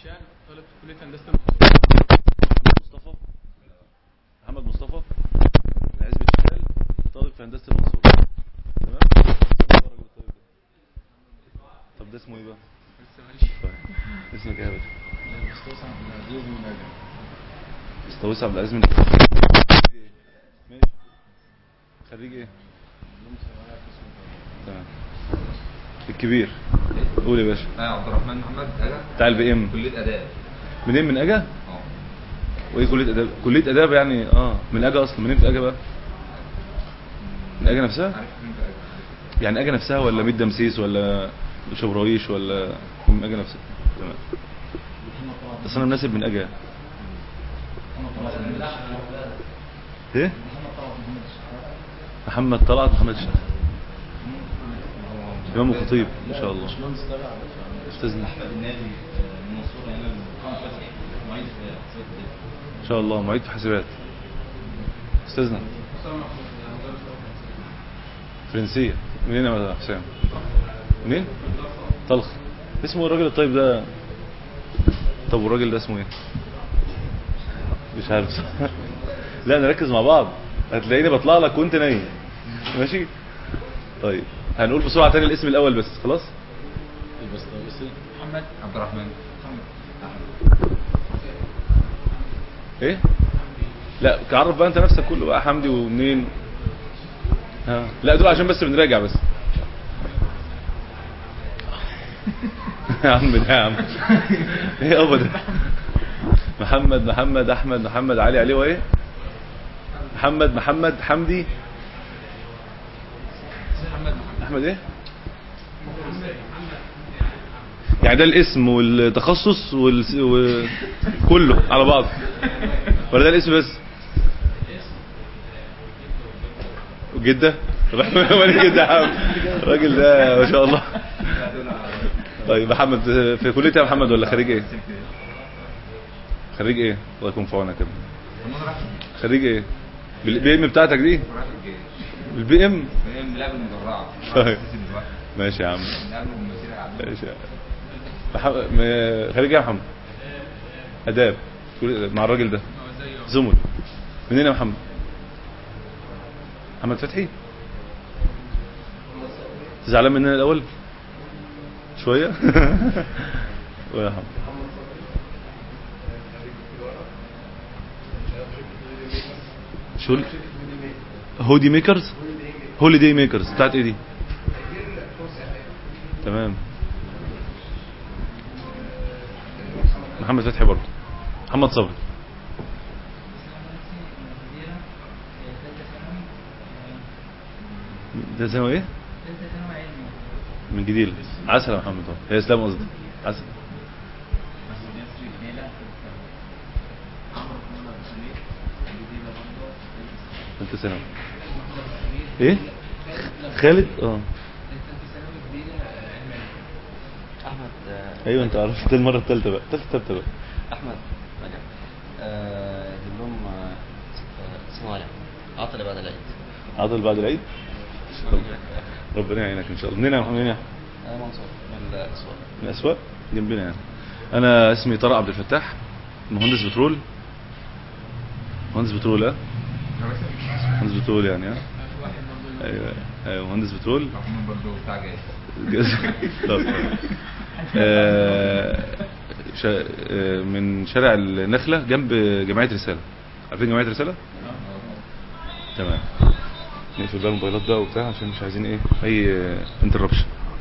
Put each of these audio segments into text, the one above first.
هشام طالب في كليه هندسه مصطفى محمد مصطفى من عزبة الشمال طالب في هندسة المنصورة تمام اسمه إيه الراجل الطيب ده؟ طب ده اسمه ايه بقى لسه ماليش طيب اسمك ايه يا باشا مصطفى عبد العزيز من نجا مستويس عبد العزيز من ماشي خريج ايه تمام الكبير قول يا باشا انا عبد الرحمن محمد اجا بتاع البي ام كليه اداب منين من اجا اه وايه كليه اداب كليه اداب يعني اه من اجا اصلا منين في اجا بقى من اجا نفسها عارف مين في اجا يعني اجا نفسها ولا ميت دمسيس ولا شبراويش ولا من اجا نفسها تمام بس انا مناسب من اجا ايه محمد طلعت محمد شاه امام الخطيب ما شاء الله استاذنا احمد النادي من المنصوره هنا محمد فتحي معيد في حسابات الدولة. ان شاء الله معيد في حاسبات استاذنا فرنسيه منين يا حسام منين طلخ اسمه الراجل الطيب ده طب والراجل ده اسمه ايه مش عارف لا نركز مع بعض هتلاقيني بطلع لك وانت نايم ماشي طيب هنقول بسرعه تاني الاسم الاول بس خلاص بس بس محمد عبد الرحمن ايه لا تعرف بقى انت نفسك كله بقى حمدي ومنين ها لا دول عشان بس بنراجع بس يا عم ده يا عم ايه ابدا محمد محمد احمد محمد علي علي وايه محمد محمد حمدي محمد محمد احمد ايه يعني ده الاسم والتخصص والس... وكله على بعض ولا ده الاسم بس جدة وين جدة يا عم الراجل ده ما شاء الله طيب محمد في كلية إيه يا محمد ولا خريج ايه خريج ايه الله يكون في عونك يا ابني. انا رايح خريج ايه بالبي ام بتاعتك دي رايح الجيش بالبي ام فهي بنلعب المدرعه طيب. أساسي دلوقتي. ماشي يا عم بنلعب المسيره قاعدين ماشي يا عم. مح- م- خريج ايه يا محمد اداب كلية آداب. مع الراجل ده هو زيه زمل منين يا محمد محمد فتحي زعلان مننا الاول شويه ويا محمد شو هودي ميكرز هوليداي ميكرز بتاعت ايه دي تمام محمد فتحي برضه محمد صبري ده ثانوي ايه من جديد عسل يا محمد طبعا هي اسلام قصدي عسل انت ثانوي ايه خالد اه احمد آه، ايوه انت عرفت المره الثالثه بقى الثالثه الثالثه بقى احمد رجب آه، دبلوم آه، آه، اسمه علي عطل بعد العيد عضل بعد العيد ربنا يعينك ان شاء الله منين يا محمد منين يا انا منصور من الاسواق من الاسواق جنبنا يعني انا اسمي طارق عبد الفتاح مهندس بترول مهندس بترول ها مهندس بترول يعني ها في واحد برضه ايوه ايوه مهندس بترول محمود برضه بتاع جاي طب. آه، شا- آه، من شارع النخلة جنب جمعية رسالة عارفين جمعية رسالة؟ تمام نقفل بقى الموبايلات بقى وبتاع عشان مش عايزين ايه اي انتربشن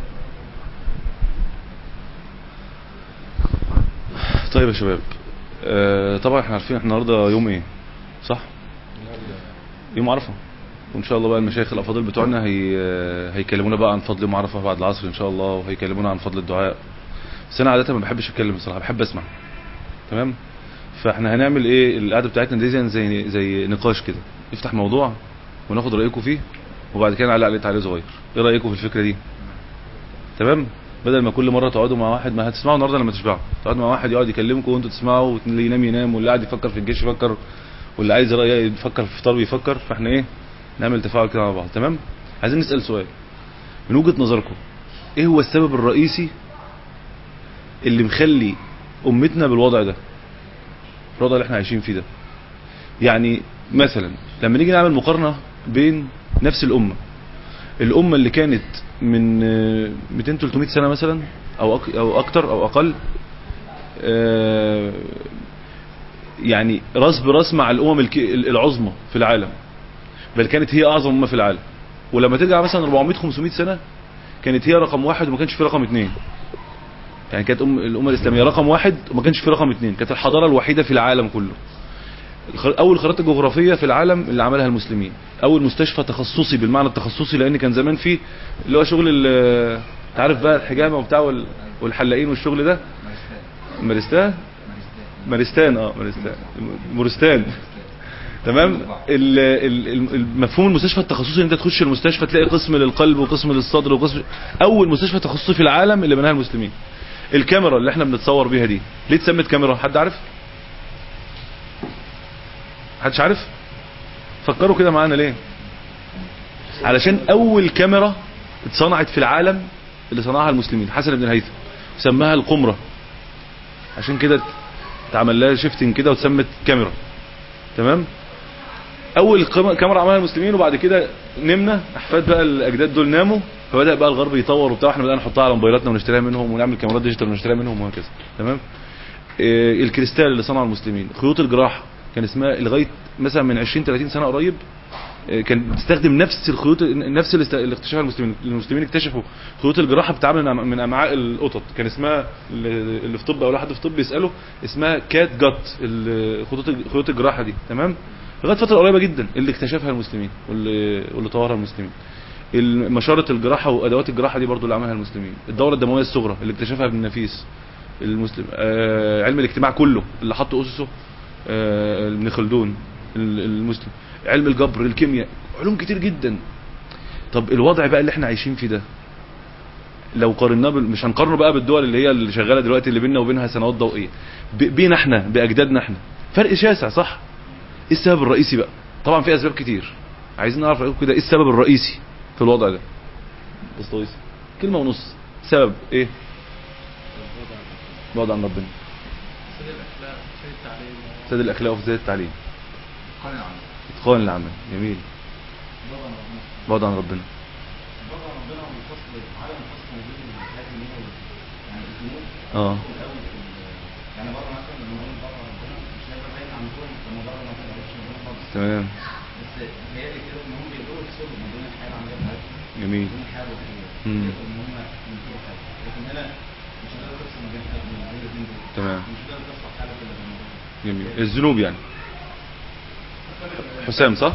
طيب يا شباب آه، طبعا احنا عارفين احنا النهارده يوم ايه صح يوم عرفه وان شاء الله بقى المشايخ الافاضل بتوعنا هي هيكلمونا بقى عن فضل يوم عرفه بعد العصر ان شاء الله وهيكلمونا عن فضل الدعاء بس انا عاده ما بحبش اتكلم بصراحه بحب اسمع تمام فاحنا هنعمل ايه القعده بتاعتنا دي زي زي زي نقاش كده نفتح موضوع وناخد رايكم فيه وبعد كده نعلق عليه تعليق صغير ايه رايكم في الفكره دي تمام بدل ما كل مره تقعدوا مع واحد ما هتسمعوا النهارده لما تشبعوا تقعدوا مع واحد يقعد يكلمكم وانتوا تسمعوا واللي ينام ينام واللي قاعد يفكر في الجيش يفكر واللي عايز رأي يفكر في فطار ويفكر فاحنا ايه نعمل تفاعل كده مع بعض تمام عايزين نسال سؤال من وجهه نظركم ايه هو السبب الرئيسي اللي مخلي امتنا بالوضع ده الوضع اللي احنا عايشين فيه ده يعني مثلا لما نيجي نعمل مقارنة بين نفس الامة الامة اللي كانت من آه، 200 300 سنة مثلا او أك او اكتر او اقل آه، يعني راس براس مع الامم الك- العظمى في العالم بل كانت هي اعظم امه في العالم ولما ترجع مثلا 400 500 سنه كانت هي رقم واحد وما كانش في رقم اثنين يعني كانت أم الامه الاسلاميه رقم واحد وما كانش في رقم اثنين كانت الحضاره الوحيده في العالم كله الخ- اول خريطه جغرافيه في العالم اللي عملها المسلمين اول مستشفى تخصصي بالمعنى التخصصي لان كان زمان فيه اللي هو شغل ال- انت عارف بقى الحجامه وبتاع وال- والحلاقين والشغل ده مارستان مارستان مارستان مارستان اه مارستان مورستان تمام ال- ال- ال- المفهوم المستشفى التخصصي ان انت تخش المستشفى تلاقي قسم للقلب وقسم للصدر وقسم اول مستشفى تخصصي في العالم اللي بناها المسلمين الكاميرا اللي احنا بنتصور بيها دي ليه اتسمت كاميرا حد عارف حدش عارف فكروا كده معانا ليه علشان اول كاميرا اتصنعت في العالم اللي صنعها المسلمين حسن بن الهيثم سماها القمرة عشان كده اتعمل لها شيفتنج كده واتسمت كاميرا تمام اول قم- كاميرا عملها المسلمين وبعد كده نمنا احفاد بقى الاجداد دول ناموا فبدا بقى الغرب يطور وبتاع احنا بدانا نحطها على موبايلاتنا ونشتريها منهم ونعمل كاميرات ديجيتال ونشتريها منهم وهكذا تمام إيه الكريستال اللي صنعه المسلمين خيوط الجراحه كان اسمها لغايه مثلا من 20 30 سنه قريب إيه، كان بتستخدم نفس الخيوط نفس اللي است- اللي اكتشفها المسلمين المسلمين اكتشفوا خيوط الجراحه بتتعمل من أم- من امعاء القطط كان اسمها اللي اللي في طب او حد في طب يساله اسمها كات جات ال- خيوط خيوط الجراحه دي تمام لغايه فتره قريبه جدا اللي اكتشفها المسلمين واللي واللي طورها المسلمين مشارة الجراحة وأدوات الجراحة دي برضو اللي عملها المسلمين الدورة الدموية الصغرى اللي اكتشفها ابن النفيس المسلم آه علم الاجتماع كله اللي حط أسسه آه ابن خلدون ال- المسلم علم الجبر الكيمياء علوم كتير جدا طب الوضع بقى اللي احنا عايشين فيه ده لو قارناه بال... مش هنقارنه بقى بالدول اللي هي اللي شغاله دلوقتي اللي بيننا وبينها سنوات ضوئيه ب... بينا احنا باجدادنا احنا فرق شاسع صح ايه السبب الرئيسي بقى طبعا في اسباب كتير عايزين نعرف رايكم كده ايه السبب الرئيسي في الوضع ده بس طويس كلمه ونص سبب ايه بعد عن ربنا سيد الاخلاق سيد التعليم سد الاخلاق وفي زياده التعليم قال العمل اتقان العمل جميل بابا ربنا بعد عن ربنا بابا ربنا والفصل عدم الفصل ما بين الحاجات اللي هي يعني الذنوب اه الاول في ال- يعني بره مثلا لما نقول بره ربنا مش هيبقى باين عندهم لما بره ما تعرفش ربنا خالص تمام بس متهيألي كده ان هم بيقدروا يكسبوا ما بين الحياه العمليه بتاعتهم جميل وبين الحياه الروحيه مم. يقدروا ان هم ينتجوا حاجه لكن هنا مش هتقدر تفصل ما بين حاجه ما بين الاثنين دول تمام. مش هتقدر تفصل حاجه كده بين دول. جميل الذنوب يعني حسام صح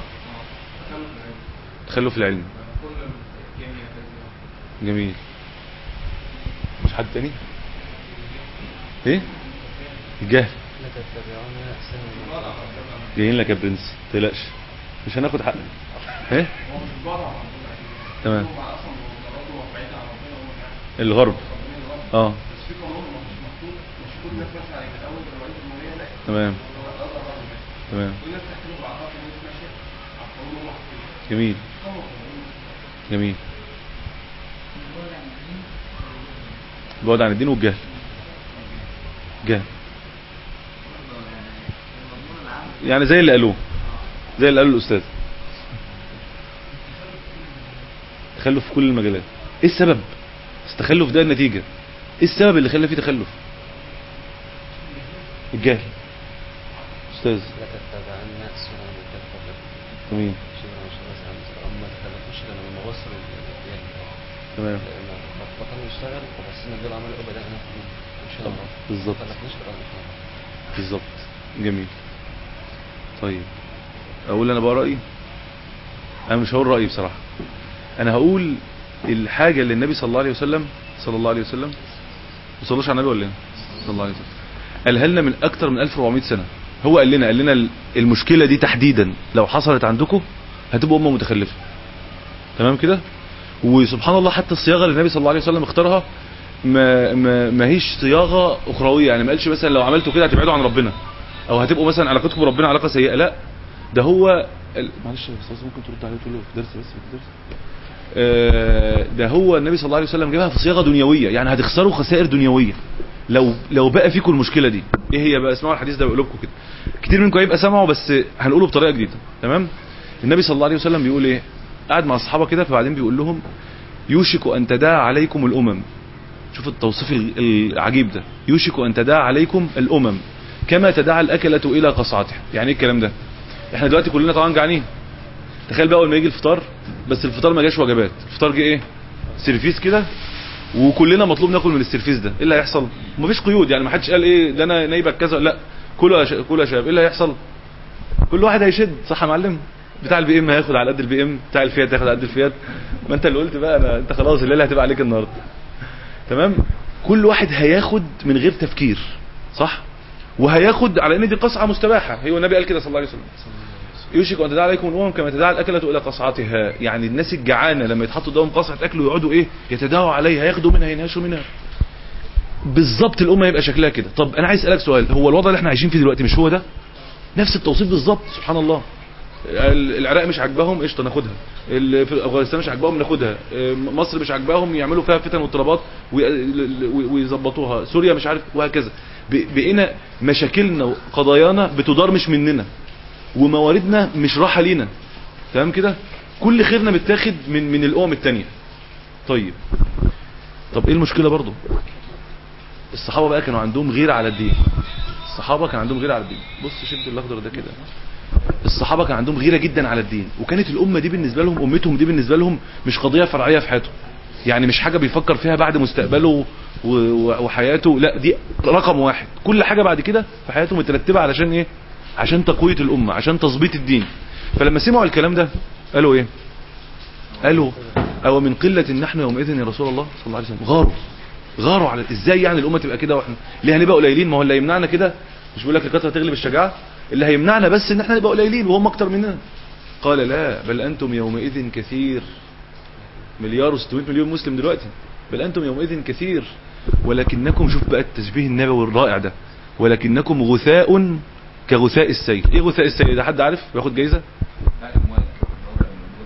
تخلف العلم كل الكيمياء كده. جميل مش حد تاني ايه الجهل لا تتبعون احسن جايين لك يا برنس تقلقش مش هناخد حقك ايه هو مش بره عن ربنا تمام هو اصلا مجرد هو بعيد عن ربنا هو يعني الغرب ربنا الغرب اه بس في قانون مش مكتوب مش كل الناس ماشيه عليه من اول الرئيس الجمهوريه لا تمام هو ده أقدر أقدر ماشي. تمام كل الناس تحترم بعضها في الناس ماشيه على القانون اللي هو حاطه جميل قانون قانون. جميل البعد عن الدين والجهل جهل يعني زي اللي قالوه زي اللي قاله الاستاذ تخلف في كل المجالات ايه السبب بس التخلف ده النتيجة ايه السبب اللي خلى فيه تخلف الجهل استاذ لا تتبعن سنن من كفر تمام شبرا وشبرا سنة هم ما تخلفوش غير لما وصلوا للديان تمام لأن بطلوا يشتغل وبصينا دول عملوا ايه بدأنا ان شاء الله بالظبط. ما خلفناش غير ان شاء الله بالظبط جميل طيب اقول انا بقى رايي انا مش هقول رايي بصراحه انا هقول الحاجه اللي النبي صلى الله عليه وسلم صلى الله عليه وسلم ما صلوش على النبي ولا ايه صلى الله عليه وسلم قالها لنا من اكتر من 1400 سنه هو قال لنا قال لنا المشكله دي تحديدا لو حصلت عندكم هتبقوا امه متخلفه تمام كده وسبحان الله حتى الصياغه اللي النبي صلى الله عليه وسلم اختارها ما ما ما هيش صياغه اخرويه يعني ما قالش مثلا لو عملتوا كده هتبعدوا عن ربنا او هتبقوا مثلا علاقتكم بربنا علاقه سيئه لا ده هو ال- معلش يا استاذ ممكن ترد عليه تقول له في درس بس في درس آه، ده هو النبي صلى الله عليه وسلم جابها في صياغه دنيويه يعني هتخسروا خسائر دنيويه لو لو بقى فيكم المشكله دي ايه هي بقى اسمعوا الحديث ده بقول لكم كده كتير منكم هيبقى سمعه بس هنقوله بطريقه جديده تمام النبي صلى الله عليه وسلم بيقول ايه قاعد مع الصحابه كده فبعدين بيقول لهم يوشك ان تداعى عليكم الامم شوف التوصيف ال- العجيب ده يوشك ان تداعى عليكم الامم كما تداعى الاكله الى قصعتها يعني ايه الكلام ده احنا دلوقتي كلنا طبعا جعانين تخيل بقى اول ما يجي الفطار بس الفطار ما جاش وجبات الفطار جه ايه سيرفيس كده وكلنا مطلوب ناكل من السيرفيس ده ايه اللي هيحصل مفيش قيود يعني ما حدش قال ايه ده انا نايبك كذا لا كلوا يا ش- كلوا يا شباب ايه اللي هيحصل كل واحد هيشد صح يا معلم بتاع البي ام هياخد على قد البي ام بتاع الفيات هياخد على قد الفيات ما انت اللي قلت بقى انا انت خلاص الليله هتبقى عليك النهارده تمام كل واحد هياخد من غير تفكير صح وهياخد على ان دي قصعه مستباحه هو النبي قال كده صلى الله عليه وسلم يوشك ان تداعى عليكم الامم كما تداعى الاكله الى قصعتها يعني الناس الجعانه لما يتحطوا قدامهم قصعه اكل ويقعدوا ايه يتداووا عليها ياخدوا منها ينهشوا منها بالظبط الامه يبقى شكلها كده طب انا عايز اسالك سؤال هو الوضع اللي احنا عايشين فيه دلوقتي مش هو ده نفس التوصيف بالظبط سبحان الله ال- العراق مش عاجباهم قشطه ناخدها ال- في افغانستان مش عاجباهم ناخدها اه، مصر مش عاجباهم يعملوا فيها فتن واضطرابات وي- وي- ويظبطوها سوريا مش عارف وهكذا ب- بقينا مشاكلنا وقضايانا بتدار مش مننا ومواردنا مش راحه لينا تمام كده كل خيرنا متاخد من من الامم التانية طيب طب ايه المشكله برضو الصحابه بقى كانوا عندهم غيره على الدين الصحابه كان عندهم غيره على الدين بص شد الاخضر ده كده الصحابه كان عندهم غيره جدا على الدين وكانت الامه دي بالنسبه لهم امتهم دي بالنسبه لهم مش قضيه فرعيه في حياتهم يعني مش حاجه بيفكر فيها بعد مستقبله و- و- وحياته لا دي رقم واحد كل حاجه بعد كده في حياته مترتبه علشان ايه عشان تقويه الامه عشان تظبيط الدين فلما سمعوا الكلام ده قالوا ايه قالوا او من قله نحن يومئذ يا رسول الله صلى الله عليه وسلم غاروا غاروا على ازاي يعني الامه تبقى كده واحنا ليه هنبقى قليلين ما هو اللي هيمنعنا كده مش بيقول لك الكثره تغلب الشجاعه اللي هيمنعنا بس ان احنا نبقى قليلين وهم اكتر مننا قال لا بل انتم يومئذ كثير مليار و600 مليون مسلم دلوقتي بل انتم يومئذ كثير ولكنكم شوف بقى التشبيه النبوي الرائع ده ولكنكم غثاء كغثاء السيل ايه غثاء السيل ده حد عارف بياخد جايزه لا اموال الوضع اللي موجود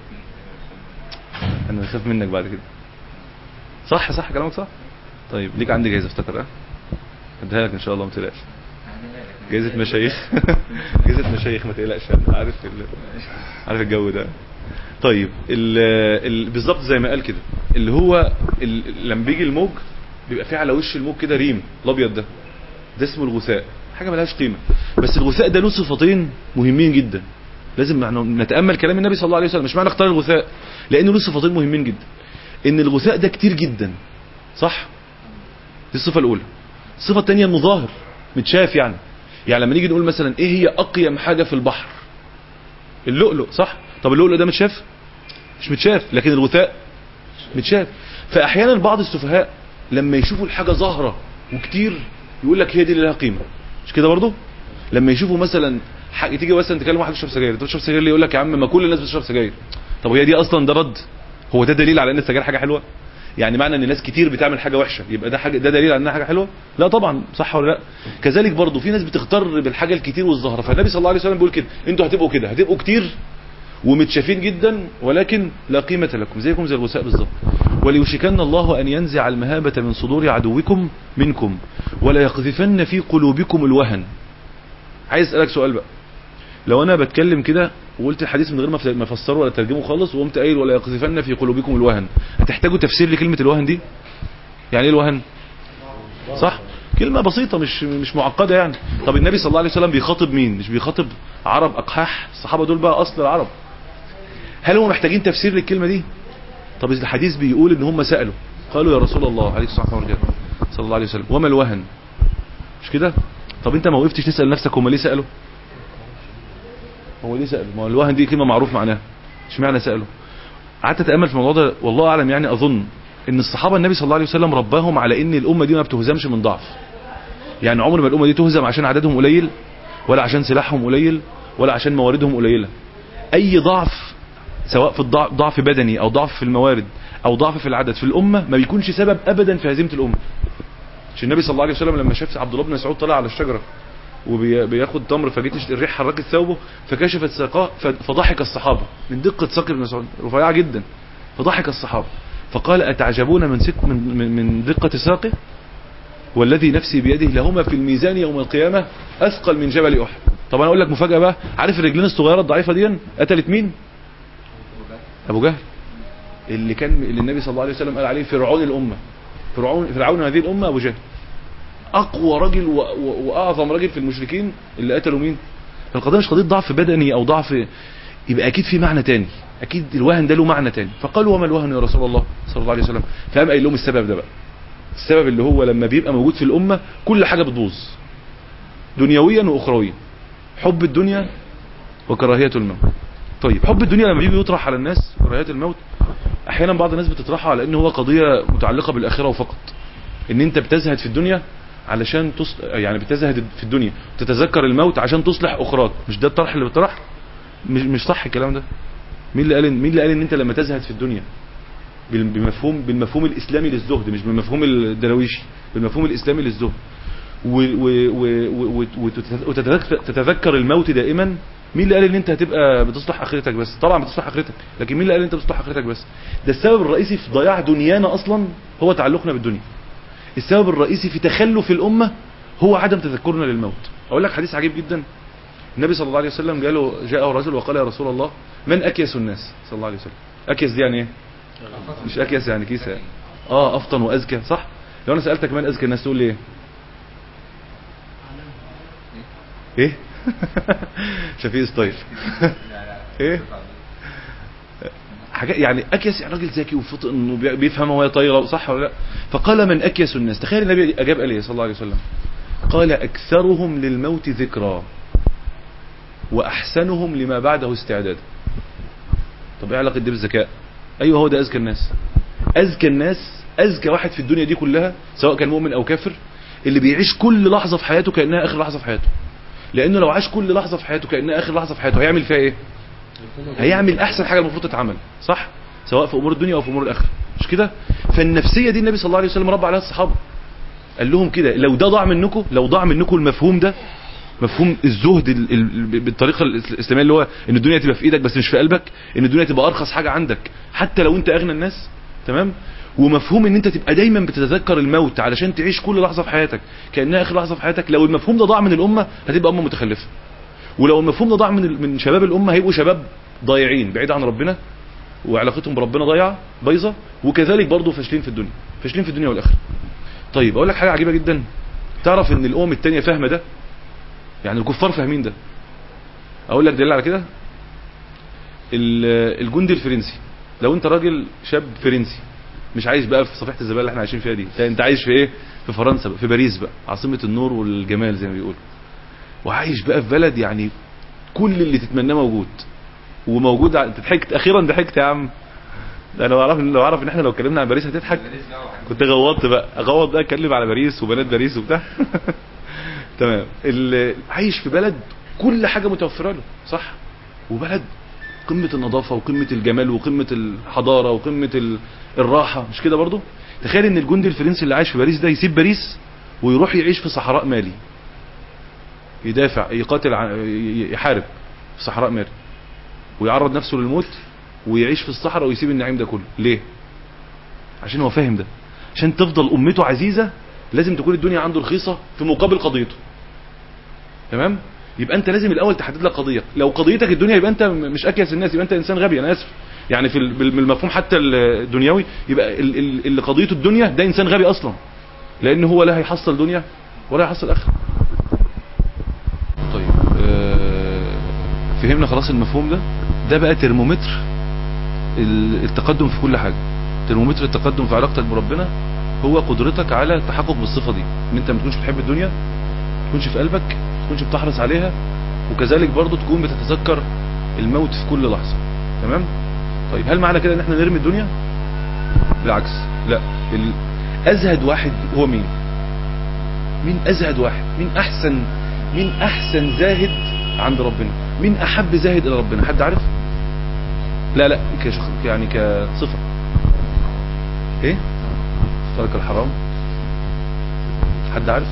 فيه انا بخاف منك بعد كده صح صح كلامك صح طيب ليك عندي جايزه افتكر اه اديها لك ان شاء الله ما تقلقش جايزه مشايخ جايزه مشايخ ما تقلقش انا عارف ال... عارف الجو ده طيب ال... ال... بالظبط زي ما قال كده اللي هو ال... لما بيجي الموج بيبقى فيه على وش الموج كده ريم الابيض ده ده اسمه الغثاء حاجه ملهاش قيمه بس الغثاء ده له صفتين مهمين جدا لازم نحن نتامل كلام النبي صلى الله عليه وسلم مش معنى اختار الغثاء لانه له صفتين مهمين جدا ان الغثاء ده كتير جدا صح دي الصفه الاولى الصفه الثانيه انه ظاهر متشاف يعني يعني لما نيجي نقول مثلا ايه هي اقيم حاجه في البحر اللؤلؤ صح طب اللؤلؤ ده متشاف مش متشاف لكن الغثاء متشاف فاحيانا بعض السفهاء لما يشوفوا الحاجه ظاهره وكتير يقول لك هي دي اللي لها قيمه مش كده برضه لما يشوفوا مثلا حاجة تيجي مثلا تكلم واحد بيشرب سجاير انت بتشرب سجاير ليه يقول لك يا عم ما كل الناس بتشرب سجاير طب هي دي اصلا ده رد هو ده دليل على ان السجاير حاجه حلوه يعني معنى ان ناس كتير بتعمل حاجه وحشه يبقى ده حاجه ده دليل على انها حاجه حلوه لا طبعا صح ولا لا كذلك برضه في ناس بتغتر بالحاجه الكتير والظاهره فالنبي صلى الله عليه وسلم بيقول كده انتوا هتبقوا كده هتبقوا كتير ومتشافين جدا ولكن لا قيمة لكم زيكم زي الغثاء بالظبط وليوشكن الله أن ينزع المهابة من صدور عدوكم منكم ولا يقذفن في قلوبكم الوهن عايز أسألك سؤال بقى لو أنا بتكلم كده وقلت الحديث من غير ما ما افسره ولا ترجمه خالص وقمت قايل ولا يقذفن في قلوبكم الوهن هتحتاجوا تفسير لكلمة الوهن دي يعني ايه الوهن صح كلمة بسيطة مش مش معقدة يعني طب النبي صلى الله عليه وسلم بيخاطب مين مش بيخاطب عرب أقحاح الصحابة دول بقى أصل العرب هل هم محتاجين تفسير للكلمة دي طب الحديث بيقول ان هم سألوا قالوا يا رسول الله عليه الصلاة والسلام صلى الله عليه وسلم وما الوهن مش كده طب انت ما وقفتش تسأل نفسك هم ليه سألوا هو ليه سألوا ما هو الوهن دي كلمة معروف معناها اشمعنى سألوا قعدت اتامل في الموضوع ده والله اعلم يعني اظن ان الصحابه النبي صلى الله عليه وسلم رباهم على ان الامه دي ما بتهزمش من ضعف يعني عمر ما الامه دي تهزم عشان عددهم قليل ولا عشان سلاحهم قليل ولا عشان مواردهم قليله اي ضعف سواء في الضعف ضعف بدني او ضعف في الموارد او ضعف في العدد في الامه ما بيكونش سبب ابدا في هزيمه الامه مش النبي صلى الله عليه وسلم لما شاف عبد الله بن مسعود طلع على الشجره وبياخد تمر فجيت الريح حركت ثوبه فكشفت ساقاه فضحك الصحابه من دقه ساق ابن مسعود رفيعه جدا فضحك الصحابه فقال اتعجبون من سك من من, من دقه ساقه والذي نفسي بيده لهما في الميزان يوم القيامة أثقل من جبل أحد طب أنا أقول لك مفاجأة بقى عارف الرجلين الصغيرة الضعيفة دي قتلت مين أبو جهل اللي كان اللي النبي صلى الله عليه وسلم قال عليه فرعون الأمة فرعون فرعون هذه الأمة أبو جهل أقوى راجل و- و- وأعظم راجل في المشركين اللي قتلوا مين القضية مش قضية ضعف بدني أو ضعف يبقى أكيد في معنى تاني أكيد الوهن ده له معنى تاني فقالوا وما الوهن يا رسول الله صلى الله عليه وسلم فقام قايل لهم السبب ده بقى السبب اللي هو لما بيبقى موجود في الأمة كل حاجة بتبوظ دنيويا وأخرويا حب الدنيا وكراهية الموت طيب حب الدنيا لما بيجي يطرح على الناس كراهية الموت احيانا بعض الناس بتطرحها على ان هو قضية متعلقة بالاخرة وفقط ان انت بتزهد في الدنيا علشان تص... يعني بتزهد في الدنيا تتذكر الموت عشان تصلح اخراك مش ده الطرح اللي بيطرح مش مش صح الكلام ده مين اللي قال إن- مين اللي قال ان انت لما تزهد في الدنيا بال- بمفهوم بالمفهوم الاسلامي للزهد مش بالمفهوم الدرويشي بالمفهوم الاسلامي للزهد وتتذكر الموت دائما مين اللي قال ان انت هتبقى بتصلح اخرتك بس طبعا بتصلح اخرتك لكن مين اللي قال ان انت بتصلح اخرتك بس ده السبب الرئيسي في ضياع دنيانا اصلا هو تعلقنا بالدنيا السبب الرئيسي في تخلف الامه هو عدم تذكرنا للموت اقول لك حديث عجيب جدا النبي صلى الله عليه وسلم جاله جاءه رجل وقال يا رسول الله من اكيس الناس صلى الله عليه وسلم اكيس دي يعني ايه مش اكيس يعني كيسه يعني. اه افطن واذكى صح لو انا سالتك من اذكى الناس تقول لي ايه ايه شفيق ستايل ايه حاجات يعني اكيس يعني راجل ذكي وفطن وبيفهم وهي طايره صح ولا لا فقال من اكيس الناس تخيل النبي اجاب قال ايه صلى الله عليه وسلم قال اكثرهم للموت ذكرى واحسنهم لما بعده استعدادا طب ايه علاقه دي بالذكاء ايوه هو ده اذكى الناس اذكى الناس اذكى واحد في الدنيا دي كلها سواء كان مؤمن او كافر اللي بيعيش كل لحظه في حياته كانها اخر لحظه في حياته لانه لو عاش كل لحظه في حياته كانها اخر لحظه في حياته هيعمل فيها ايه هيعمل احسن حاجه المفروض تتعمل صح سواء في امور الدنيا او في امور الاخره مش كده فالنفسيه دي النبي صلى الله عليه وسلم ربى عليها الصحابه قال لهم كده لو ده ضاع منكم لو ضاع منكم المفهوم ده مفهوم الزهد ال- ال- بالطريقه الاسلاميه اللي هو ان الدنيا تبقى في ايدك بس مش في قلبك ان الدنيا تبقى ارخص حاجه عندك حتى لو انت اغنى الناس تمام ومفهوم ان انت تبقى دايما بتتذكر الموت علشان تعيش كل لحظه في حياتك كانها اخر لحظه في حياتك لو المفهوم ده ضاع من الامه هتبقى امه متخلفه ولو المفهوم ده ضاع من ال- من شباب الامه هيبقوا شباب ضايعين بعيد عن ربنا وعلاقتهم بربنا ضايعه بايظه وكذلك برضه فاشلين في الدنيا فاشلين في الدنيا والاخره طيب اقول لك حاجه عجيبه جدا تعرف ان الامم التانية فاهمه ده يعني الكفار فاهمين ده اقول لك دليل على كده ال- الجندي الفرنسي لو انت راجل شاب فرنسي مش عايش بقى في صفيحه الزباله اللي احنا عايشين فيها دي لا، انت عايش في ايه في فرنسا بقى في باريس بقى عاصمه النور والجمال زي ما بيقولوا وعايش بقى في بلد يعني كل اللي تتمناه موجود وموجود ع- انت ضحكت اخيرا ضحكت يا عم ده انا اعرف لو اعرف ان احنا لو اتكلمنا عن باريس هتضحك كنت غوطت بقى اغوط بقى اتكلم على باريس وبنات باريس وبتاع تمام ال- عايش في بلد كل حاجه متوفره له صح وبلد قمه النظافه وقمه الجمال وقمه الحضاره وقمه ال- الراحه مش كده برضو تخيل ان الجندي الفرنسي اللي عايش في باريس ده يسيب باريس ويروح يعيش في صحراء مالي يدافع يقاتل ع- ي- يحارب في صحراء مالي ويعرض نفسه للموت ويعيش في الصحراء ويسيب النعيم ده كله ليه عشان هو فاهم ده عشان تفضل امته عزيزه لازم تكون الدنيا عنده رخيصه في مقابل قضيته تمام يبقى انت لازم الاول تحدد لك قضيه لو قضيتك الدنيا يبقى انت م- مش اكيس الناس يبقى انت انسان غبي انا اسف يعني في ال- بال- بالمفهوم حتى الدنيوي يبقى ال- ال- اللي قضيته الدنيا ده انسان غبي اصلا لان هو لا هيحصل دنيا ولا هيحصل اخره طيب آه، فهمنا خلاص المفهوم ده ده بقى ترمومتر ال- التقدم في كل حاجه ترمومتر التقدم في علاقتك بربنا هو قدرتك على التحقق بالصفه دي ان انت ما تكونش بتحب الدنيا ما تكونش في قلبك ما تكونش بتحرص عليها وكذلك برضو تكون بتتذكر الموت في كل لحظه تمام طيب هل معنى كده ان احنا نرمي الدنيا بالعكس لا ال- ازهد واحد هو مين مين ازهد واحد مين احسن مين احسن زاهد عند ربنا مين احب زاهد الى ربنا حد عارف لا لا كشخص يعني كصفه ايه ترك الحرام حد عارف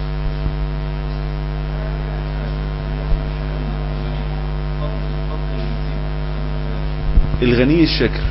الغني الشاكر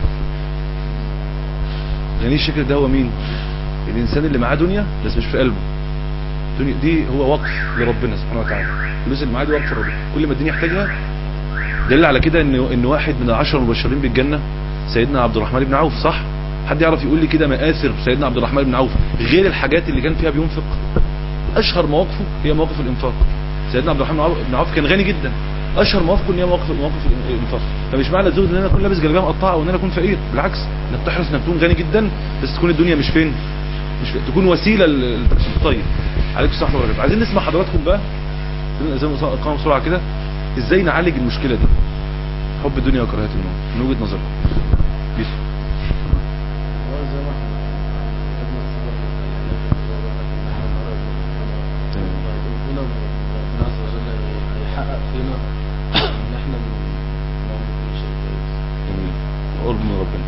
الغني الشاكر ده هو مين الانسان اللي معاه دنيا بس مش في قلبه الدنيا دي هو وقف لربنا سبحانه وتعالى الفلوس اللي معاه دي وقف لربنا كل ما الدنيا يحتاجها دليل على كده ان ان واحد من العشر المبشرين بالجنه سيدنا عبد الرحمن بن عوف صح حد يعرف يقول لي كده مآثر سيدنا عبد الرحمن بن عوف غير الحاجات اللي كان فيها بينفق اشهر مواقفه هي مواقف الانفاق سيدنا عبد الرحمن بن عوف- بن عوف كان غني جدا اشهر مواقفه ان هي مواقف مواقف الانفاق فمش معنى الزهد ان انا اكون لابس جلابيه مقطعه او ان انا اكون فقير بالعكس انك تحرص انك تكون غني جدا بس تكون الدنيا مش فين مش فين. تكون وسيله لل- للطيب عليكم الصحه والبركه عايزين نسمع حضراتكم بقى زي ما قام بسرعه كده ازاي نعالج المشكله دي حب الدنيا وكراهيه الموت من وجهه نظركم يوسف هو زي ما احنا خدنا الصبر ربنا ربنا عز وجل هيحقق فينا ان احنا نعمل كل شيء كويس جميل قرب من ربنا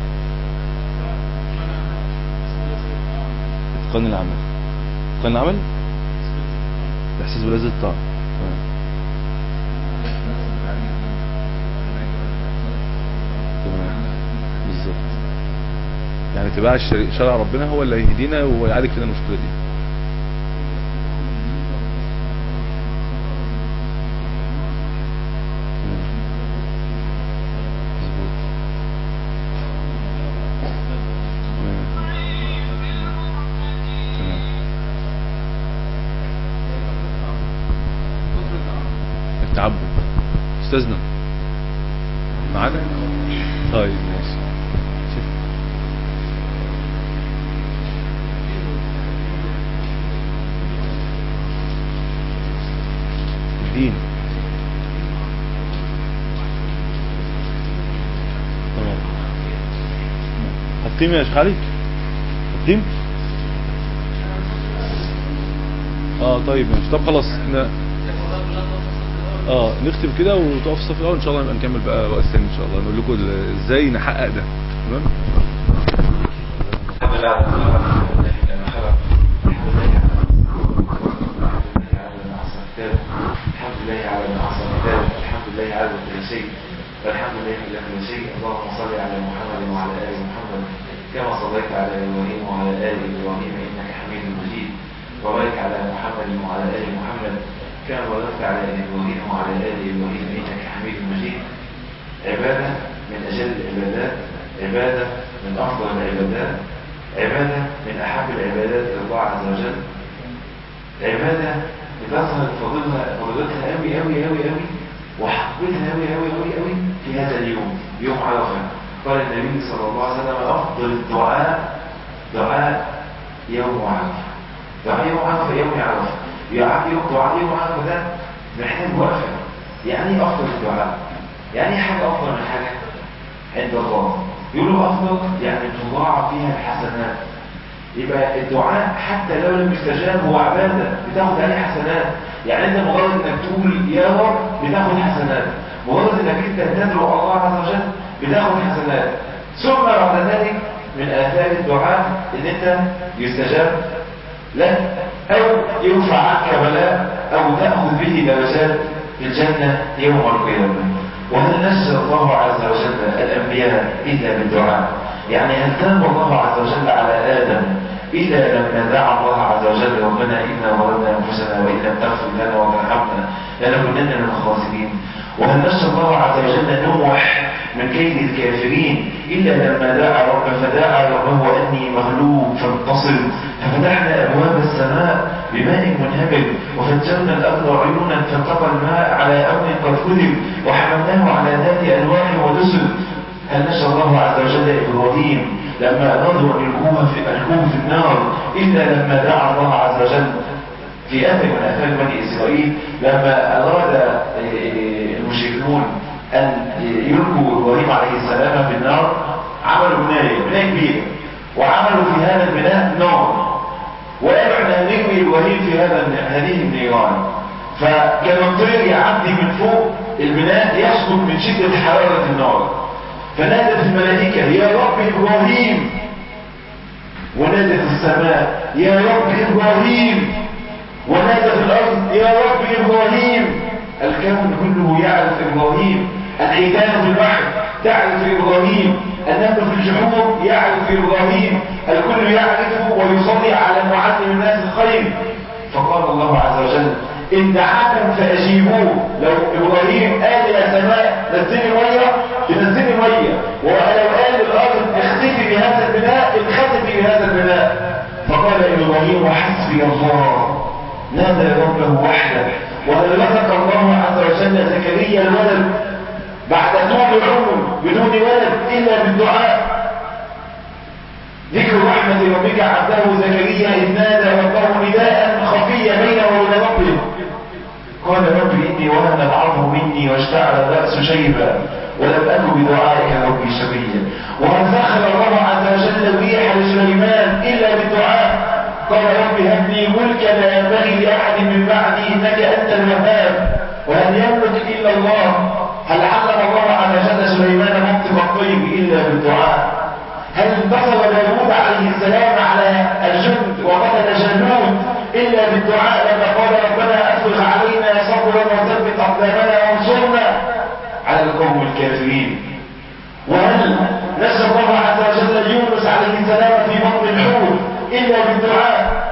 اتقان العمل اتقان العمل الاحساس بلذة الطعام تمام. تمام بالظبط يعني اتباع الشري- شرع ربنا هو اللي هيهدينا ويعالج فينا المشكله دي تمام. مظبوط تمام. تمام. التعبد استاذنا معانا طيب ماشي شوف. الدين تمام هتقيم يا شيخ علي هتقيم اه طيب ماشي طب خلاص احنا اه نختم كده وتقف الصف الاول ان شاء الله نبقى نكمل بقى وقت ثاني ان شاء الله نقول لكم ال- ازاي نحقق ده تمام الحمد لله على كل حال لما خلق الحمد لله على ما احسن كتاب الحمد لله على كل شيء والحمد لله على كل شيء اللهم صل على محمد وعلى ال محمد كما صليت على ابراهيم وعلى ال ابراهيم انك حميد مجيد وبارك على محمد وعلى ال محمد كما باركت على ابراهيم وعلى ال ابراهيم انك حميد مجيد عباده من اجل العبادات عباده من افضل العبادات عباده من احب العبادات الى الله عز وجل عبادة بتظهر فضلها فضلتها قوي قوي قوي قوي وحبتها قوي قوي قوي قوي في هذا اليوم يوم عرفة قال النبي صلى الله عليه وسلم أفضل الدعاء دعاء يوم عرفة دعاء يوم عرفة يوم عرفة دعاء يوم دعاء يوم عرفة ده محتاج وقفة يعني إيه أفضل الدعاء يعني إيه حاجة أفضل من حاجة عند الله يقولوا أفضل يعني تضاعف فيها الحسنات يبقى الدعاء حتى لو لم يستجاب هو عبادة بتاخد عليه حسنات يعني انت مجرد انك تقول يا رب بتاخد حسنات مجرد انك انت تدعو الله عز وجل بتاخد حسنات ثم بعد ذلك من آثار الدعاء ان انت يستجاب لك او يرفع عنك بلاء او تأخذ به درجات في الجنة يوم القيامة وهل نزل الله عز وجل الأنبياء إلا بالدعاء يعني هل تاب الله عز وجل على آدم إلا لما دعا الله عز وجل ربنا إنا ظلمنا أنفسنا وإن لم تغفر لنا وترحمنا لنكونن من الخاسرين وهل نجى الله عز وجل نوح من كيد الكافرين إلا لما دعا رب فدعا ربه أني مغلوب فانتصر ففتحنا أبواب السماء بماء منهمر وفجرنا الأرض عيونا فالتقى الماء على أمر قد كذب وحملناه على ذات ألواح ودسر هل نشى الله عز وجل إبراهيم لما نظروا الكوه في الكوه في النار إلا لما دعا الله عز وجل في أثر من أثار بني إسرائيل لما أراد المشركون أن يلقوا إبراهيم عليه السلام في النار عملوا بناية بناية كبيرة وعملوا في هذا البناء نار وقالوا احنا هنرمي إبراهيم في هذا هذه النيران فكان الطير يعدي من فوق البناء يسقط من شدة حرارة النار فنادت الملائكة يا رب إبراهيم ونادت السماء يا رب إبراهيم ونادت الأرض يا رب إبراهيم الكون كله يعرف إبراهيم الحيتان في البحر تعرف إبراهيم النمل في الجحور يعرف إبراهيم الكل يعرفه ويصلي على معلم الناس الخير فقال الله عز وجل إن دعاكم فأجيبوه لو إبراهيم قال يا سماء نزلي مية تنزلي مية ولو قال للأرض اختفي بهذا البناء اختفي بهذا البناء فقال إبراهيم حسبي الله نادى ربه وحده وهل رزق الله عز وجل زكريا الولد بعد طول عمر بدون ولد إلا بالدعاء ذكر رحمة ربك عبده زكريا إذ نادى ربه نداء خفيا بينه وبين ربه قال رب إني وهن العظم مني واشتعل الرأس شيبا ولم أكن بدعائك ربي شقيا وهل سخر الله عز وجل الريح لسليمان إلا بالدعاء قال رب هب لي ملكا لا ينبغي لأحد من بعدي إنك أنت الوهاب وهل يملك إلا الله هل علم الله عز وجل سليمان منطق الطيب إلا بالدعاء هل انتصر داود عليه السلام على الجند وقتل جالوت إلا بالدعاء لما قال ربنا أفرغ علينا صبرا وثبت أقدامنا وانصرنا على القوم الكافرين وهل نسى الله عز وجل يونس عليه السلام في بطن الحوت إلا بالدعاء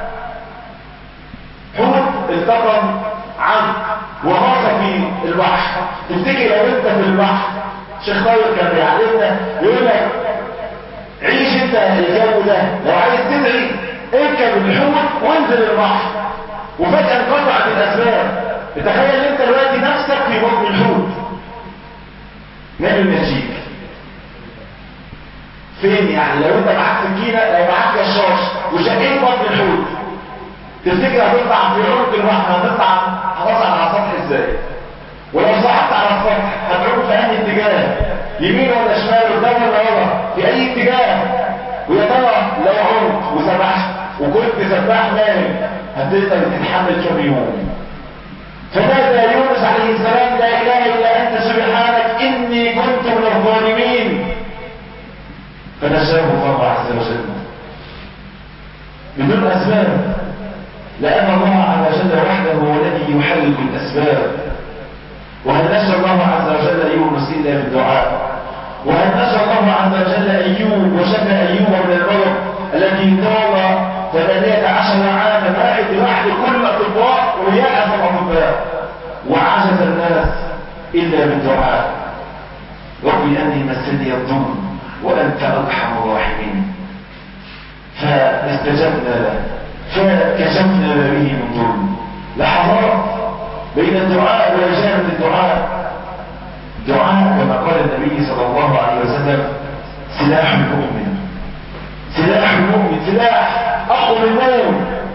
حوت التقم عن وغاص في البحر تفتكر لو انت في البحر شيخ طارق كان بيعلمنا يقول لك عيش انت الجو ده لو عايز تدعي اركب الحوت وانزل البحر وفجأة انقطعت الاسباب تخيل انت دلوقتي نفسك في بطن الحوت نعمل نجيك فين يعني لو انت معاك سكينة لو معاك جشاش وشقيت بطن الحوت تفتكر هتطلع في عمق البحر هتطلع هتصعد على السطح ازاي ولو صعدت على السطح هتعوم في اي اتجاه يمين ولا شمال قدام ولا ورا في اي اتجاه ويا ترى لو عمت وسبحت وكنت سباح ماهر هتقدر تتحمل كم يوم فنادى يونس عليه السلام لا اله الا انت سبحانك اني كنت من الظالمين فنجاه الله عز وجل بدون اسباب لان الله عز وجل وحده هو الذي يحرك الاسباب وهل نشى الله عز وجل يونس الا بالدعاء وهل نشى الله عز وجل ايوب وشفى ايوب من المرض الذي طال ثمانية عشر عاما قاعد لوحد كل الاطباء ويأس الاطباء وعجز الناس الا بالدعاء ربي اني مسني الضر وانت ارحم الراحمين فاستجبنا له فكشفنا ما به من ضر لحظات بين الدعاء واجابه الدعاء دعاء كما قال النبي صلى الله عليه وسلم سلاح المؤمن سلاح المؤمن سلاح اقوى من الموت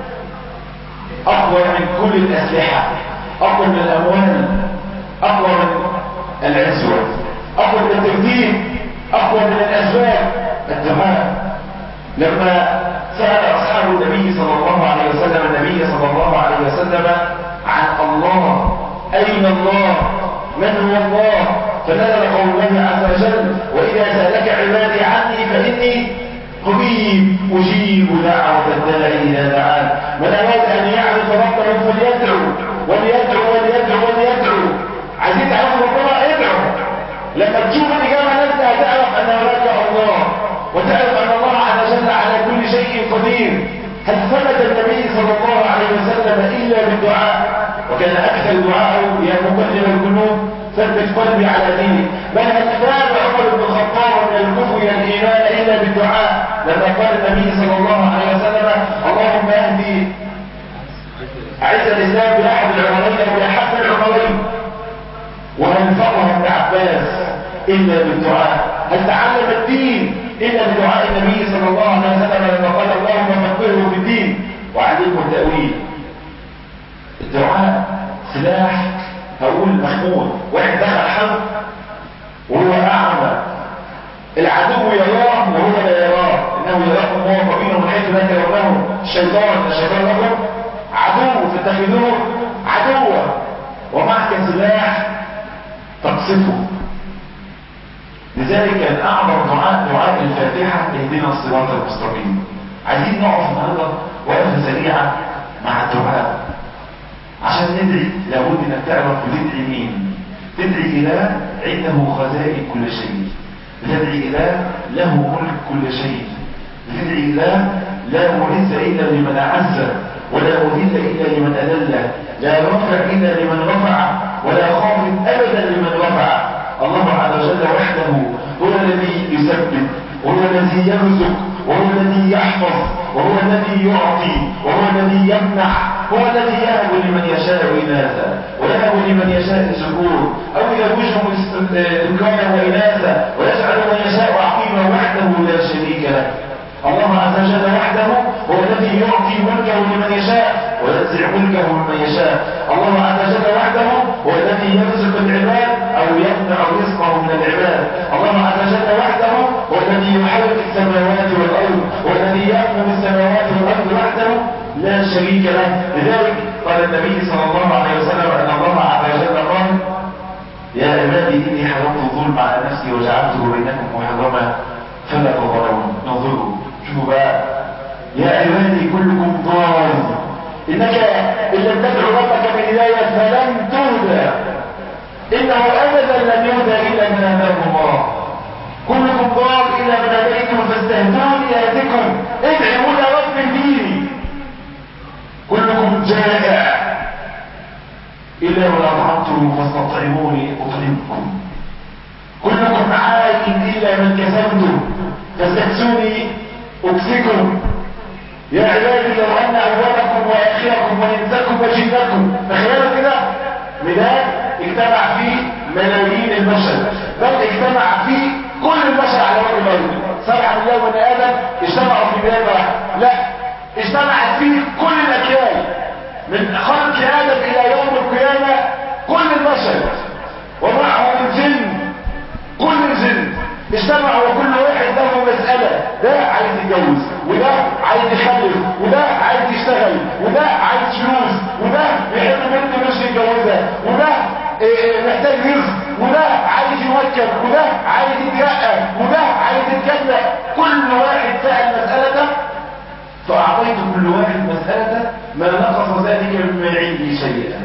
اقوى من كل الاسلحه اقوى من الاموال اقوى من العزوه اقوى من الترتيب اقوى من الاسباب الدعاء لما سال اصحاب النبي صلى الله عليه وسلم النبي صلى الله عليه وسلم عن الله اين الله من هو الله فنزل قول الله عز وجل واذا سالك عبادي عني فاني قريب اجيب دعوه الداعي اذا دعان من اراد ان يعرف ربه فليدعو وليدعو وليدعو وليدعو عايزين تعرفوا ربنا ادعوا لما تشوف الاجابه نازله هتعرف ان هناك الله وتعرف ان الله عز وجل على كل شيء قدير هل ثبت النبي صلى الله عليه وسلم الا بالدعاء وكان اكثر دعاءه يا مقلب القلوب ثبت قلبي على دينك بل هل ثاب عمر بن الخطاب من الكفر الى الايمان الا بالدعاء لما قال النبي صلى الله عليه وسلم اللهم اهدي اعز الاسلام باحد العمرين وباحد العمرين وهل فقه ابن عباس الا بالدعاء هل تعلم الدين الا بدعاء النبي صلى الله عليه وسلم لما قال اللهم فقهه في الدين وعلمه التاويل الدعاء سلاح هقول محمود واحد دخل حرب وهو اعمى العدو يراه وهو لا يراه انه يراكم وهو قبيل من حيث لا ترونه الشيطان الشيطان لكم عدو فاتخذوه عدوا ومعك سلاح تقصفه لذلك كان اعظم دعاء دعاء الفاتحه اهدنا الصراط المستقيم عايزين نقف النهارده وقفه سريعه مع الدعاء عشان ندعي لابد انك تعرف بتدعي مين تدعي اله عنده خزائن كل شيء بتدعي اله له ملك كل شيء بتدعي اله لا معز الا لمن اعز ولا مذل إلا لمن أذل لا رافع إلا لمن رفع ولا خافض أبدا لمن رفع الله عز وجل وحده هو الذي يثبت وهو الذي يرزق وهو الذي يحفظ وهو الذي يعطي وهو الذي يمنح هو الذي يهب لمن يشاء إناثا ويهب لمن يشاء الذكور أو يزوجهم ذكرانا وإناثا ويجعل من يشاء عقيما وحده لا شريك له الله عز وجل وحده هو الذي يعطي ملكه لمن يشاء وينزع ملكه ممن يشاء الله عز وجل وحده هو الذي يرزق العباد أو يمنع رزقه من العباد الله عز وجل وحده هو الذي يحرك السماوات والأرض هو الذي يحكم السماوات والأرض وحده لا شريك له لذلك قال النبي صلى الله عليه وسلم أن الله عز وجل قال يا عبادي إني حرمت الظلم على نفسي وجعلته بينكم محرما فلا تظلموا انظروا شوفوا بقى يا عبادي كلكم ضال إنك إن لم تدعو ربك بالهداية فلن تهدى إنه أبدا لن يهدى إلا من هداه الله كلكم ضال إلا من هديتم فاستهدوني أهدكم ادعوا إلى رب ديني كلكم جائع إلا من أطعمتم فاستطعموني أطعمكم كلكم عائد إلا من كسبتم فاستكسوني أكسكم يا عبادي لو أن أولكم وآخركم وإنسكم وجنكم تخيلوا كده ميدان اجتمع فيه ملايين البشر بل اجتمع فيه كل البشر على وجه الأرض سبعة مليون بني آدم اجتمعوا في ميدان واحد لا اجتمعت فيه كل الأكيان من خلق آدم إلى يوم القيامة كل البشر ومعهم الجن كل الجن اجتمعوا وكل واحد له مسألة ده عايز يتجوز وده عايز يخلف وده عايز يشتغل وده عايز فلوس وده بيحب بنت مش يتجوزها وده إيه إيه محتاج رزق وده عايز يوكل وده عايز يترقى وده عايز يتكلم كل واحد سأل مسألته فأعطيت كل واحد مسألته ما نقص ذلك مما عندي شيئا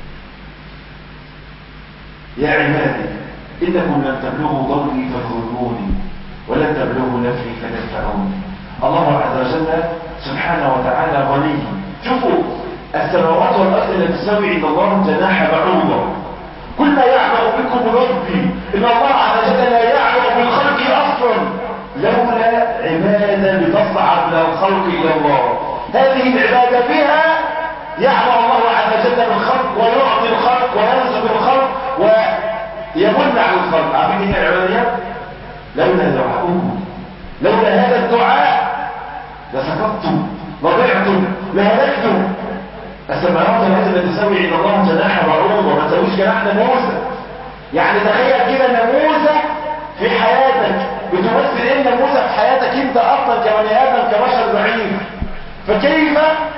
يا عبادي إنكم لن تبلغوا ضري فتضروني ولن تبلغوا نفعي فتنفعوني الله عز وجل سبحانه وتعالى غني شوفوا السماوات والأرض لا تساوي عند الله جناح بعوضة كل ما يعلم بكم ربي إن الله عز وجل لا يعلم بالخلق أصلا لولا عبادة لتصعد من الخلق إلى الله هذه العبادة بها يعلم الله عز وجل بالخلق ويعطي الخلق ويرزق الخلق ويمن على الخلق عارفين ايه العبادة لولا دعاؤكم لولا هذا الدعاء لسقطتم لضعتم لهلكتم السماوات التي لا تساوي عند الله جناح بعوضة ما تساويش جناحنا موسى يعني تخيل كده نموذج في حياتك بتمثل ايه نموذج في حياتك انت اصلا كبني ادم كبشر ضعيف فكيف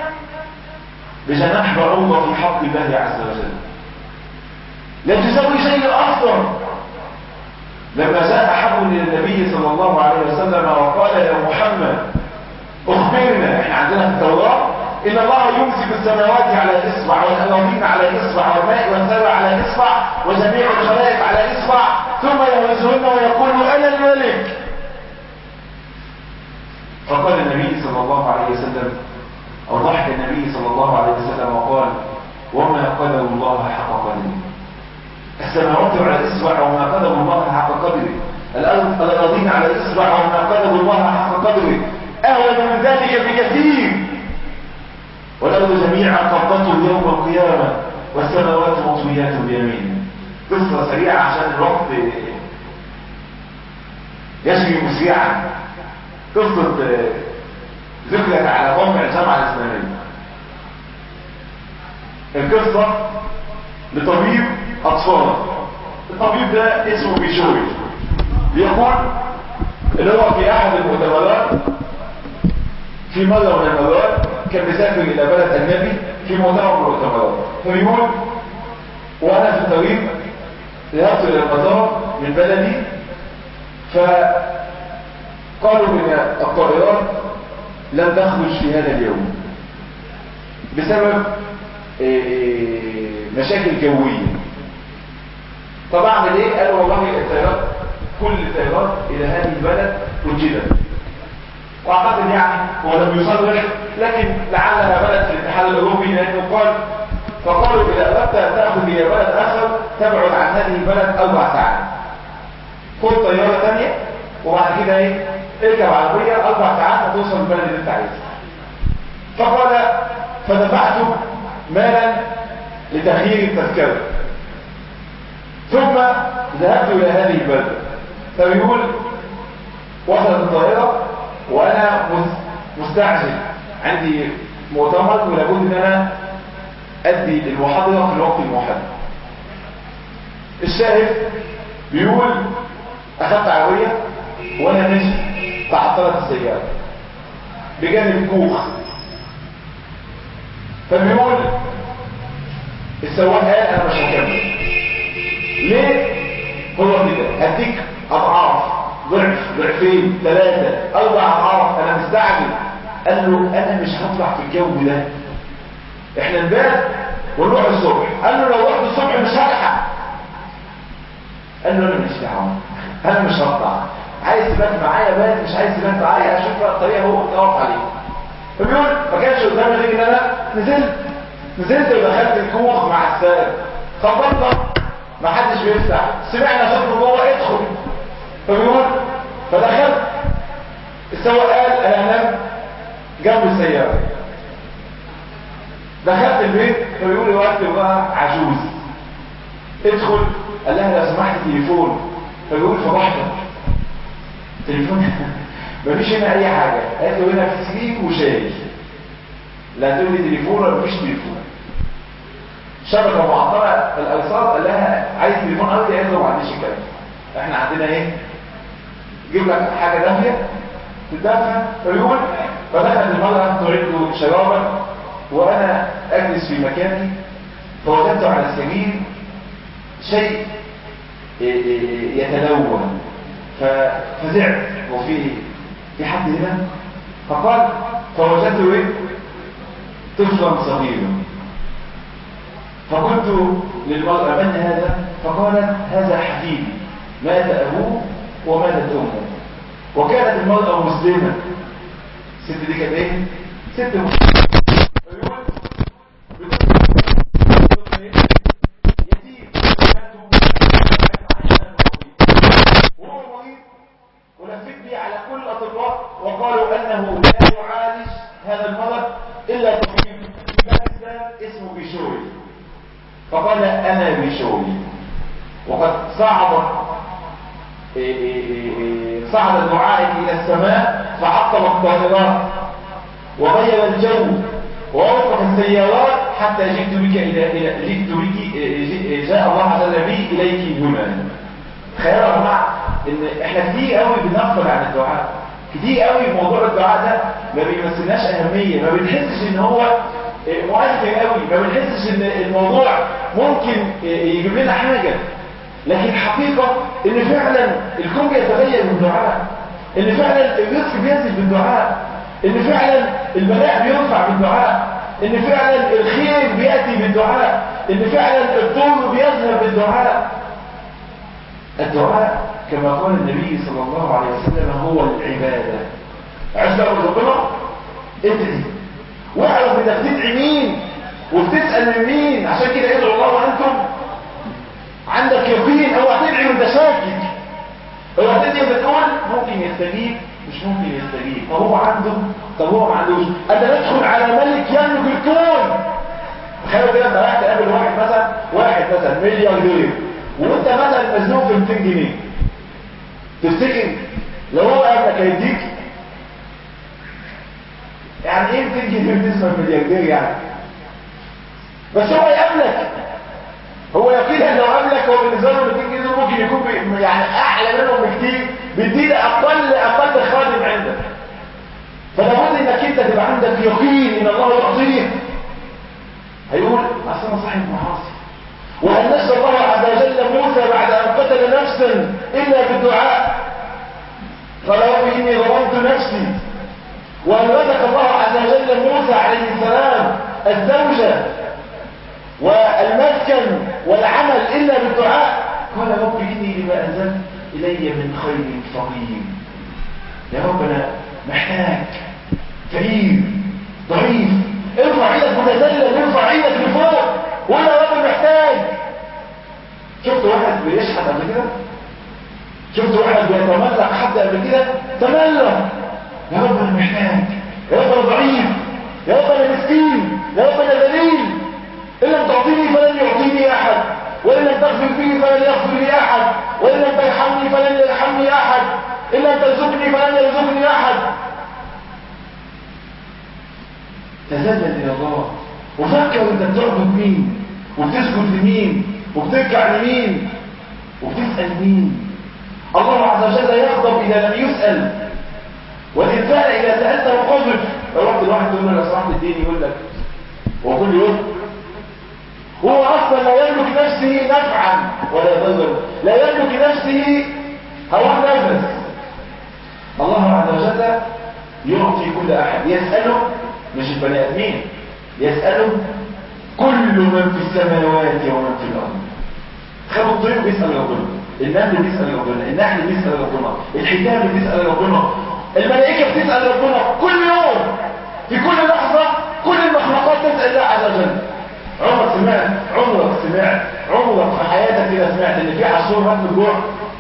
بجناح بعوضة في حق الله عز وجل لا تساوي شيء اصلا لما جاء حق للنبي صلى الله عليه وسلم وقال يا محمد اخبرنا احنا عندنا في التوراة ان الله يمسك السماوات على الاصبع والارضين على الاصبع والماء والثرى على الاصبع وجميع الخلائق على الاصبع ثم يهزهن ويقول انا الملك فقال النبي صلى الله عليه وسلم او ضحك النبي صلى الله عليه وسلم وقال وما قدر الله حق قدره السماوات على الاصبع وما قدر الله حق قدره الارض الارضين على الاصبع وما قدر الله حق قدره اهون من ذلك بكثير والأرض جميعا قبضته يوم القيامة والسماوات مطويات بيمينه قصة سريعة عشان الوقت يجري مسرعا قصة ذكرت على موقع الجامعة الإسلامية القصة لطبيب أطفال الطبيب ده اسمه بيشوي بيقول اللي هو في أحد المؤتمرات في مرة من المرات كان بيسافر إلى بلد أجنبي في مؤتمر من المؤتمرات فبيقول وأنا في الطريق ذهبت إلى المطار من بلدي فقالوا إن الطائرات لم تخرج في هذا اليوم بسبب مشاكل جوية طب أعمل إيه؟ قالوا والله الطيارات كل الطيارات إلى هذه البلد أجلت واعتقد يعني هو لم يصرح لكن لعلها بلد في الاتحاد الاوروبي لانه قال فقالوا اذا اردت ان تاخذ الى بلد اخر تبعد عن هذه البلد اربع ساعات خد طياره ثانيه وبعد كده ايه اركب عربيه اربع ساعات هتوصل البلد اللي انت عايزها فقال فدفعت مالا لتغيير التذكره ثم ذهبت الى هذه البلده فبيقول وصلت الطائره وانا مستعجل عندي مؤتمر ولابد ان انا ادي المحاضره في الوقت المحدد الشاهد بيقول اخذت عربيه وانا ماشي تعطلت السياره بجانب كوخ فبيقول السواق قال انا مش هكمل ليه هو كده هديك اضعاف ضعف ضعفين ثلاثه اربع اضعاف انا مستعجل قال له انا مش هطلع في الجو ده احنا نبات ونروح الصبح قال له لو رحت الصبح مش هلحق قال له انا مش دعوه انا مش هطلع عايز تبات معايا بات مش عايز تبات معايا اشوف بقى الطريقه هو تقف عليه فبيقول ما كانش قدامي غير ان انا نزلت نزلت ودخلت الكوخ مع السائق خبطنا ما حدش بيفتح سمعنا صوت من جوه ادخل فبيقول فدخلت السواق قال انا هنام جنب السياره دخلت البيت فبيقول لي وقت بقى عجوز ادخل قال لها لو سمحت تليفون فبيقول فبحضر تليفون مفيش هنا اي حاجه قالت له هنا في سليك وشاي لا تقول لي تليفون ولا مفيش تليفون شبكه معطله الايصال قال لها عايز تليفون ارضي قالت له ما عنديش الكلام احنا عندنا ايه جيب لك حاجه دافيه تدافع فيقول فدخلت المرأة تعد شرابا وانا اجلس في مكاني فوجدت على السرير شيء يتلون ففزعت وفي في حد هنا فقال فوجدت ايه طفلا صغيرا فقلت للمرأة من هذا فقالت هذا حبيبي مات أبوه وماتت أمه وكانت المرأة مسلمة الست دي كانت ايه ست مسلمة يتيم وهو مريض ولفت بي على كل الأطباء وقالوا أنه لا يعالج هذا المرض إلا طبيب في باكستان اسمه بيشوري فقال أنا بيشوري وقد صعد صعد دعائك إلى السماء فعطل الطائرات وغير الجو ووقف السيارات حتى جئت بك إلى إلى جئت بك جاء الله عز وجل بي إليك هنا تخيلوا يا جماعه ان احنا كتير قوي بنغفل عن الدعاء كتير قوي موضوع الدعاء ده ما بيمثلناش اهميه ما بنحسش ان هو مؤثر قوي ما بنحسش ان الموضوع ممكن يجيب لنا حاجه لكن الحقيقه ان فعلا الكون بيتغير بالدعاء ان فعلا الرزق بينزل بالدعاء ان فعلا البلاء بيرفع بالدعاء ان فعلا الخير بياتي بالدعاء ان فعلا الضر بيظهر بالدعاء الدعاء كما قال النبي صلى الله عليه وسلم هو العبادة عايز تعرف ربنا ادعي واعرف انك بتدعي مين وبتسأل من مين عشان كده ادعوا الله وانتم عندك يقين اوعى تدعي وانت شاكك اوعى تدعي وانت تقول ممكن يستجيب مش ممكن يستجيب طب هو عنده طب هو ما عندوش انت تدخل على ملك يملك الكون تخيل كده لما رايح تقابل واحد مثلا واحد مثلا ملياردير وانت مثلا مزنوق في 200 جنيه تفتكر لو هو قابلك هيديك يعني ايه 200 جنيه بالنسبه للملياردير يعني بس هو يقابلك هو يقينا لو قابلك هو بالنسبه له 200 جنيه ممكن يكون بي يعني اعلى منهم بكتير بيديك اقل اقل خادم عندك فلابد انك انت تبقى عندك يقين ان الله يعطيك هيقول اصل انا صاحب معاصي وهل نجى الله عز وجل موسى بعد أن قتل نفسا إلا بالدعاء قال رب إني ظلمت نفسي وهل رزق الله عز وجل موسى عليه السلام الزوجة والمسكن والعمل إلا بالدعاء قال رب إني لما أنزلت إلي من خير فقير يا رب أنا محتاج فقير ضعيف ارفع ايدك متذلل ارفع ايدك لفوق وقول يا رب محتاج شفت واحد بيشحت قبل كده شفت واحد بيتملق حد قبل كده تملق يا رب انا محتاج يا رب انا ضعيف يا رب انا مسكين يا رب انا ذليل ان لم تعطيني فلن يعطيني احد وان لم تغفر لي فلن يغفر لي احد وان لم ترحمني فلن يرحمني احد ان لم ترزقني فلن يرزقني احد تذلل الى الله وفكر انت بتعبد مين وبتسجد لمين وبتركع لمين وبتسال مين الله عز وجل يغضب اذا لم يسال والانسان اذا سالته قذف لو رحت لواحد تقول له لو سمحت الدين يقول لك هو كل يوم هو اصلا لا يملك نفسه نفعا ولا ضرا لا يملك نفسه هواء نفس الله عز وجل يعطي كل احد يساله مش البني ادمين يساله كل من في السماوات ومن في الارض خلوا الطير بيسال ربنا النمل بيسال ربنا النحل بيسال ربنا الحيتان بتسال ربنا الملائكه بتسال ربنا كل يوم في كل لحظه كل المخلوقات تسال الله عز وجل عمرك سمعت عمرك سمعت عمرك في حياتك كده سمعت ان في عصفور مات من الجوع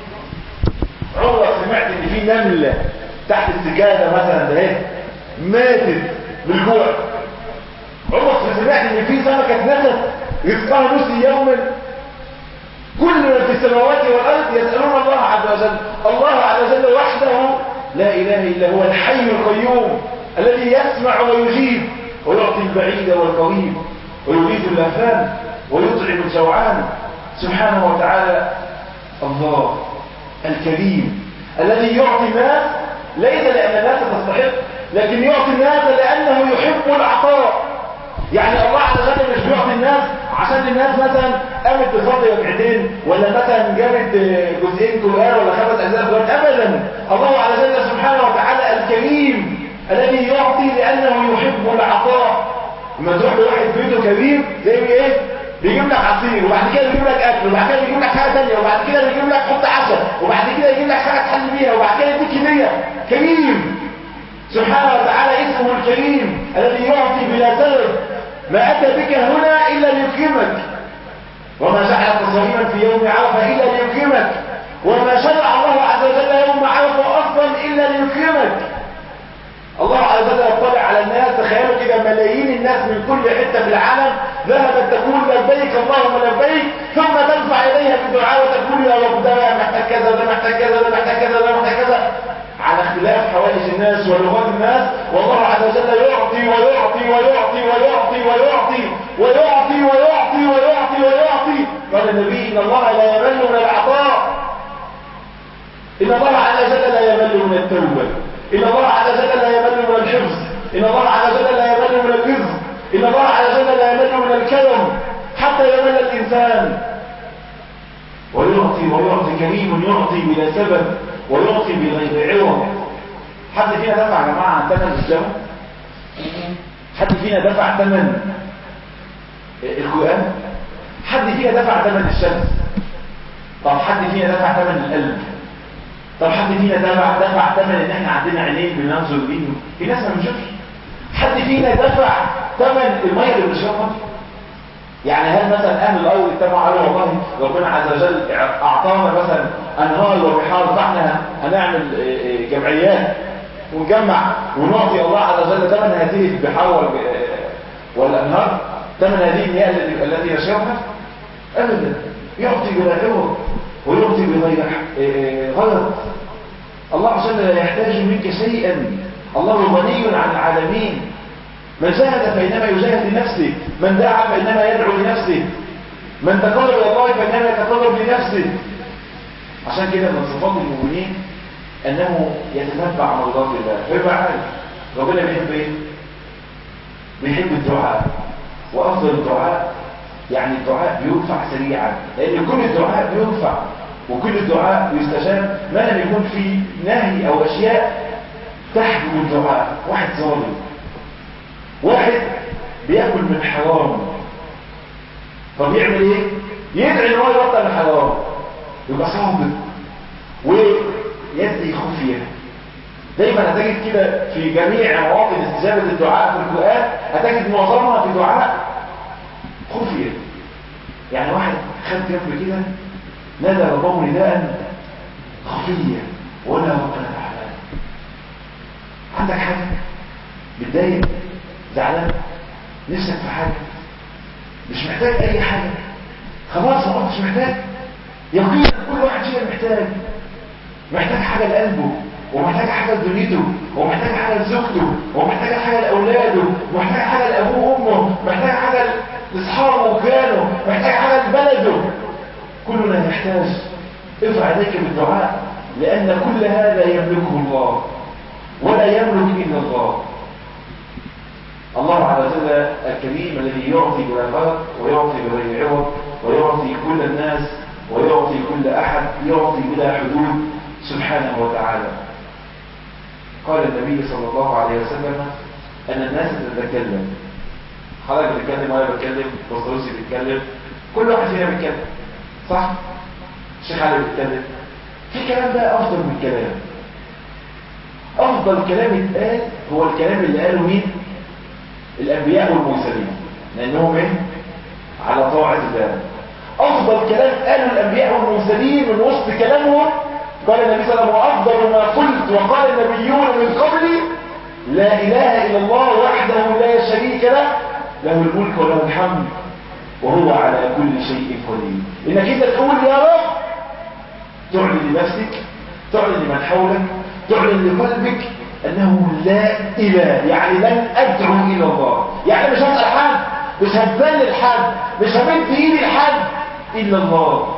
عمرك سمعت ان في نمله تحت السجاده مثلا ده اهي ماتت بالجوع عمرك سمعت ان في سمكه نفس رزقها نص يوما كل من في السماوات والارض يسالون الله عز وجل الله عز وجل وحده لا اله الا هو الحي القيوم الذي يسمع ويجيب ويعطي البعيد والقريب ويغيث الافهام ويطعم الجوعان سبحانه وتعالى الله الكريم الذي يعطي الناس ليس لان الناس تستحق لكن يعطي الناس لانه يحب العطاء يعني الله عز وجل مش بيعطي الناس عشان الناس مثلا قامت تصلي ركعتين ولا مثلا جابت جزئين قران ولا خمس اجزاء قران ابدا الله عز وجل سبحانه وتعالى الكريم الذي يعطي لانه يحب العطاء لما تروح لواحد بيته كريم زي ايه بيجيب لك عصير وبعد كده بيجيب لك اكل وبعد كده بيجيب لك حاجه ثانيه وبعد كده بيجيب لك حط عشاء وبعد كده يجيب لك حاجه تحل بيها وبعد كده يديك هديه كريم سبحانه وتعالى اسمه الكريم الذي يعطي بلا سبب ما اتى بك هنا الا ليكرمك وما جعلك صائما في يوم عرفه الا ليكرمك وما شرع الله عز وجل يوم عرفه اصلا الا ليكرمك الله عز وجل يطلع على الناس تخيلوا كده ملايين الناس من كل حته في العالم ذهبت تقول لبيك اللهم لبيك ثم ترفع يديها بالدعاء وتقول يا رب ده محتاج كذا ده محتاج كذا ده محتاج كذا ده محتاج كذا على اختلاف حوائج الناس ولغات الناس والله عز وجل يعطي ويعطي ويعطي ويعطي ويعطي ويعطي ويعطي ويعطي ويعطي قال النبي ان الله لا يمل من العطاء ان الله عز وجل لا يمل من التوبه ان الله عز وجل لا يمل من الحفظ ان الله عز وجل لا يمل من الرزق ان الله عز وجل لا يمل من الكرم حتى يمل الانسان ويعطي ويعطي كريم يعطي بلا سبب ويعطي بغير عوض حد فينا دفع يا جماعه عن ثمن الاسلام حد فينا دفع ثمن القران حد فينا دفع ثمن الشمس طب حد فينا دفع ثمن القلب طب حد فينا دفع دفع ثمن ان احنا عندنا عينين بننظر بيهم في ناس ما بنشوفش حد فينا دفع ثمن الميه اللي بنشربها يعني هل مثلا اهل الارض اتبعوا قالوا والله ربنا عز وجل اعطانا مثلا انهار وبحار فاحنا هنعمل جمعيات ونجمع ونعطي الله عز وجل ثمن هذه البحار والانهار ثمن هذه المياه التي نشربها ابدا يعطي بلا عوض ويعطي بغير غلط الله عز وجل لا يحتاج منك شيئا الله غني عن العالمين من جاهد فإنما يجاهد لنفسه من دعا فإنما يدعو لنفسه من تقرب إلى الله فإنما يتقرب لنفسه عشان كده من صفات المؤمنين أنه يتتبع مرضات الله فيبقى عارف ربنا بيحب إيه؟ بيحب الدعاء وأفضل الدعاء يعني الدعاء بيرفع سريعا لأن كل الدعاء بيرفع وكل الدعاء يستجاب ما لم يكون في نهي أو أشياء تحجب الدعاء واحد ظالم واحد بياكل من حرام طب يعمل ايه يدعي ان هو يبطل الحرام يبقى صادق ويدعي خفيه دايما هتجد كده في جميع مواطن استجابة الدعاء في القرآن هتجد معظمها في دعاء خفية يعني واحد خد جنب كده نادى ربه نداء خفية ولا ربنا تعالى عندك حاجة متضايق زعلان نفسك في حاجة مش محتاج اي حاجة خلاص ما كنتش محتاج يقينا كل واحد فينا محتاج محتاج حاجة لقلبه ومحتاج حاجة لدنيته ومحتاج حاجة لزوجته ومحتاج حاجة لأولاده ومحتاج حاجة لأبوه وأمه محتاج حاجة لأصحابه وجيرانه محتاج حاجة لبلده كلنا نحتاج ارفع يديك بالدعاء لأن كل هذا يملكه الله ولا يملك إلا الله الله عز وجل الكريم الذي يعطي بلا فرق ويعطي بغير عوض ويعطي كل الناس ويعطي كل أحد يعطي بلا حدود سبحانه وتعالى قال النبي صلى الله عليه وسلم أن الناس تتكلم حضرتك بتتكلم وأنا بتكلم بصروسي بيتكلم كل واحد فينا بيتكلم صح؟ الشيخ علي بيتكلم في كلام بقى أفضل من كلام أفضل كلام اتقال هو الكلام اللي قاله مين؟ الأنبياء والمرسلين لأنهم إيه؟ على طاعة الله أفضل كلام قاله الأنبياء والمرسلين من وسط كلامهم قال النبي صلى الله عليه وسلم وأفضل ما قلت وقال النبيون من قبلي لا إله إلا الله وحده لا شريك له له الملك وله الحمد وهو على كل شيء قدير إنك أنت تقول يا رب تعلن لنفسك تعلن لمن حولك تعلن لقلبك أنه لا إله يعني لن أدعو إلى الله يعني مش هسأل حد مش هتذلل حد مش همد إيدي لحد إلا الله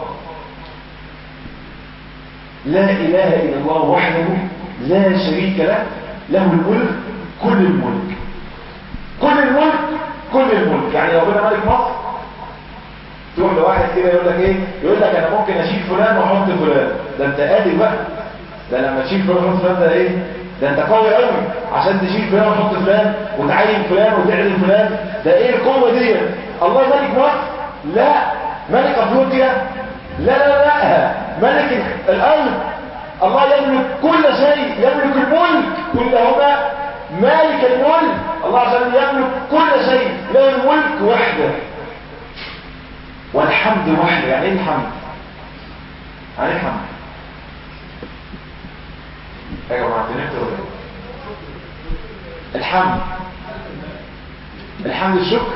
لا إله إلا الله وحده لا شريك له له الملك كل الملك كل الملك كل الملك يعني ربنا ملك مصر تروح لواحد كده يقول لك ايه يقول لك انا ممكن اشيل فلان واحط فلان ده انت قادر بقى ده لما تشيل فلان وتحط فلان ده ايه ده انت قوي قوي عشان تشيل فلان وتحط فلان وتعين فلان وتعلن فلان ده ايه القوه دي الله ملك مصر لا ملك افريقيا لا لا لا ملك الارض الله يملك كل شيء يملك الملك كلهما مالك الملك الله عز وجل يملك كل شيء له الملك وحده والحمد وحده يعني ايه الحمد يعني ايه الحمد يا جماعه فهمتوا ولا ايه الحمد الحمد الشكر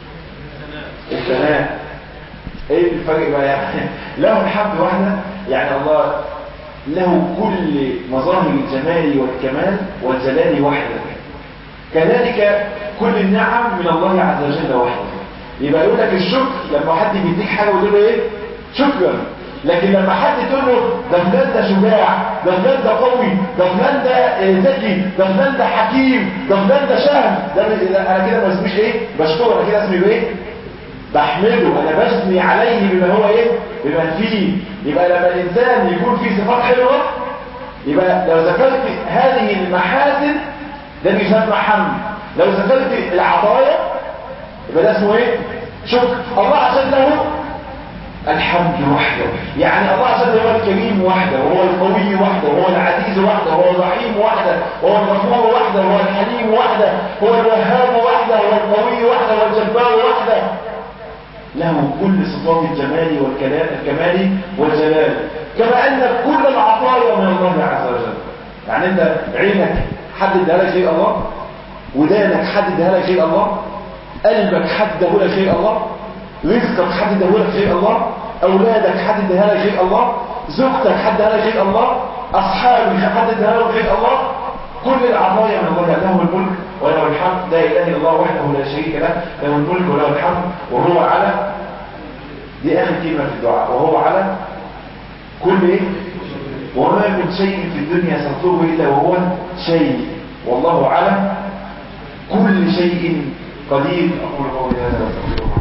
الثناء ايه الفرق بقى يعني له الحمد وحده يعني الله له كل مظاهر الجمال والكمال والجلال وحده كذلك كل النعم من الله عز وجل وحده يبقى يقول لك الشكر لما حد بيديك حاجه وتقول له ايه شكرا لكن لما حد تقول له ده فلان ده شجاع ده فلان ده قوي ده فلان ده ذكي ده فلان ده حكيم ده فلان ده شهم ده انا كده ما اسميش ايه بشكره انا كده اسمي ايه بحمده انا بثني عليه بما هو ايه بما فيه يبقى لما الانسان يكون فيه صفات حلوه يبقى لو ذكرت هذه المحاسن ده بيسمى حمد لو ذكرت العطايا يبقى ده اسمه ايه شكر الله عز وجل له الحمد وحده يعني الله عز وجل هو الكريم وحده وهو القوي وحده وهو العزيز وحده وهو الرحيم وحده وهو الغفور وحده وهو الحليم وحده هو الوهاب وحده هو القوي وحده هو الجبار وحده له كل صفات الجمال والكمال والجلال كما أن كل العطايا من الله عز وجل يعني أنت عينك حد ادها لك غير الله ودانك حد ادها لك غير الله قلبك حد اداه لك غير الله رزقك حد اداه لك غير الله أولادك حد ادها لك غير الله زوجتك حد ادها لك غير الله أصحابك حد ادها لك غير الله كل العطايا من الله له الملك وله الحمد لا اله الا الله وحده لا شريك له له الملك وله الحمد وهو على دي اخر كلمه في الدعاء وهو على كل ايه وما من شيء في الدنيا سنطلبه الا وهو شيء والله على كل شيء قدير اقول قولي هذا واستغفر الله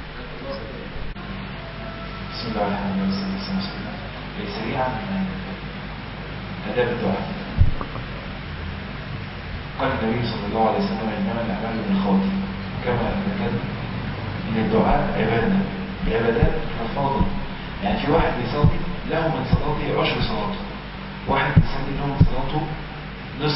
بسم الله الرحمن الرحيم والصلاه والسلام سريعا اداب الدعاء قال النبي صلى الله عليه وسلم انما الاعمال بالخواتيم كما ذكرنا ان الدعاء عباده العبادات تفاضل يعني في واحد بيصلي له من صلاته عشر صلاته واحد بيصلي له من صلاته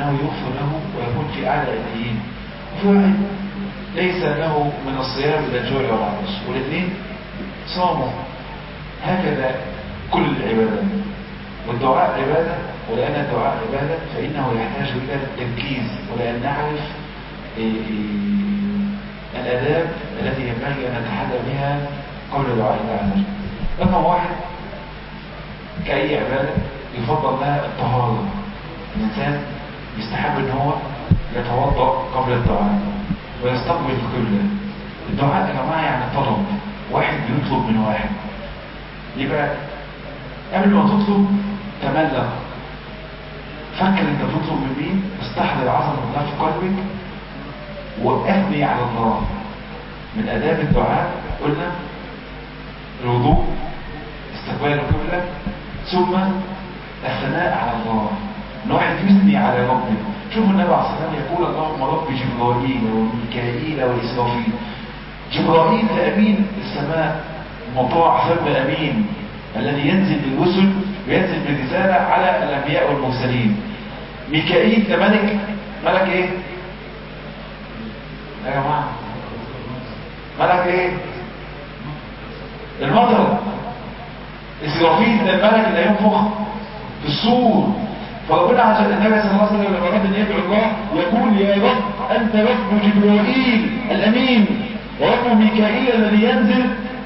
أنه يغفر له ويكون في أعلى الدين وفي واحد ليس له من الصيام إلا الجوع والعطش والاثنين صاموا هكذا كل العبادة والدعاء عبادة ولأن الدعاء عبادة فإنه يحتاج إلى التركيز ولأن نعرف إيه، إيه، الآداب التي ينبغي أن نتحدى بها قبل دعاء الله عز وجل رقم واحد كأي عبادة يفضل لها الطهارة الإنسان يستحب أن هو يتوضأ قبل الدعاء ويستقبل القبلة الدعاء يا جماعة يعني طلب واحد بيطلب من واحد يبقى قبل ما تطلب تملق فكر انت تطلب من مين استحضر عظمة الله في قلبك واثني على الله من اداب الدعاء قلنا الوضوء استقبال القبلة ثم الثناء على الله ان واحد يثني على ربه شوفوا النبي عليه الصلاه والسلام يقول اللهم رب جبرائيل وميكائيل واسرافيل جبرائيل ده امين السماء مطاع ثم امين الذي ينزل بالرسل وينزل بالرساله على الانبياء والمرسلين ميكائيل ده ملك ملك ايه يا جماعه ملك ايه المطر اسرافيل ده الملك اللي ينفخ في الصور فربنا عز وجل النبي صلى الله عليه وسلم لما اراد ان يدعو الله يقول يا رب انت رب جبرائيل الامين ورب ميكائيل الذي ينزل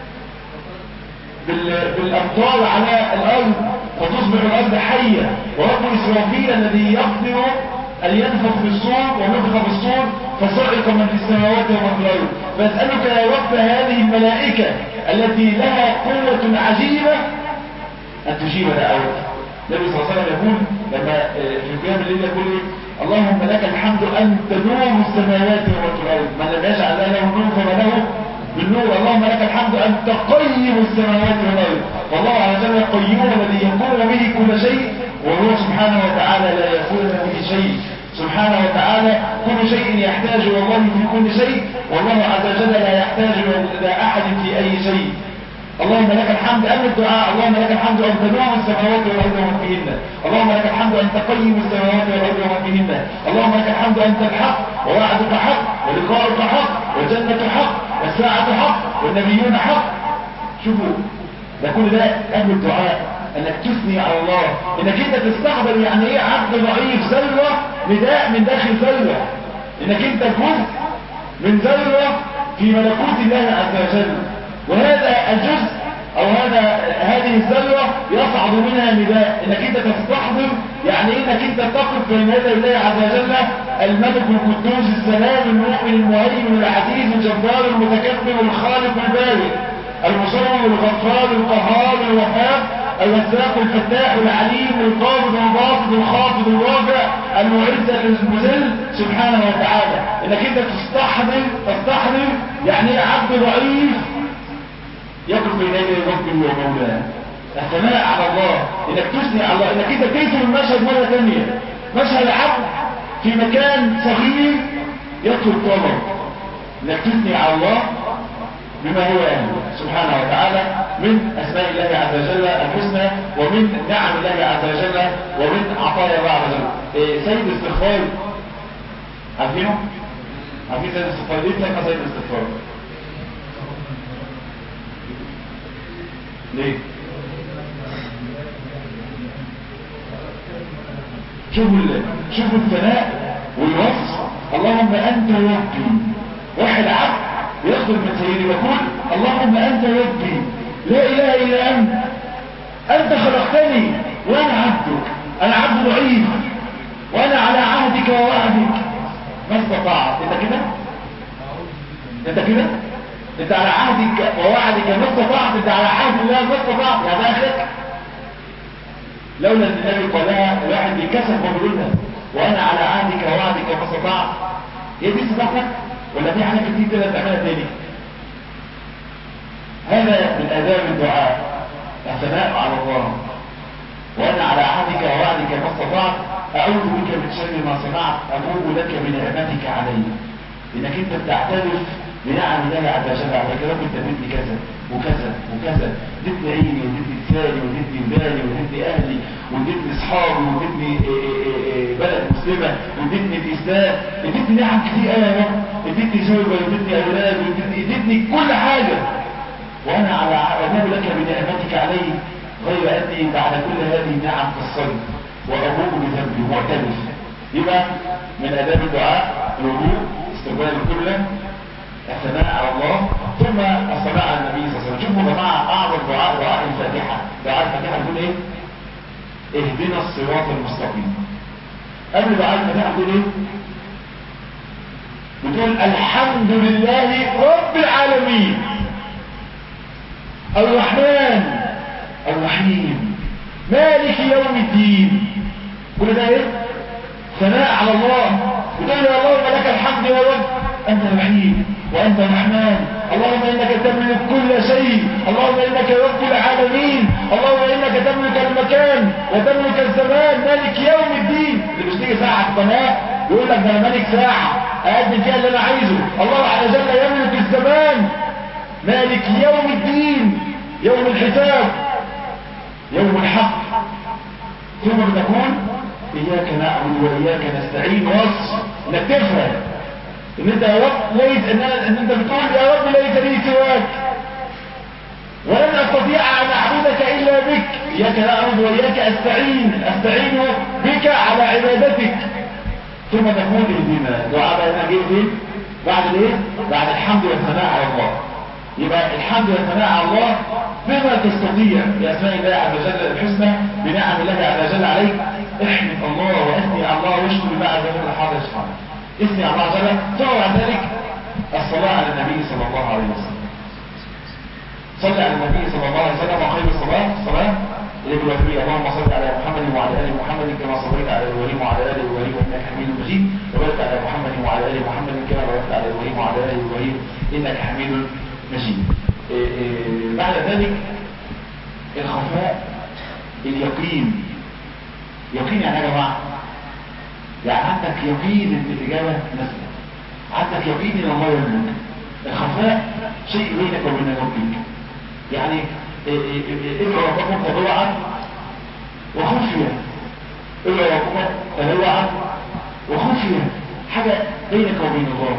بال- بالامطار على الارض فتصبح الارض حيه ورب اسرافيل الذي يقدر ان ينفخ في الصور ونفخ في الصور فصعق من في السماوات ومن في الارض فاسالك يا رب هذه الملائكه التي لها قوه عجيبه أن تجيب دعوتك النبي صلى الله عليه وسلم يقول لما آه، في قيام الليل يقول إيه؟ اللهم لك الحمد أنت نور السماوات ومن في الأرض من لم يجعل له نور فما له بالنور اللهم لك الحمد أنت قيم السماوات والأرض والله عز وجل القيوم الذي يقوم به كل شيء وهو سبحانه وتعالى لا يكون به شيء سبحانه وتعالى كل شيء يحتاج والله في كل شيء والله عز وجل لا يحتاج إلى أحد في أي شيء اللهم لك الحمد أن الدعاء اللهم لك الحمد أن تنوع السماوات والأرض ومن فيهن اللهم لك الحمد أن تقيم السماوات والأرض ومن فيهن اللهم لك الحمد أنت الحق ووعدك حق ولقاؤك حق والجنة حق والساعة حق والنبيون حق شوفوا ده كل ده قبل الدعاء انك تثني على الله انك انت تستحضر يعني ايه عبد ضعيف ذره نداء من داخل ذره انك انت جزء من ذره في ملكوت الله عز وجل وهذا الجزء او هذا هذه الذره يصعد منها نداء انك انت تستحضر يعني إيه انك انت تقف بين يدي الله عز وجل الملك القدوس السلام المؤمن المهيمن العزيز الجبار المتكبر الخالق البارئ المصور الغفار القهار الوهاب الرزاق الفتاح العليم القابض الباسط الخافض الرافع المعز المذل سبحانه وتعالى انك انت تستحضر تستحضر يعني ايه عبد ضعيف يقف بين يدي ربه ومولاه الثناء على الله انك تثني على الله انك انت ترسم المشهد مره ثانيه مشهد عبد في مكان صغير يطلب طلب انك تثني على الله بما هو أهله سبحانه وتعالى من أسماء الله عز وجل الحسنى ومن نعم الله عز وجل ومن عطايا الله عز وجل إيه سيد الاستغفار عارفينه؟ عارفين سيد الاستغفار ليه تسمى سيد الاستغفار؟ ليه؟ شوفوا ال- شوفوا الثناء والوصف اللهم أنت ربي واحد عبد يخرج من سيدي يقول اللهم أنت ربي لا إله إلا أنت أنت خلقتني وأنا عبدك أنا عبد ضعيف وأنا على عهدك ووعدك ما استطعت أنت كده؟ أنت كده؟ أنت على عهدك ووعدك ما استطعت أنت على عهد الله ما استطعت يا داخلك لولا ان النبي قالها الواحد بيكسف وبيقولها وانا على عهدك ووعدك ما استطعت هي دي استطاعتك ولا في حاجه كتير كده بتعملها تاني هذا من آداب الدعاء الثناء على الله وأنا على عهدك ووعدك ما استطعت أعوذ بك من شر ما صنعت أبوء لك بنعمتك علي إنك أنت بتعترف بنعم الله عز وجل على كده كنت اديتني كذا وكذا وكذا اديتني عيني واديتني ثاني وتدي ولادي وتدي اهلي وتدي اصحابي وتدي إيه إيه إيه بلد مسلمه وتدي الاسلام ادتني نعم كتير قوي يا رب ادتني زوجه وادتني اولاد وادتني ادتني كل حاجه وانا على ابوء لك بنعمتك علي غير اني بعد كل هذه النعم قصرت وابوء بذنبي معترف يبقى من اداب الدعاء الوضوء استقبال القبله الثناء على الله ثم الصلاة على النبي صلى الله عليه وسلم شوفوا يا جماعة أعظم دعاء دعاء الفاتحة دعاء الفاتحة بتقول إيه؟ اهدنا الصراط المستقيم قبل دعاء الفاتحة بتقول إيه؟ بتقول الحمد لله رب العالمين الرحمن الرحيم مالك يوم الدين كل ده ايه ثناء على الله وتقول يا الله لك الحمد يا رب انت الرحيم وانت الرحمن اللهم انك تملك كل شيء اللهم انك رب العالمين اللهم انك تملك المكان وتملك الزمان مالك يوم الدين اللي مش تيجي ساعه القناه يقول لك ده انا مالك ساعه اقدم فيها اللي انا عايزه الله عز وجل يملك الزمان مالك يوم الدين يوم الحساب يوم الحق ثم بتقول إياك نعبد وإياك نستعين وصف انك تفهم ان انت يا رب ليس ان, إن انت بتقول يا رب ليس لي سواك ولن استطيع ان اعبدك الا بك اياك نعبد واياك استعين استعين بك على عبادتك ثم تقول اهدنا دعاء بقى هنا جه فين بعد الايه بعد الحمد والثناء على الله يبقى الحمد والثناء على الله بما تستطيع باسماء الله عز وجل الحسنى بنعم الله عز وجل عليك احمد الله واثني على الله واشكر الله عز وجل حاضر سبحانه اثني على الله عز وجل ثم بعد ذلك الصلاه على النبي صلى الله عليه وسلم صلى على النبي صلى الله عليه وسلم وخير الصلاه الصلاه الابراهيميه اللهم صل على محمد وعلى ال محمد كما صليت على ابراهيم وعلى ال ابراهيم انك حميد مجيد وبارك على محمد وعلى ال محمد كما باركت على ابراهيم وعلى ال ابراهيم انك حميد مجيد إيه إيه بعد ذلك الخفاء اليقين يقين يعني يا جماعه يعني عندك يقين ان الاجابه نازله عندك يقين ان الله يملك الخفاء شيء بينك وبين ربك يعني ادعوا ربكم تضرعا وخفيا ادعوا ربكم تضرعا وخفيا حاجه بينك وبين الله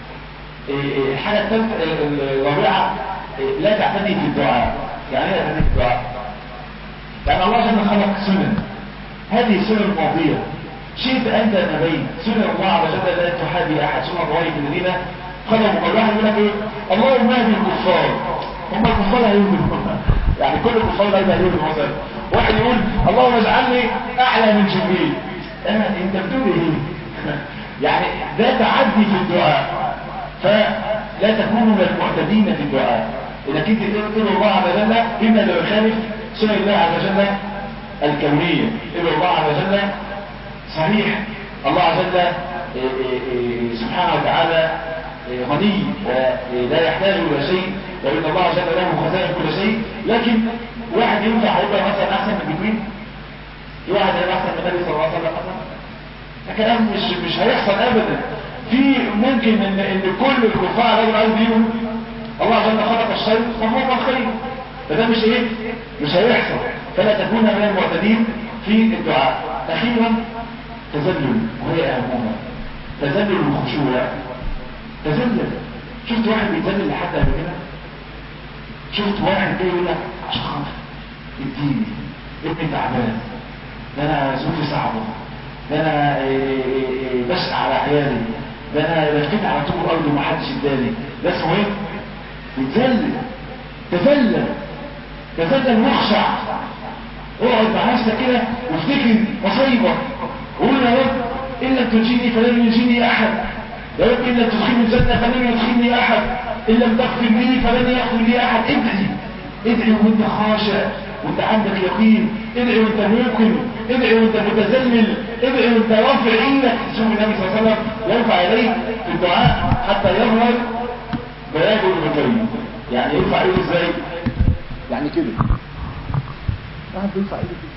الحاجه الثالثه الرابعه لا تعتني في الدعاء يعني ايه تعتني في الدعاء يعني الله جل خلق سنن هذه سنن ماضيه شئت انت نبي سنن الله عز وجل لا تحابي احد سنن الله الذين خلقوا كل واحد يقول لك ايه اللهم اهدي الكفار هم الكفار هيهدوا يعني كل الكفار لا يهدوا مثلا واحد يقول اللهم اجعلني اعلى من جبريل انا انت بتقول ايه يعني ده تعدي في الدعاء فلا تكونوا من المعتدين في الدعاء انك انت تدعو الله عز وجل بما لا يخالف سنن الله عز وجل الكونيه ادعو الله عز وجل صحيح الله عز وجل سبحانه وتعالى غني ولا يحتاج الى شيء وان الله عز وجل له خزائن كل شيء لكن واحد ينفع هيبقى مثلا احسن من جبريل في واحد هيبقى احسن من النبي صلى الله عليه وسلم مثلا ده كلام مش مش هيحصل ابدا في ممكن ان ان كل الكفار لو عايز يقول الله عز وجل خلق الشر فهو الخير فده مش ايه مش هيحصل فلا تكون من المعتدين في الدعاء اخيرا تذلل وهي اهمها تذلل الخشوع تذلل شفت واحد بيتذلل لحد قبل كده شفت واحد جاي يقول لك عشان خاطر اديني ابني تعبان ده انا ظروفي صعبه ده انا بشقى على عيالي ده انا لفيت على طول الارض ومحدش اداني ده اسمه ايه يتذلل تذلل تذلل مخشع اقعد مع نفسك كده وافتكر مصيبه وقول يا رب ان لم تنجيني فلن ينجيني احد يا رب ان لم تدخلني الجنه فلن يدخلني احد ان لم تغفر لي فلن يغفر لي احد ادعي ادعي وانت خاشع وانت عندك يقين ادعي وانت موقن ادعي وانت متذلل ادعي وانت رافع ايدك شوف النبي صلى الله عليه وسلم يرفع يديه في الدعاء حتى يظهر بياض الغفرين يعني يرفع ايده ازاي يعني كده واحد بيرفع ايده كده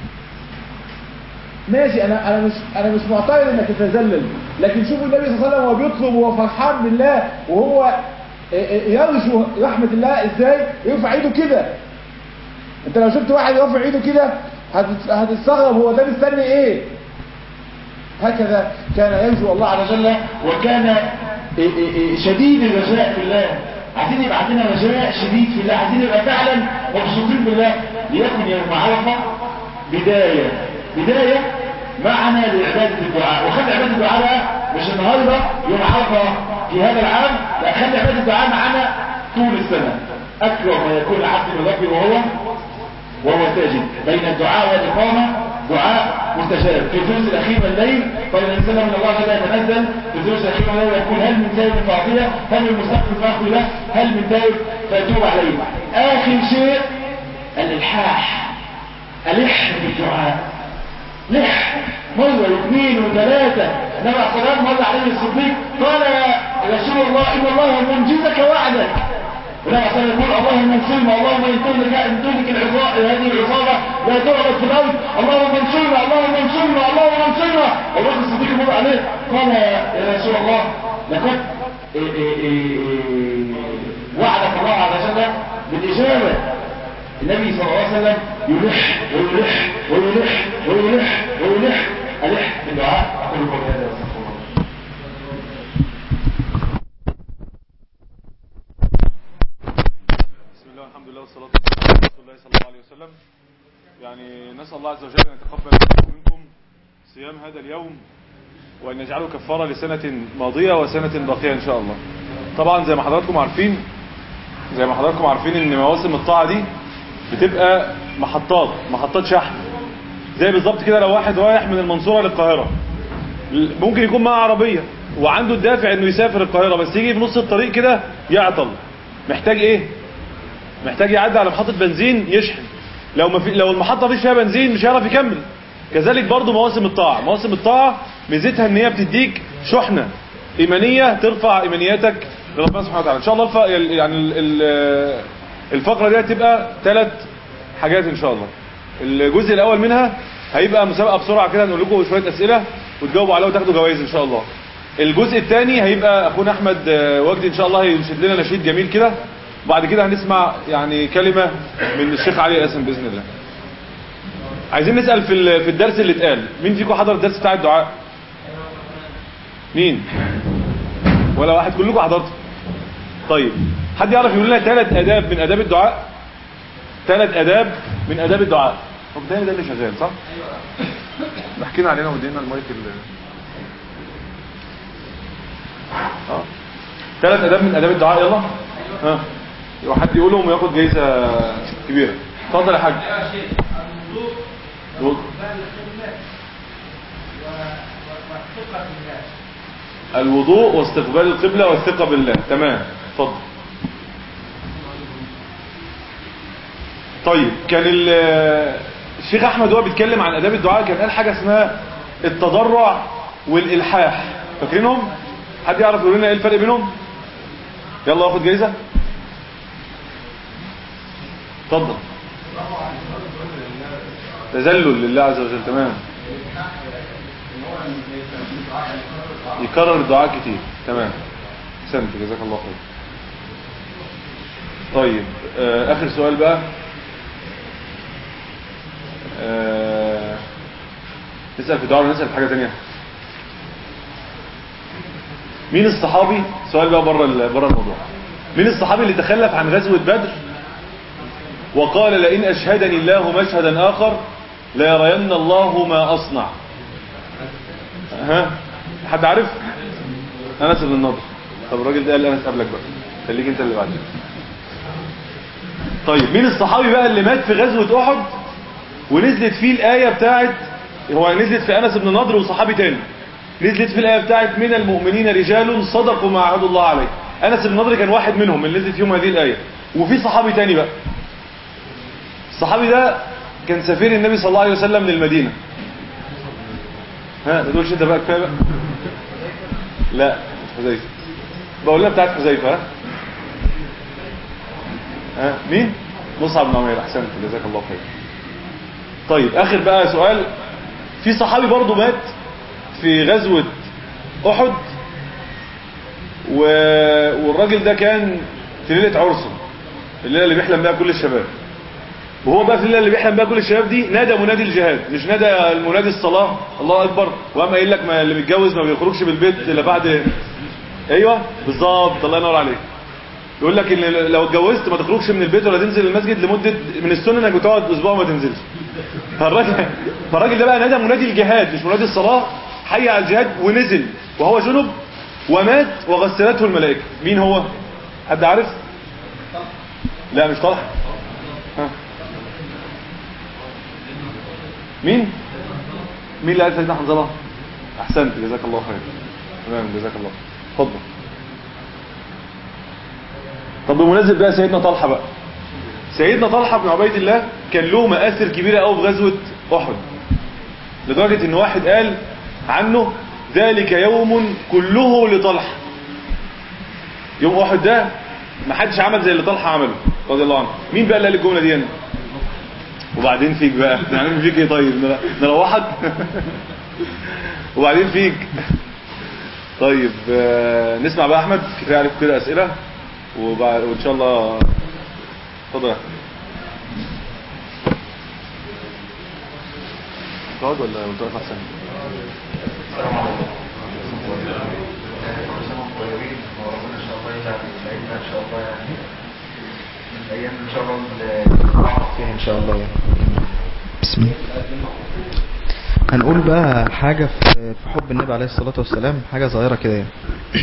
ماشي انا انا مش انا مش معترض انك تتذلل لكن شوفوا النبي صلى الله عليه وسلم وهو بيطلب وهو فرحان بالله وهو يرجو رحمه الله ازاي يرفع ايده كده انت لو شفت واحد يرفع ايده كده هتت- هتستغرب هو ده مستني ايه هكذا كان يرجو الله عز وجل وكان إيه إيه إيه شديد الرجاء في الله عايزين يبقى عندنا رجاء شديد في الله عايزين نبقى فعلا مبسوطين بالله ليكن يوم عرفه بدايه بدايه معنا لعباده الدعاء وخلي عباده الدعاء بقى مش النهارده يوم عرفه في هذا العام لا خلي عباده الدعاء معنا طول السنه اكرم ما يكون العبد من ربه وهو وهو ساجد بين الدعاء والإقامة دعاء مستجاب في الثلث الأخير من الليل قال الإنسان من الله تعالى يتنزل في الثلث الأخير من الليل يقول هل من تائب فاعطيه هل من مستغفر فاغفر له هل من تائب فأتوب عليه آخر شيء الإلحاح ألح بالدعاء لح مرة واثنين وثلاثة انما الصلاة مرة عليه الصديق قال يا رسول الله إن الله منجزك وعدك ولما صلى يقول اللهم انصرنا اللهم ان تهلك ان تهلك العصابة هذه العصابة لا تعبد في الارض اللهم انصرنا اللهم انصرنا اللهم انصرنا والرجل الصديق يقول عليه قال يا رسول الله لقد إيه إيه إيه إيه وعدك الله عز وجل بالاجابه النبي صلى الله عليه وسلم يلح ويلح ويلح ويلح ويلح ألح بالدعاء أقول لكم هذا واستغفر الله بسم الله والحمد لله والصلاة والسلام على رسول الله صلى الله عليه وسلم يعني نسأل الله عز وجل أن يتقبل منكم صيام هذا اليوم وأن يجعله كفارة لسنة ماضية وسنة باقية إن شاء الله طبعا زي ما حضراتكم عارفين زي ما حضراتكم عارفين ان مواسم الطاعة دي بتبقى محطات محطات شحن زي بالظبط كده لو واحد رايح من المنصورة للقاهرة ممكن يكون معاه عربية وعنده الدافع انه يسافر القاهرة بس يجي في نص الطريق كده يعطل محتاج ايه محتاج يعدي على محطة بنزين يشحن لو ما في لو المحطة مفيش فيها بنزين مش هيعرف يكمل كذلك برضو مواسم الطاعة مواسم الطاعة ميزتها ان هي بتديك شحنة ايمانية ترفع ايمانياتك لربنا سبحانه وتعالى ان شاء الله الف... يعني ال... ال... الفقرة دي هتبقى ثلاث حاجات ان شاء الله الجزء الاول منها هيبقى مسابقة بسرعة كده نقول لكم شوية اسئلة وتجاوبوا عليها وتاخدوا جوائز ان شاء الله الجزء الثاني هيبقى اخونا احمد آه، وجدي ان شاء الله هينشد لنا نشيد جميل كده وبعد كده هنسمع يعني كلمة من الشيخ علي قاسم باذن الله عايزين نسأل في ال- في الدرس اللي اتقال مين فيكم حضر الدرس بتاع الدعاء مين ولا واحد كلكم حضرتوا طيب حد يعرف يقول لنا ثلاث اداب من اداب الدعاء ثلاث اداب من اداب الدعاء طب ده ده اللي شغال صح احكينا علينا ودينا المايك ال اه ثلاث اداب من اداب الدعاء يلا ها لو حد يقولهم وياخد جايزه كبيره اتفضل يا حاج الوضوء. الوضوء واستقبال القبلة والثقة بالله تمام اتفضل طيب كان ال- الشيخ احمد وهو بيتكلم عن اداب الدعاء كان قال حاجه اسمها التضرع والالحاح فاكرينهم حد يعرف يقول لنا ايه الفرق بينهم يلا اخد جايزه اتفضل تذلل لله عز وجل تمام يكرر الدعاء كتير تمام سنت جزاك الله خير طيب آه اخر سؤال بقى آه نسأل في الدعاء ولا نسأل في حاجة تانية مين الصحابي سؤال بقى بره ال- بره الموضوع مين الصحابي اللي تخلف عن غزوة بدر وقال لئن أشهدني الله مشهدا آخر ليرين الله ما أصنع ها حد عارف أنس بن النضر طب الراجل ده قال أنس قبلك بقى خليك أنت اللي بعدين طيب مين الصحابي بقى اللي مات في غزوة أحد ونزلت فيه الآية بتاعت هو نزلت في أنس بن النضر وصحابي تاني نزلت في الآية بتاعت من المؤمنين رجال صدقوا ما عهد الله عليه أنس بن النضر كان واحد منهم اللي نزلت فيهم هذه الآية وفي صحابي تاني بقى الصحابي ده كان سفير النبي صلى الله عليه وسلم للمدينة ها ما تقولش انت بقى كفايه بقى لا مش حذيفه بقول لها بتاعت حذيفه ها ها مين مصعب بن عمير احسنت جزاك الله خير طيب اخر بقى سؤال في صحابي برضه مات في غزوة احد و... والراجل ده كان في ليلة عرسه الليلة اللي بيحلم بها كل الشباب وهو بقى في الليله اللي بيحلم بقى كل الشباب دي نادى منادي الجهاد مش نادى المنادي الصلاه الله اكبر وقام قايل لك ما اللي متجوز ما بيخرجش من البيت الا بعد ايوه بالظبط الله ينور عليك يقول لك ان لو اتجوزت ما تخرجش من البيت ولا تنزل المسجد لمده من السنه انك بتقعد اسبوع ما تنزلش فالراجل فالراجل ده بقى نادى منادي الجهاد مش منادي الصلاه حي على الجهاد ونزل وهو جنب ومات وغسلته الملائكه مين هو حد عارف لا مش طلحه ها. مين مين اللي قال سيدنا حنظله احسنت جزاك الله خير تمام جزاك الله اتفضل طب بمناسبه بقى سيدنا طلحه بقى سيدنا طلحه بن عبيد الله كان له مآثر كبيره قوي في غزوه احد لدرجه ان واحد قال عنه ذلك يوم كله لطلحه يوم احد ده ما حدش عمل زي اللي طلحه عمله رضي الله عنه مين بقى اللي قال الجمله دي وبعدين فيك بقى نعمل فيك ايه طيب نر- نروحك وبعدين فيك طيب آه، نسمع بقى احمد كفايه عليكم كده اسئله وبعد وان شاء الله اتفضل يا أحمد. تقعد ولا وانت واقف احسن السلام عليكم كل سنة وانتم طيبين وربنا ان شاء الله يجعل سعيدنا ان شاء الله يعني من الايام ان شاء الله اللي نعرف فيها ان شاء الله يعني بسم الله هنقول بقى حاجة في في حب النبي عليه الصلاة والسلام حاجة صغيرة كده يعني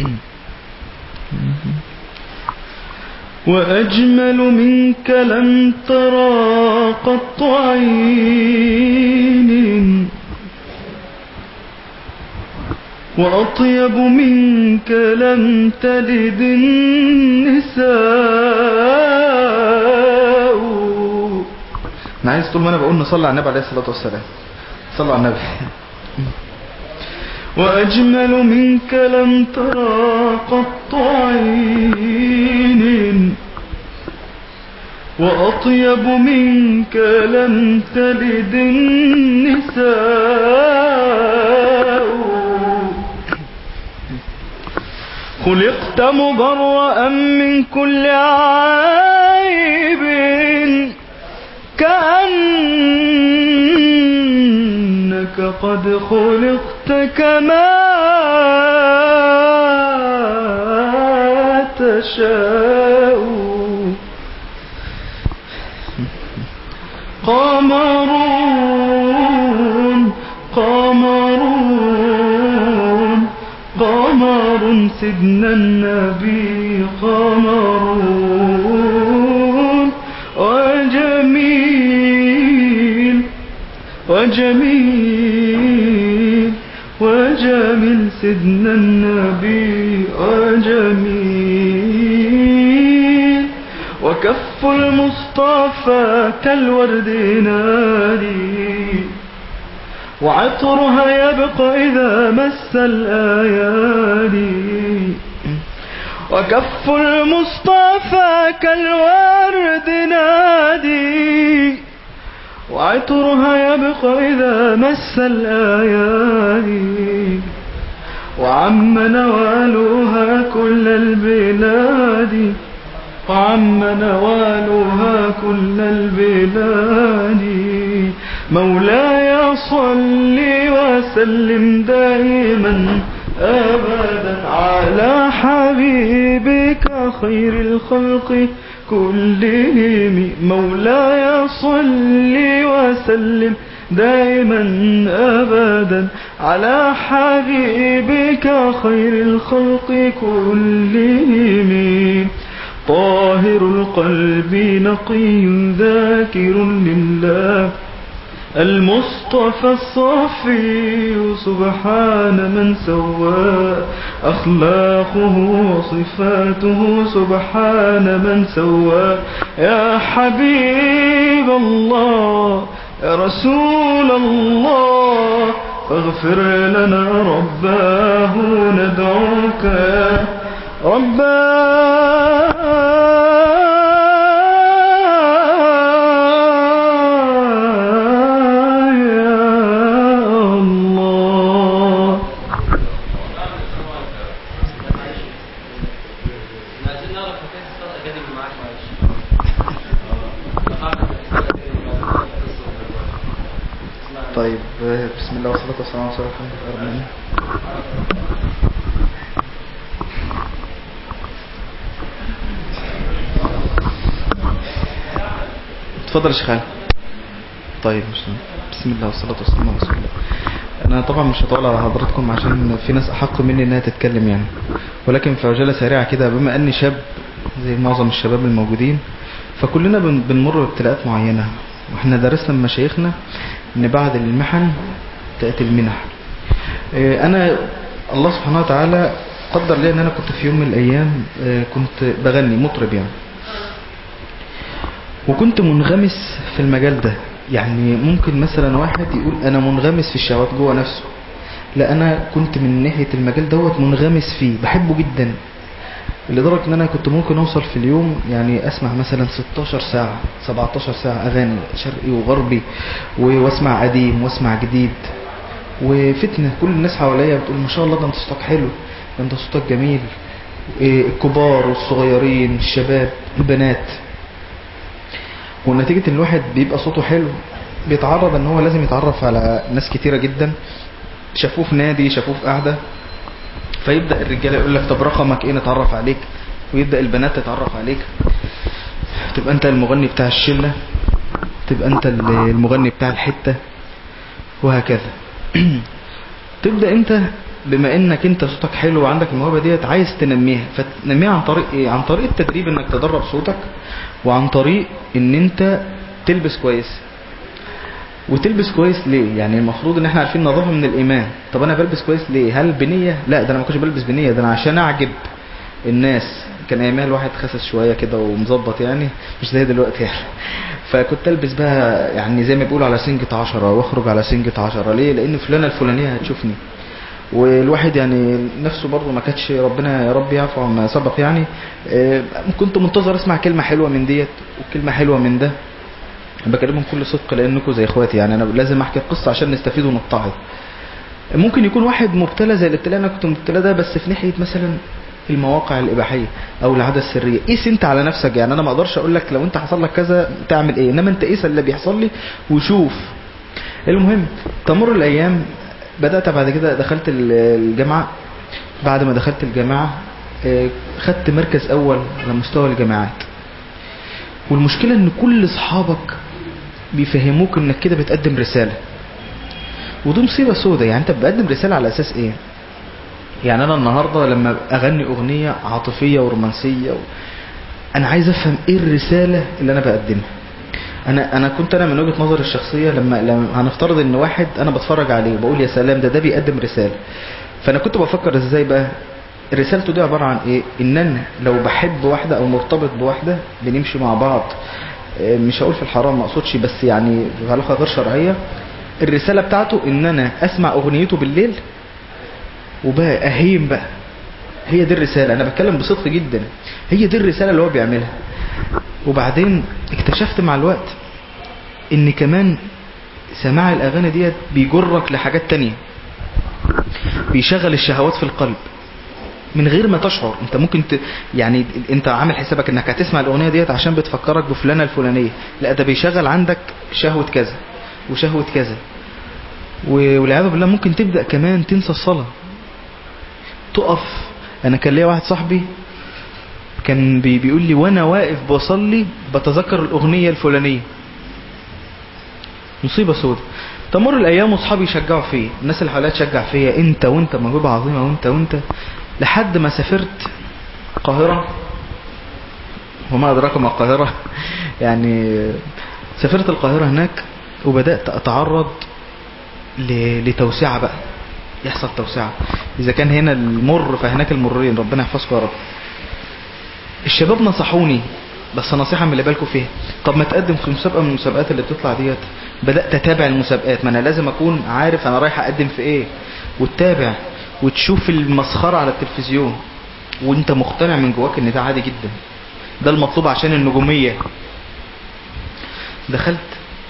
وأجمل منك لم ترى قط عين وأطيب منك لم تلد النساء أنا عايز طول ما أنا بقول نصلي على النبي عليه الصلاة والسلام صلوا على النبي وأجمل منك لم ترى قط عين وأطيب منك لم تلد النساء خلقت مبرأ من كل عيب كأنك قد خلقت كما تشاء قمرون قمرون قمر سيدنا النبي قمرون وجميل وجميل وجميل سيدنا النبي وجميل وكف المصطفى كالورد نادي وعطرها يبقى إذا مس الآيادي وكف المصطفى كالورد نادي وعطرها يبقى إذا مس الآيادي وعم نوالها كل البلاد وعم نوالها كل البلاد مولاي صل وسلم دائما أبدا على حبيبك خير الخلق كلهم مولاي صل وسلم دائما أبدا على حبيبك خير الخلق كلهم طاهر القلب نقي ذاكر لله المصطفى الصفي سبحان من سوى أخلاقه وصفاته سبحان من سوى يا حبيب الله يا رسول الله فاغفر لنا رباه ندعوك يا رباه يا الله عايزين نعرف حكايه الصلاه الاكاديمي معاك معلش طيب آه، بسم الله والصلاة والسلام على رسول الله الحمد لله رب العالمين اتفضل يا شيخ علي. طيب مش بسم الله والصلاة والسلام على رسول الله انا طبعا مش هطول على حضراتكم عشان في ناس احق مني انها تتكلم يعني ولكن في عجالة سريعة كده بما اني شاب زي معظم الشباب الموجودين فكلنا بن- بنمر بابتلاءات معينة واحنا درسنا من مشايخنا ان بعد المحن تأتي المنح إيه، انا الله سبحانه وتعالى قدر لي ان انا كنت في يوم من الايام آه، كنت بغني مطرب يعني وكنت منغمس في المجال ده يعني ممكن مثلا واحد يقول انا منغمس في الشهوات جوه نفسه لا انا كنت من ناحية المجال دوت منغمس فيه بحبه جدا لدرجة ان انا كنت ممكن اوصل في اليوم يعني اسمع مثلا 16 ساعة 17 ساعة اغاني شرقي وغربي و- واسمع قديم واسمع جديد وفتنة كل الناس حواليا بتقول ما شاء الله ده انت صوتك حلو ده انت صوتك جميل إيه، الكبار والصغيرين الشباب البنات ونتيجة ان الواحد بيبقى صوته حلو بيتعرض ان هو لازم يتعرف على ناس كتيرة جدا شافوه في نادي شافوه في قعدة فيبدأ الرجالة يقول لك طب رقمك ايه نتعرف عليك ويبدأ البنات تتعرف عليك تبقى انت المغني بتاع الشلة تبقى انت المغني بتاع الحتة وهكذا تبدأ انت بما انك انت صوتك حلو وعندك الموهبة ديت عايز تنميها فتنميها عن طريق ايه عن طريق التدريب انك تدرب صوتك وعن طريق ان انت تلبس كويس وتلبس كويس ليه يعني المفروض ان احنا عارفين نظافه من الايمان طب انا بلبس كويس ليه هل بنيه لا ده انا ما كنتش بلبس بنيه ده انا عشان اعجب الناس كان ايامها الواحد خسس شويه كده ومظبط يعني مش زي دلوقتي يعني فكنت البس بقى يعني زي ما بيقولوا على سنجة عشرة واخرج على سنجة عشرة ليه لان فلانة الفلانية هتشوفني والواحد يعني نفسه برضه ما كانتش ربنا يا رب يعفو عما سبق يعني آه، كنت منتظر اسمع كلمة حلوة من ديت وكلمة حلوة من ده بكلمهم بكل صدق لانكم زي اخواتي يعني انا لازم احكي القصة عشان نستفيد ونتعظ ممكن يكون واحد مبتلى زي الابتلاء انا كنت مبتلى ده بس في ناحية مثلا المواقع الاباحيه او العاده السريه قيس انت على نفسك يعني انا ما اقدرش اقول لك لو انت حصل لك كذا تعمل ايه انما انت قيس اللي بيحصل لي وشوف المهم تمر الايام بدات بعد كده دخلت ال- الجامعه بعد ما دخلت الجامعه آه، خدت مركز اول على مستوى الجامعات والمشكله ان كل اصحابك بيفهموك انك كده بتقدم رساله ودي مصيبه سودة يعني انت بتقدم رساله على اساس ايه يعني انا النهاردة لما اغني اغنية عاطفية ورومانسية و... انا عايز افهم ايه الرسالة اللي انا بقدمها انا انا كنت انا من وجهة نظري الشخصية لما, لما هنفترض ان واحد انا بتفرج عليه وبقول يا سلام ده ده بيقدم رسالة فانا كنت بفكر ازاي بقى رسالته دي عبارة عن ايه ان انا لو بحب واحدة او مرتبط بواحدة بنمشي مع بعض آه، مش هقول في الحرام ما اقصدش بس يعني في علاقة غير شرعية الرسالة بتاعته ان انا اسمع اغنيته بالليل وبقى اهيم بقى هي دي الرسالة انا بتكلم بصدق جدا هي دي الرسالة اللي هو بيعملها وبعدين اكتشفت مع الوقت ان كمان سماع الاغاني ديت بيجرك لحاجات تانية بيشغل الشهوات في القلب من غير ما تشعر انت ممكن ت... يعني انت عامل حسابك انك هتسمع الاغنيه ديت عشان بتفكرك بفلانه الفلانيه لا ده بيشغل عندك شهوه كذا وشهوه كذا و- والعياذ بالله ممكن تبدا كمان تنسى الصلاه تقف انا كان ليا واحد صاحبي كان بي بيقول لي وانا واقف بصلي بتذكر الاغنيه الفلانيه مصيبه سودة تمر الايام واصحابي يشجعوا فيا الناس اللي حواليا تشجع فيا انت وانت موهبه عظيمه وانت وانت لحد ما سافرت القاهره وما ادراك ما القاهره يعني سافرت القاهره هناك وبدات اتعرض ل- لتوسعه بقى يحصل توسعه اذا كان هنا المر فهناك المرين ربنا يحفظكم يا رب الشباب نصحوني بس نصيحة من اللي بالكم فيها طب ما تقدم في مسابقة من المسابقات اللي بتطلع ديت بدأت أتابع المسابقات ما أنا لازم أكون عارف أنا رايح أقدم في إيه وتتابع وتشوف المسخرة على التلفزيون وانت مقتنع من جواك ان ده عادي جدا ده المطلوب عشان النجومية دخلت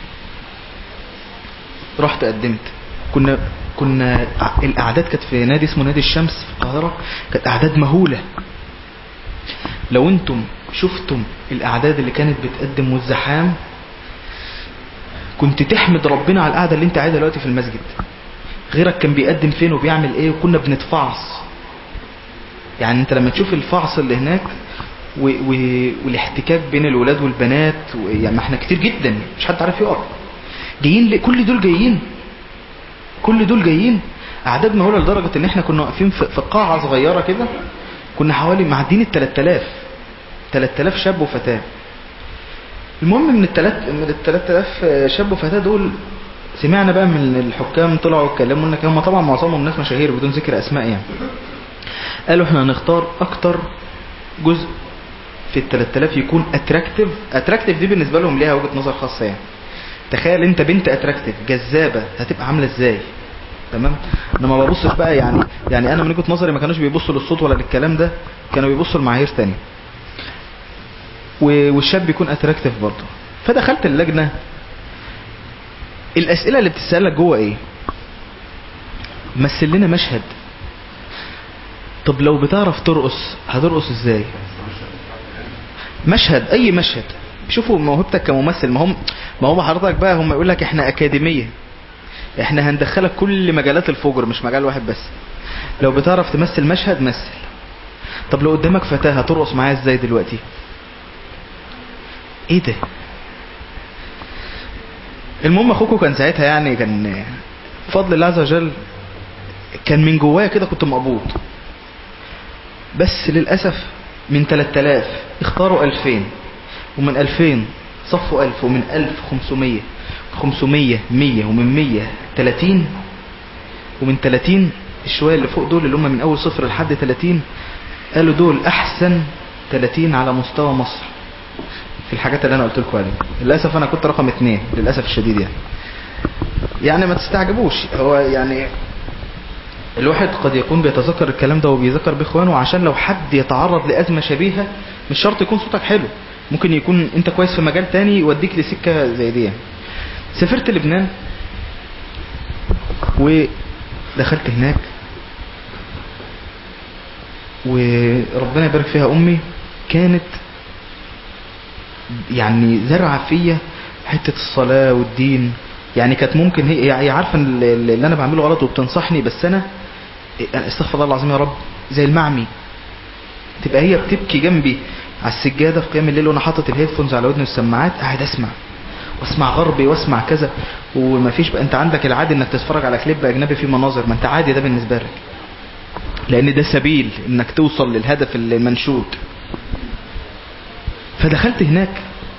رحت قدمت كنا كنا ع- الاعداد كانت في نادي اسمه نادي الشمس في القاهرة كانت اعداد مهولة لو انتم شفتم الاعداد اللي كانت بتقدم والزحام كنت تحمد ربنا على القعده اللي انت قاعدها دلوقتي في المسجد غيرك كان بيقدم فين وبيعمل ايه وكنا بنتفعص يعني انت لما تشوف الفعص اللي هناك و... و... والاحتكاك بين الولاد والبنات و... يعني ما احنا كتير جدا مش حد عارف يقف جايين ل... كل دول جايين كل دول جايين اعداد مهوله لدرجه ان احنا كنا واقفين في... في قاعه صغيره كده كنا حوالي معدين ال 3000 3000 شاب وفتاه المهم من التلات من ال 3000 شاب وفتاه دول سمعنا بقى من الحكام طلعوا اتكلموا لنا هم طبعا معظمهم ناس مشاهير بدون ذكر اسماء يعني قالوا احنا هنختار اكتر جزء في ال 3000 يكون اتراكتيف اتراكتيف دي بالنسبه لهم ليها وجهه نظر خاصه يعني تخيل انت بنت اتراكتيف جذابه هتبقى عامله ازاي تمام انا ما ببصش بقى يعني يعني انا من وجهه نظري ما كانوش بيبصوا للصوت ولا للكلام ده كانوا بيبصوا لمعايير تانية و- والشاب يكون اتراكتيف برضه فدخلت اللجنه الاسئله اللي بتسالك جوه ايه مثل لنا مشهد طب لو بتعرف ترقص هترقص ازاي مشهد اي مشهد شوفوا موهبتك كممثل ما هم ما هو حضرتك بقى هم يقول لك احنا اكاديميه احنا هندخلك كل مجالات الفجر مش مجال واحد بس لو بتعرف تمثل مشهد مثل طب لو قدامك فتاة هترقص معايا ازاي دلوقتي ايه ده المهم اخوكم كان ساعتها يعني كان بفضل الله عز وجل كان من جوايا كده كنت مقبوض بس للأسف من 3000 اختاروا 2000 ومن 2000 صفوا 1000 ومن 1000 500 500 100 ومن 100 30 ومن 30 الشوية اللي فوق دول اللي هم من أول صفر لحد 30 قالوا دول أحسن 30 على مستوى مصر في الحاجات اللي أنا قلت لكم عليها للأسف أنا كنت رقم اثنين للأسف الشديد يعني يعني ما تستعجبوش هو يعني الواحد قد يكون بيتذكر الكلام ده وبيذكر باخوانه عشان لو حد يتعرض لأزمة شبيهة مش شرط يكون صوتك حلو ممكن يكون انت كويس في مجال تاني يوديك لسكة زي دي يعني. سافرت لبنان ودخلت هناك وربنا يبارك فيها امي كانت يعني زرع فيا حتة الصلاة والدين يعني كانت ممكن هي هي عارفة ان اللي اللي انا بعمله غلط وبتنصحني بس انا استغفر الله العظيم يا رب زي المعمي تبقى هي بتبكي جنبي على السجادة في قيام الليل وانا حاطط الهيدفونز على ودني والسماعات قاعد اسمع واسمع غربي واسمع كذا ومفيش بقى انت عندك العادي انك تتفرج على كليب اجنبي فيه مناظر ما انت عادي ده بالنسبة لك لان ده سبيل انك توصل للهدف المنشود فدخلت هناك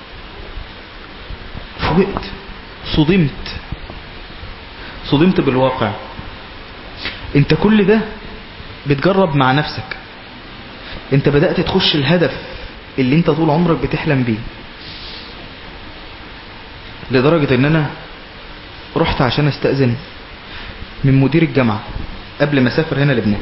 فوقت صدمت صدمت بالواقع انت كل ده بتجرب مع نفسك انت بدأت تخش الهدف اللي انت طول عمرك بتحلم بيه لدرجة ان انا رحت عشان استأذن من مدير الجامعة قبل ما اسافر هنا لبنان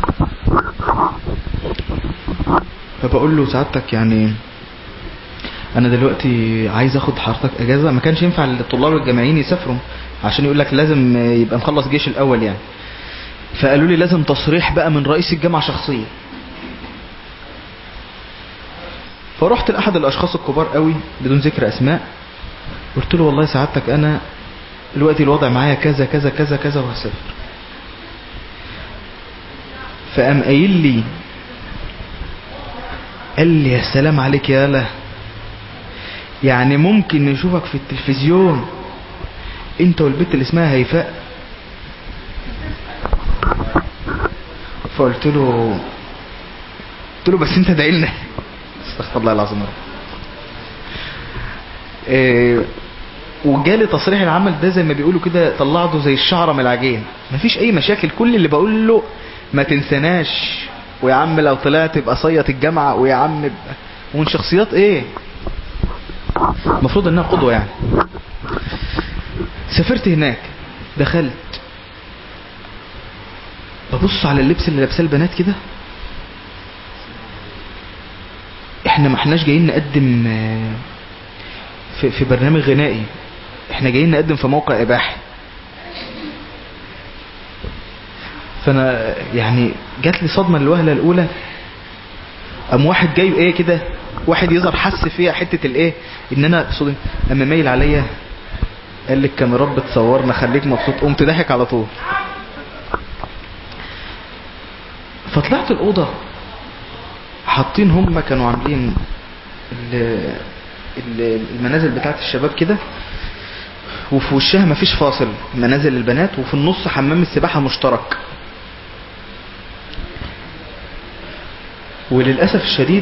فبقول له سعادتك يعني انا دلوقتي عايز اخد حضرتك اجازة ما كانش ينفع الطلاب الجامعيين يسافروا عشان يقول لك لازم يبقى مخلص جيش الاول يعني فقالوا لي لازم تصريح بقى من رئيس الجامعة شخصيا فرحت لأحد الأشخاص الكبار قوي بدون ذكر أسماء قلت له والله سعادتك أنا دلوقتي الوضع معايا كذا كذا كذا كذا وهسافر فقام قايل لي قال لي يا سلام عليك يا له يعني ممكن نشوفك في التلفزيون انت والبنت اللي اسمها هيفاء فقلت له قلت له بس انت داعي لنا استغفر الله العظيم يا رب إيه وجالي تصريح العمل ده زي ما بيقولوا كده طلعته زي الشعره من العجين مفيش اي مشاكل كل اللي بقول له ما تنسناش ويا عم لو طلعت يبقى صيط الجامعه ويا عم ابقى ومن شخصيات ايه المفروض انها قدوه يعني سافرت هناك دخلت ببص على اللبس اللي لابساه البنات كده احنا ما احناش جايين نقدم آه، في, في برنامج غنائي احنا جايين نقدم في موقع اباحي فانا يعني جات لي صدمه الوهله الاولى قام واحد جاي ايه كده واحد يظهر حس فيها حته الايه ان انا صدم اما مايل عليا قال لي الكاميرات بتصورنا خليك مبسوط قمت ضاحك على طول فطلعت الأوضة حاطين هم كانوا عاملين ال- ال- المنازل بتاعت الشباب كده وفي وشها مفيش فاصل منازل البنات وفي النص حمام السباحة مشترك وللأسف الشديد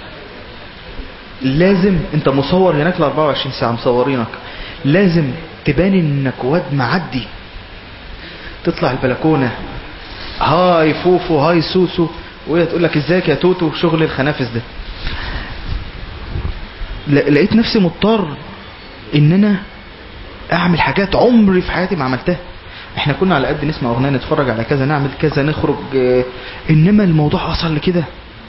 لازم انت مصور هناك ل 24 ساعة مصورينك لازم تبان انك واد معدي تطلع البلكونة هاي فوفو هاي سوسو وهي تقول لك ازيك يا توتو شغل الخنافس ده ل- لقيت نفسي مضطر ان انا اعمل حاجات عمري في حياتي ما عملتها احنا كنا على قد نسمع اغنيه نتفرج على كذا نعمل كذا نخرج اه، انما الموضوع وصل لكده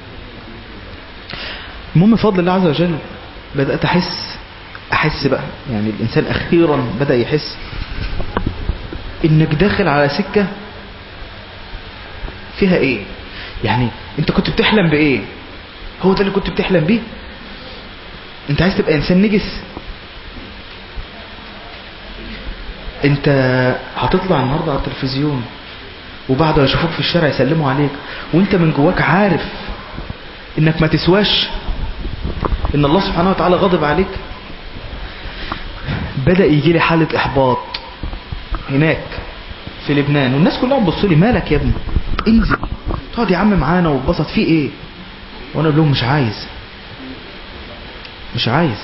المهم بفضل الله عز وجل بدات احس احس بقى يعني الانسان اخيرا بدا يحس انك داخل على سكه فيها ايه يعني انت كنت بتحلم بايه هو ده اللي كنت بتحلم بيه انت عايز تبقى انسان نجس انت هتطلع النهارده على التلفزيون وبعد ما يشوفوك في الشارع يسلموا عليك وانت من جواك عارف انك ما تسواش ان الله سبحانه وتعالى غضب عليك بدأ يجي لي حالة احباط هناك في لبنان والناس كلها بتبص لي مالك يا ابني انزل تقعد يا عم معانا واتبسط في ايه وانا اقول لهم مش عايز مش عايز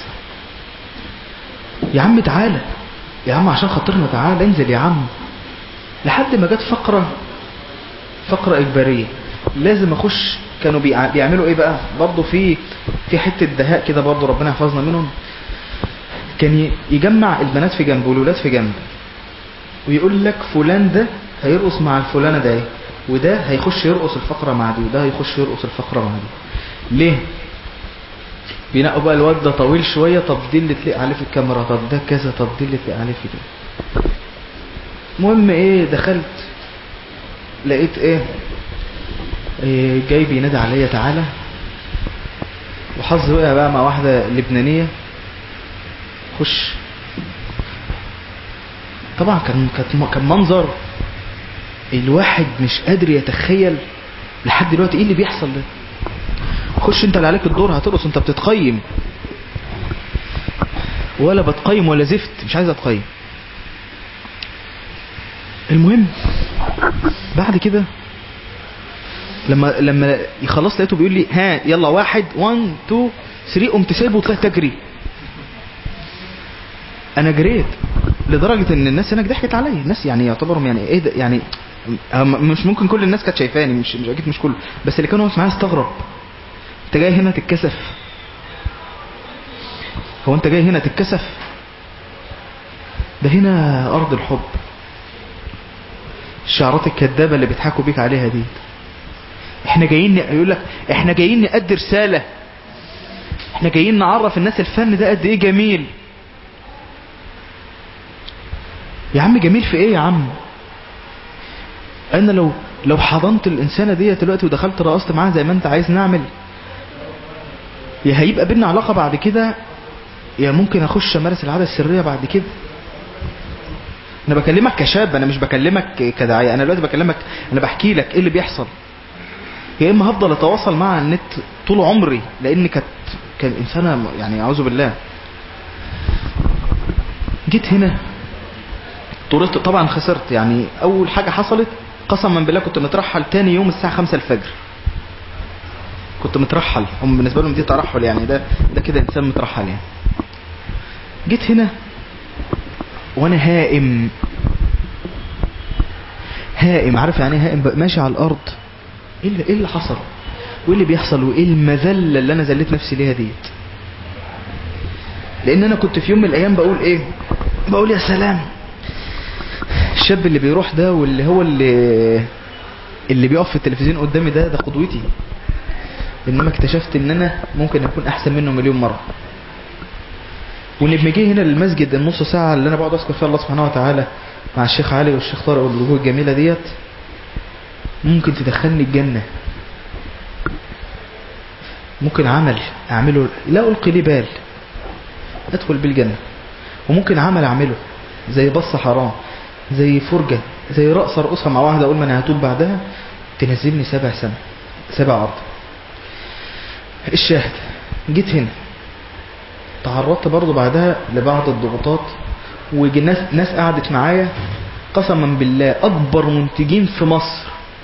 يا عم تعالى يا عم عشان خاطرنا تعالى انزل يا عم لحد ما جت فقرة فقرة إجبارية لازم أخش كانوا بيع- بيعملوا إيه بقى برضه في في حتة دهاء كده برضه ربنا يحفظنا منهم كان ي- يجمع البنات في جنب والولاد في جنب ويقول لك فلان ده هيرقص مع الفلانة ده إيه؟ وده هيخش يرقص الفقرة مع دي وده هيخش يرقص الفقرة مع دي ليه؟ بينقوا بقى الواد ده طويل شوية طب دي اللي تليق عليه في الكاميرا طب ده كذا طب دي اللي تليق عليه في كده المهم ايه دخلت لقيت ايه, إيه جاي بينادي عليا تعالى وحظي وقع بقى مع واحدة لبنانية خش طبعا كان كانت- كان منظر الواحد مش قادر يتخيل لحد دلوقتي ايه اللي بيحصل ده خش انت اللي عليك الدور هترقص انت بتتقيم ولا بتقيم ولا زفت مش عايز اتقيم المهم بعد كده لما لما خلاص لقيته بيقول لي ها يلا واحد 1 2 3 قمت سايبه وطلعت اجري انا جريت لدرجه ان الناس هناك ضحكت عليا الناس يعني يعتبروا يعني ايه ده يعني هم- مش ممكن كل الناس كانت شايفاني مش مش اكيد مش كله بس اللي كانوا واقف معايا استغرب انت جاي هنا تتكسف هو انت جاي هنا تتكسف ده هنا ارض الحب الشعارات الكذابه اللي بيضحكوا بيك عليها دي احنا جايين يقول لك احنا جايين نأدي رساله احنا جايين نعرف الناس الفن ده قد ايه جميل يا عم جميل في ايه يا عم انا لو لو حضنت الانسانه ديت دلوقتي ودخلت رقصت معاها زي ما انت عايز نعمل يا هيبقى بينا علاقه بعد كده يا ممكن اخش امارس العاده السريه بعد كده انا بكلمك كشاب انا مش بكلمك كداعيه انا دلوقتي بكلمك انا بحكي لك ايه اللي بيحصل يا اما هفضل اتواصل مع النت طول عمري لان كانت كان انسانه يعني اعوذ بالله جيت هنا طردت طبعا خسرت يعني اول حاجه حصلت قسما بالله كنت مترحل تاني يوم الساعه 5 الفجر كنت مترحل هم بالنسبه لهم دي ترحل يعني ده ده كده انسان مترحل يعني جيت هنا وانا هائم هائم عارف يعني ايه هائم بقى ماشي على الارض ايه اللي, إيه اللي حصل وايه اللي بيحصل وايه المذله اللي انا ذليت نفسي ليها ديت لان انا كنت في يوم من الايام بقول ايه بقول يا سلام الشاب اللي بيروح ده واللي هو اللي اللي بيقف في التلفزيون قدامي ده ده قدوتي انما اكتشفت ان انا ممكن اكون احسن منه مليون مره ولما جه هنا للمسجد النص ساعه اللي انا بقعد اذكر فيها الله سبحانه وتعالى مع الشيخ علي والشيخ طارق والوجوه الجميله ديت ممكن تدخلني الجنه ممكن عمل اعمله لا القي لي بال ادخل بالجنه وممكن عمل اعمله زي بص حرام زي فرجة زي رقص ارقصها مع واحدة اقول ما انا هتوب بعدها تنزلني سبع سنة سبع عرض الشاهد جيت هنا تعرضت برضو بعدها لبعض الضغوطات وناس ناس قعدت معايا قسما بالله اكبر منتجين في مصر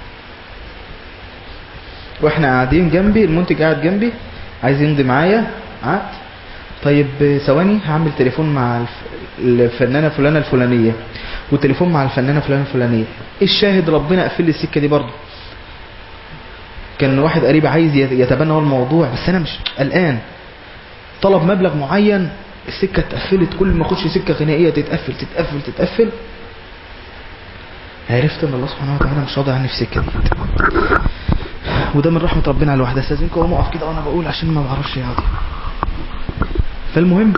واحنا قاعدين جنبي المنتج قاعد جنبي عايز يمضي معايا عقد طيب ثواني هعمل تليفون مع الف- الفنانه فلانه الفلانيه وتليفون مع الفنانه فلانه الفلانيه الشاهد ربنا قفل لي السكه دي برضه كان واحد قريب عايز يت- يتبنى هو الموضوع بس انا مش قلقان طلب مبلغ معين السكه اتقفلت كل ما اخش سكه غنائيه تتقفل تتقفل تتقفل عرفت ان الله سبحانه وتعالى مش راضي عني في السكه دي وده من رحمه ربنا على الواحد استاذنكم اقوم اقف كده وانا بقول عشان ما بعرفش اقعد فالمهم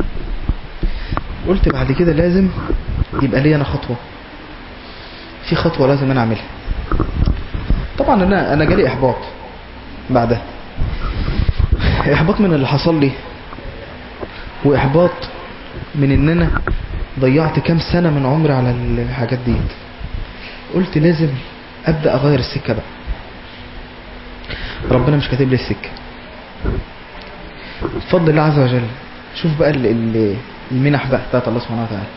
قلت بعد كده لازم يبقى لي انا خطوه في خطوه لازم انا اعملها طبعا انا انا جالي احباط بعدها احباط من اللي حصل لي واحباط من ان انا ضيعت كام سنه من عمري على الحاجات دي قلت لازم ابدا اغير السكه بقى ربنا مش كاتب لي السكه بفضل الله عز وجل شوف بقى ال- ال- المنح بقى بتاعت الله سبحانه وتعالى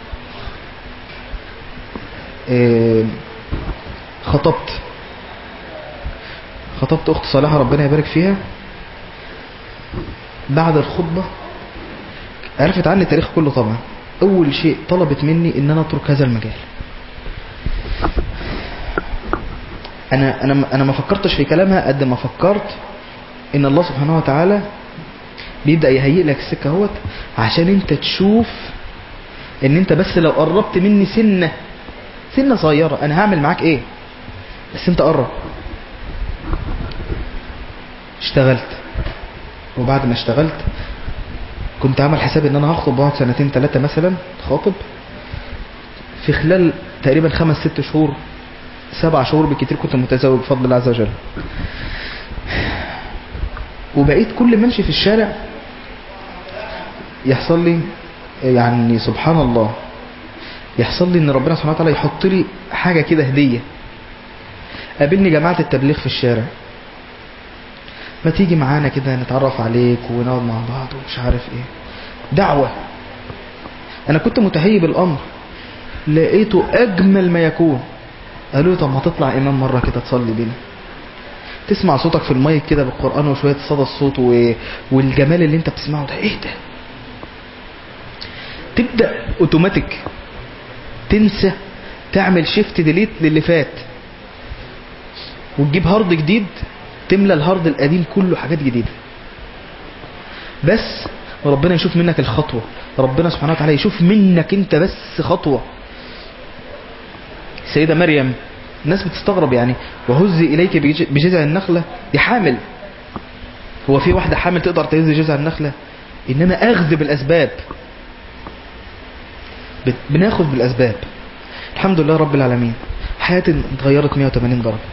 إيه، خطبت خطبت اخت صالحه ربنا يبارك فيها بعد الخطبه عرفت عني التاريخ كله طبعا اول شيء طلبت مني ان انا اترك هذا المجال انا انا انا ما فكرتش في كلامها قد ما فكرت ان الله سبحانه وتعالى بيبدا يهيئ لك السكه اهوت عشان انت تشوف ان انت بس لو قربت مني سنه سنه صغيره انا هعمل معاك ايه بس انت قرب اشتغلت وبعد ما اشتغلت كنت عامل حساب ان انا هخطب بعد سنتين ثلاثه مثلا خاطب في خلال تقريبا خمس ست شهور سبع شهور بالكتير كنت متزوج بفضل الله عز وجل وبقيت كل ما امشي في الشارع يحصل لي يعني سبحان الله يحصل لي ان ربنا سبحانه وتعالى يحط لي حاجه كده هديه قابلني جماعه التبليغ في الشارع ما تيجي معانا كده نتعرف عليك ونقعد مع بعض ومش عارف ايه دعوه انا كنت متهيب الامر لقيته اجمل ما يكون قالوا لي طب ما تطلع امام مره كده تصلي بينا تسمع صوتك في المايك كده بالقران وشويه صدى الصوت و... والجمال اللي انت بتسمعه ده ايه ده تبدا اوتوماتيك تنسى تعمل شيفت ديليت للي فات وتجيب هارد جديد تملى الهارد القديم كله حاجات جديده بس ربنا يشوف منك الخطوه ربنا سبحانه وتعالى يشوف منك انت بس خطوه السيدة مريم الناس بتستغرب يعني وهزي إليك بج- بجذع النخلة دي حامل هو في واحدة حامل تقدر تهز جذع النخلة إنما أخذ بالأسباب بت- بناخد بالأسباب الحمد لله رب العالمين حياتي اتغيرت 180 درجة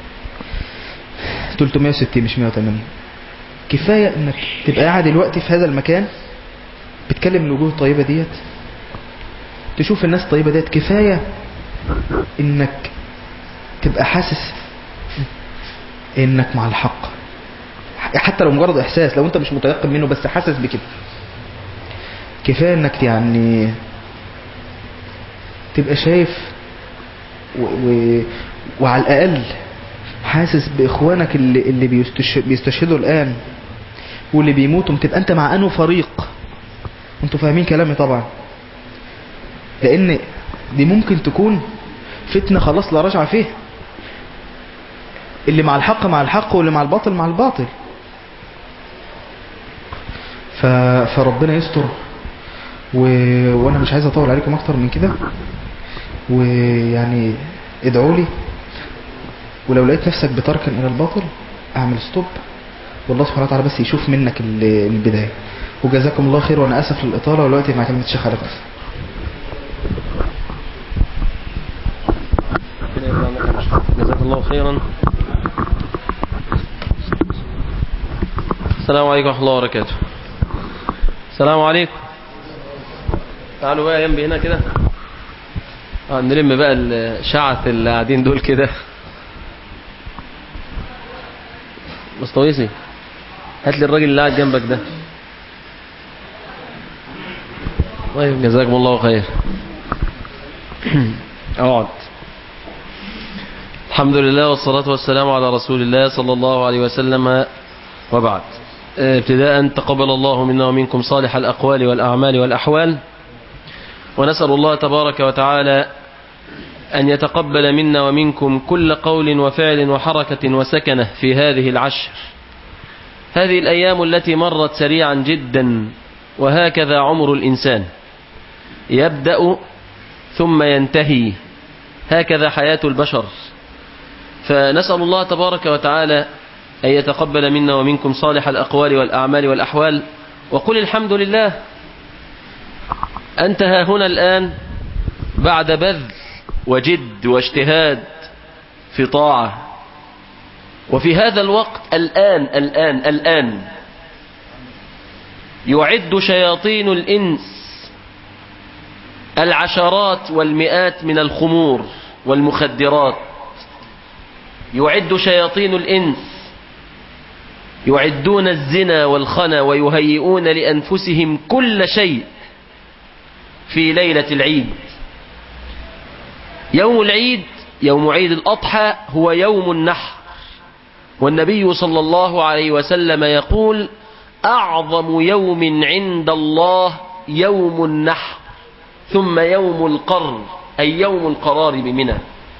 360 مش 180 كفاية انك تبقى قاعد دلوقتي في هذا المكان بتكلم الوجوه الطيبة ديت تشوف الناس الطيبة ديت كفاية انك تبقى حاسس انك مع الحق حتى لو مجرد احساس لو انت مش متيقن منه بس حاسس بكده كفايه انك يعني تبقى شايف و... و... وعلى الاقل حاسس باخوانك اللي اللي بيستش... بيستشهدوا الان واللي بيموتوا تبقى انت مع انه فريق انتوا فاهمين كلامي طبعا لان دي ممكن تكون فتنة خلاص لا رجعة فيها اللي مع الحق مع الحق واللي مع الباطل مع الباطل ف... فربنا يستر و... وانا مش عايز اطول عليكم اكتر من كده ويعني ادعوا لي ولو لقيت نفسك بتركن الى الباطل اعمل ستوب والله سبحانه وتعالى بس يشوف منك ال- البداية وجزاكم الله خير وانا اسف للاطالة ودلوقتي مع كلمة الشيخ علي خالص ربنا يرضى عنك يا باشا. جزاك الله خيرا السلام عليكم ورحمة الله وبركاته السلام عليكم تعالوا بقى جنبي هنا كده اه نلم بقى الشعث اللي قاعدين دول كده مستويسي هات لي الراجل اللي قاعد جنبك ده طيب جزاكم الله خير اقعد الحمد لله والصلاة والسلام على رسول الله صلى الله عليه وسلم وبعد ابتداء تقبل الله منا ومنكم صالح الأقوال والأعمال والأحوال ونسأل الله تبارك وتعالى أن يتقبل منا ومنكم كل قول وفعل وحركة وسكنة في هذه العشر هذه الأيام التي مرت سريعا جدا وهكذا عمر الإنسان يبدأ ثم ينتهي هكذا حياة البشر فنسأل الله تبارك وتعالى أن يتقبل منا ومنكم صالح الأقوال والأعمال والأحوال وقل الحمد لله أنت ها هنا الآن بعد بذل وجد واجتهاد في طاعة وفي هذا الوقت الآن الآن الآن يعد شياطين الإنس العشرات والمئات من الخمور والمخدرات يعد شياطين الإنس يعدون الزنا والخنا ويهيئون لأنفسهم كل شيء في ليلة العيد يوم العيد يوم عيد الأضحى هو يوم النحر والنبي صلى الله عليه وسلم يقول أعظم يوم عند الله يوم النحر ثم يوم القر أي يوم القرار بمنى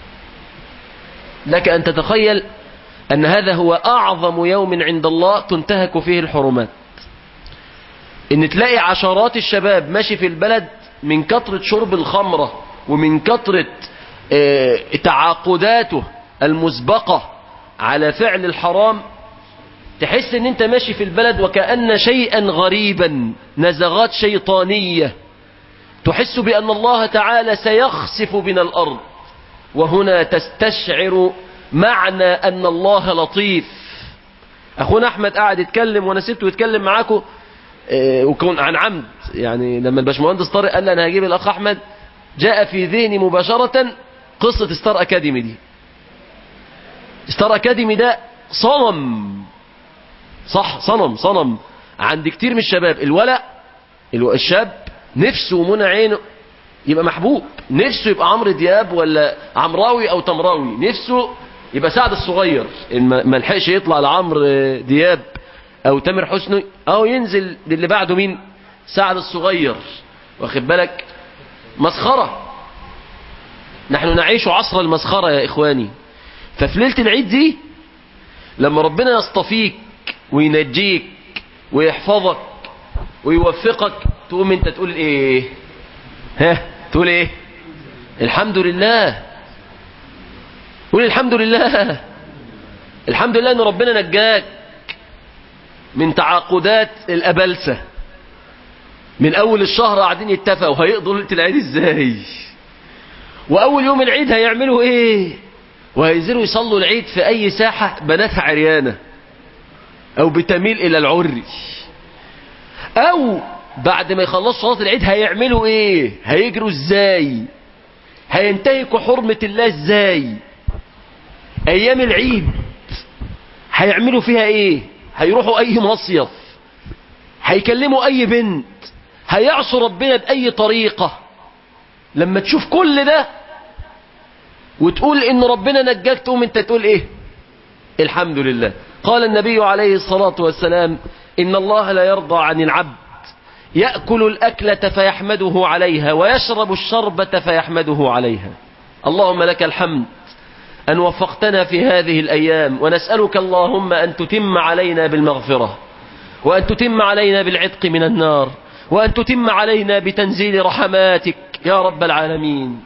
لك أن تتخيل أن هذا هو أعظم يوم عند الله تنتهك فيه الحرمات إن تلاقي عشرات الشباب ماشي في البلد من كثرة شرب الخمرة ومن كثرة اه تعاقداته المسبقة على فعل الحرام تحس ان انت ماشي في البلد وكأن شيئا غريبا نزغات شيطانية تحس بأن الله تعالى سيخسف بنا الأرض وهنا تستشعر معنى أن الله لطيف أخونا أحمد قاعد يتكلم وأنا سبته يتكلم معاكم اه وكون عن عمد يعني لما الباشمهندس طارق قال لي أنا هجيب الأخ أحمد جاء في ذهني مباشرة قصة ستار أكاديمي دي ستار أكاديمي ده صنم صح صنم صنم عند كتير من الشباب الولع الشاب نفسه ومنى عينه يبقى محبوب نفسه يبقى عمرو دياب ولا عمراوي او تمراوي نفسه يبقى سعد الصغير ما لحقش يطلع لعمرو دياب او تامر حسني او ينزل للي بعده مين سعد الصغير واخد بالك مسخرة نحن نعيش عصر المسخرة يا اخواني ففي ليلة العيد دي لما ربنا يصطفيك وينجيك ويحفظك ويوفقك تقوم انت تقول ايه ها تقول ايه الحمد لله قول الحمد لله الحمد لله ان ربنا نجاك من تعاقدات الابلسه من اول الشهر قاعدين يتفقوا هيقضوا ليله العيد ازاي واول يوم العيد هيعملوا ايه وهينزلوا يصلوا العيد في اي ساحه بناتها عريانه او بتميل الى العري او بعد ما يخلصوا صلاة العيد هيعملوا ايه هيجروا ازاي هينتهكوا حرمة الله ازاي ايام العيد هيعملوا فيها ايه هيروحوا اي مصيف هيكلموا اي بنت هيعصوا ربنا باي طريقة لما تشوف كل ده وتقول ان ربنا نجاك تقوم انت تقول ايه الحمد لله قال النبي عليه الصلاة والسلام ان الله لا يرضى عن العبد يأكل الأكلة فيحمده عليها ويشرب الشربة فيحمده عليها اللهم لك الحمد أن وفقتنا في هذه الأيام ونسألك اللهم أن تتم علينا بالمغفرة وأن تتم علينا بالعتق من النار وأن تتم علينا بتنزيل رحماتك يا رب العالمين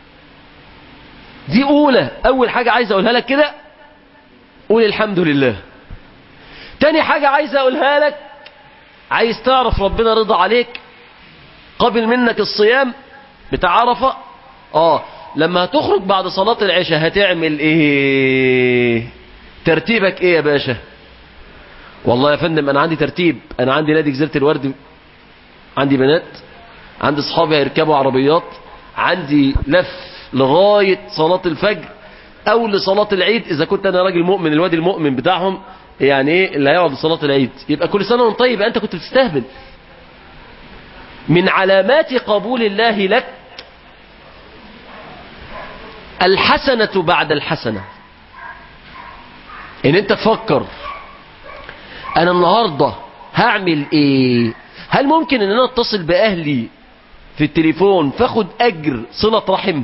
دي أولى أول حاجة عايز أقولها لك كده قول الحمد لله تاني حاجة عايز أقولها لك عايز تعرف ربنا رضى عليك قبل منك الصيام بتاع عرفة اه لما هتخرج بعد صلاة العشاء هتعمل ايه ترتيبك ايه يا باشا والله يا فندم انا عندي ترتيب انا عندي نادي جزيرة الورد عندي بنات عندي اصحابي هيركبوا عربيات عندي لف لغاية صلاة الفجر او لصلاة العيد اذا كنت انا راجل مؤمن الواد المؤمن بتاعهم يعني ايه اللي هيقعد لصلاة العيد يبقى كل سنة وانت طيب يبقى انت كنت بتستهبل من علامات قبول الله لك الحسنة بعد الحسنة ان انت تفكر انا النهاردة هعمل ايه هل ممكن ان انا اتصل باهلي في التليفون فاخد اجر صلة رحم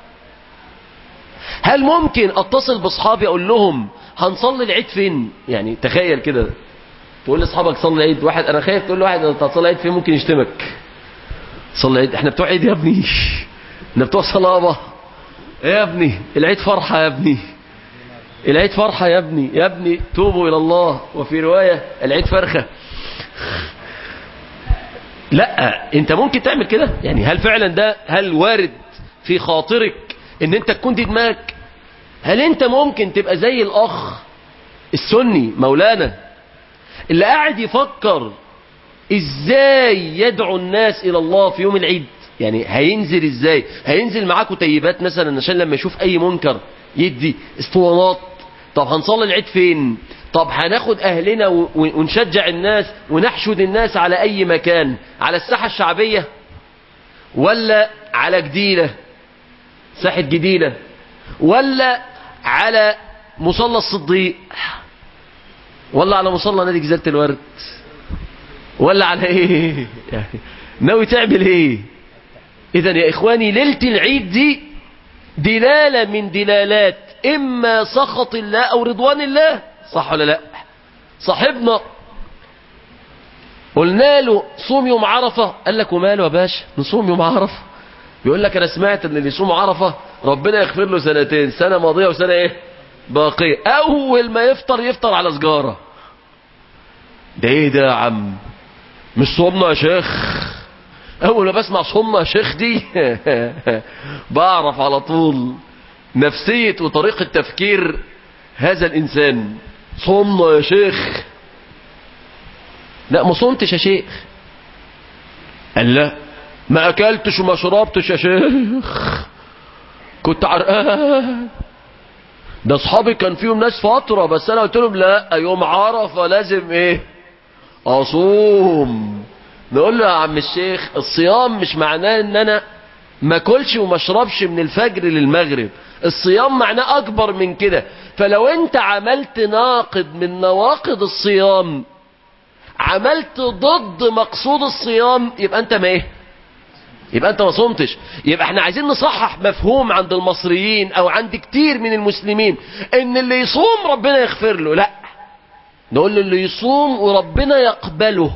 هل ممكن اتصل باصحابي اقول لهم هنصلي العيد فين يعني تخيل كده تقول لاصحابك صلي العيد واحد انا خايف تقول لواحد انت هتصلي العيد فين ممكن يشتمك صلي العيد احنا بتوع عيد يا ابني احنا بتوع صلابه ايه يا ابني العيد فرحه يا ابني العيد فرحه يا ابني يا ابني توبوا الى الله وفي روايه العيد فرخه لا انت ممكن تعمل كده يعني هل فعلا ده هل وارد في خاطرك ان انت تكون دي دماغك هل انت ممكن تبقى زي الاخ السني مولانا اللي قاعد يفكر ازاي يدعو الناس الى الله في يوم العيد يعني هينزل ازاي هينزل معاكم تيبات مثلا عشان لما يشوف اي منكر يدي اسطوانات طب هنصلي العيد فين طب هناخد اهلنا و- ونشجع الناس ونحشد الناس على اي مكان على الساحة الشعبية ولا على جديلة ساحة جديلة ولا على مصلى الصديق ولا على مصلى نادي جزيرة الورد ولا على ايه يعني ناوي تعمل ايه اذا يا اخواني ليلة العيد دي دلالة من دلالات اما سخط الله او رضوان الله صح ولا لا صاحبنا قلنا له صوم يوم عرفة قال لك وماله يا باشا نصوم يوم عرفة بيقول لك انا سمعت ان اللي يصوم عرفة ربنا يغفر له سنتين سنة ماضية وسنة ايه باقية اول ما يفطر يفطر على سجارة ده ايه ده يا عم مش صومنا يا شيخ اول ما بسمع صومنا يا شيخ دي بعرف على طول نفسية وطريقة تفكير هذا الانسان صومنا يا شيخ لا ما صمتش يا شيخ قال لا ما اكلتش وما شربتش يا شيخ كنت عرقان ده اصحابي كان فيهم ناس فترة بس انا قلت لهم لا يوم عرفة لازم ايه اصوم نقول له يا عم الشيخ الصيام مش معناه ان انا ما اكلش وما اشربش من الفجر للمغرب الصيام معناه اكبر من كده فلو انت عملت ناقد من نواقض الصيام عملت ضد مقصود الصيام يبقى انت ما ايه يبقى انت ما صمتش يبقى احنا عايزين نصحح مفهوم عند المصريين او عند كتير من المسلمين ان اللي يصوم ربنا يغفر له لا نقول له اللي يصوم وربنا يقبله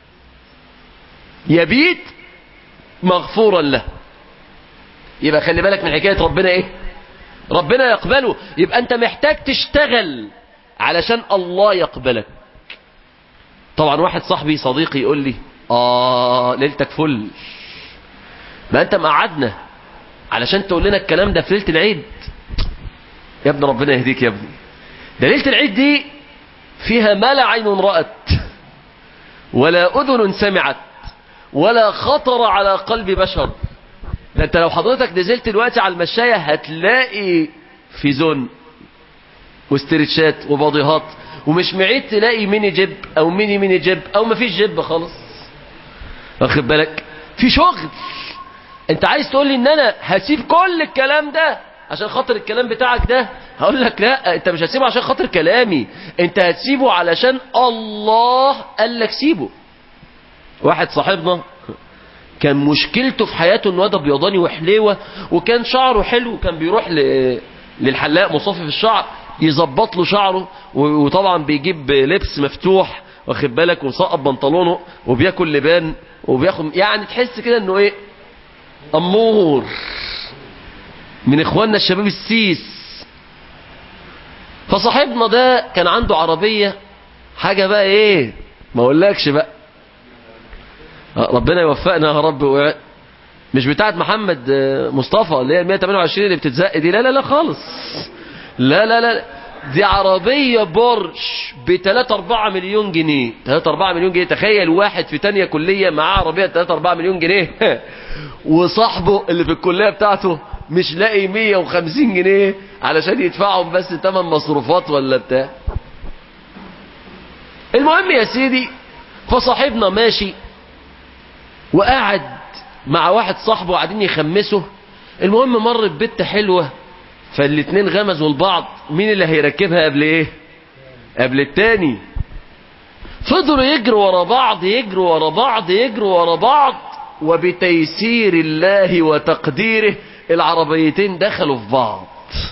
يبيت مغفورا له يبقى خلي بالك من حكاية ربنا ايه ربنا يقبله يبقى انت محتاج تشتغل علشان الله يقبلك طبعا واحد صاحبي صديقي يقول لي اه ليلتك فل ما انت مقعدنا علشان تقول لنا الكلام ده في ليله العيد يا ابن ربنا يهديك يا ابني ده ليله العيد دي فيها ما لا عين رأت ولا أذن سمعت ولا خطر على قلب بشر ده انت لو حضرتك نزلت دلوقتي على المشاية هتلاقي في زون واسترتشات وباضيهات ومش معيد تلاقي ميني جيب او ميني ميني جيب او مفيش جيب خالص واخد بالك في شغل انت عايز تقول لي ان انا هسيب كل الكلام ده عشان خاطر الكلام بتاعك ده هقول لك لا انت مش هتسيبه عشان خاطر كلامي انت هتسيبه علشان الله قال لك سيبه واحد صاحبنا كان مشكلته في حياته انه ده بيضاني وحليوه وكان شعره حلو وكان بيروح ل... للحلاق مصفف الشعر يظبط له شعره و- وطبعا بيجيب لبس مفتوح واخد بالك ومسقط بنطلونه وبياكل لبان وبياخد يعني تحس كده انه ايه امور من اخواننا الشباب السيس فصاحبنا ده كان عنده عربية حاجة بقى ايه ما اقولكش بقى ربنا يوفقنا يا رب و... مش بتاعت محمد آه، مصطفى اللي هي ال 128 اللي بتتزق دي لا لا لا خالص لا لا لا دي عربية بورش ب 3 4 مليون جنيه 3 4 مليون جنيه تخيل واحد في تانية كلية معاه عربية 3 4 مليون جنيه وصاحبه اللي في الكلية بتاعته مش لاقي 150 جنيه علشان يدفعهم بس تمن مصروفات ولا بتاع المهم يا سيدي فصاحبنا ماشي وقعد مع واحد صاحبه قاعدين يخمسوا المهم مر ببت حلوة فالاتنين غمزوا لبعض مين اللي هيركبها قبل ايه قبل التاني فضلوا يجروا ورا بعض يجروا ورا بعض يجروا ورا بعض وبتيسير الله وتقديره العربيتين دخلوا في بعض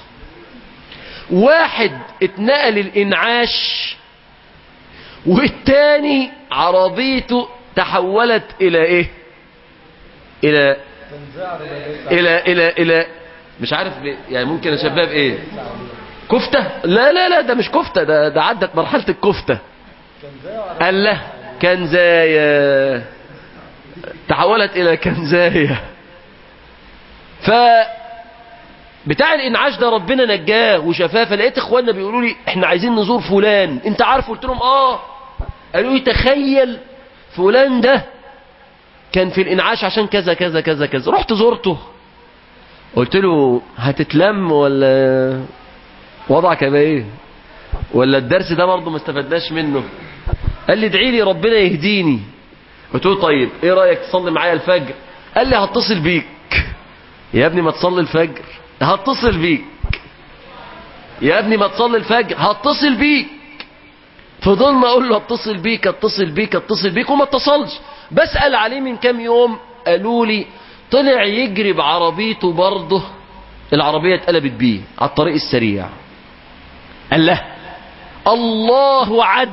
واحد اتنقل الانعاش والتاني عربيته تحولت الى ايه الى الى الى الى مش عارف ب- يعني ممكن اشبهها بايه كفتة لا لا لا ده مش كفتة ده ده عدت مرحلة الكفتة قال له كنزايا تحولت الى كنزايا ف بتاع الانعاش ده ربنا نجاه وشفاه فلقيت اخواننا بيقولوا لي احنا عايزين نزور فلان انت عارف قلت لهم اه قالوا لي تخيل فلان ده كان في الانعاش عشان كذا كذا كذا كذا رحت زرته قلت له هتتلم ولا وضعك هيبقى ايه ولا الدرس ده برضه ما استفدناش منه قال لي ادعي لي ربنا يهديني قلت له طيب ايه رايك تصلي معايا الفجر قال لي هتصل بيك يا ابني ما تصلي الفجر هتصل بيك يا ابني ما تصلي الفجر هتصل بيك فضلنا اقول له اتصل بيك اتصل بيك اتصل بيك وما اتصلش بسأل عليه من كام يوم قالوا لي طلع يجري بعربيته برضه العربية اتقلبت بيه على الطريق السريع قال له الله عد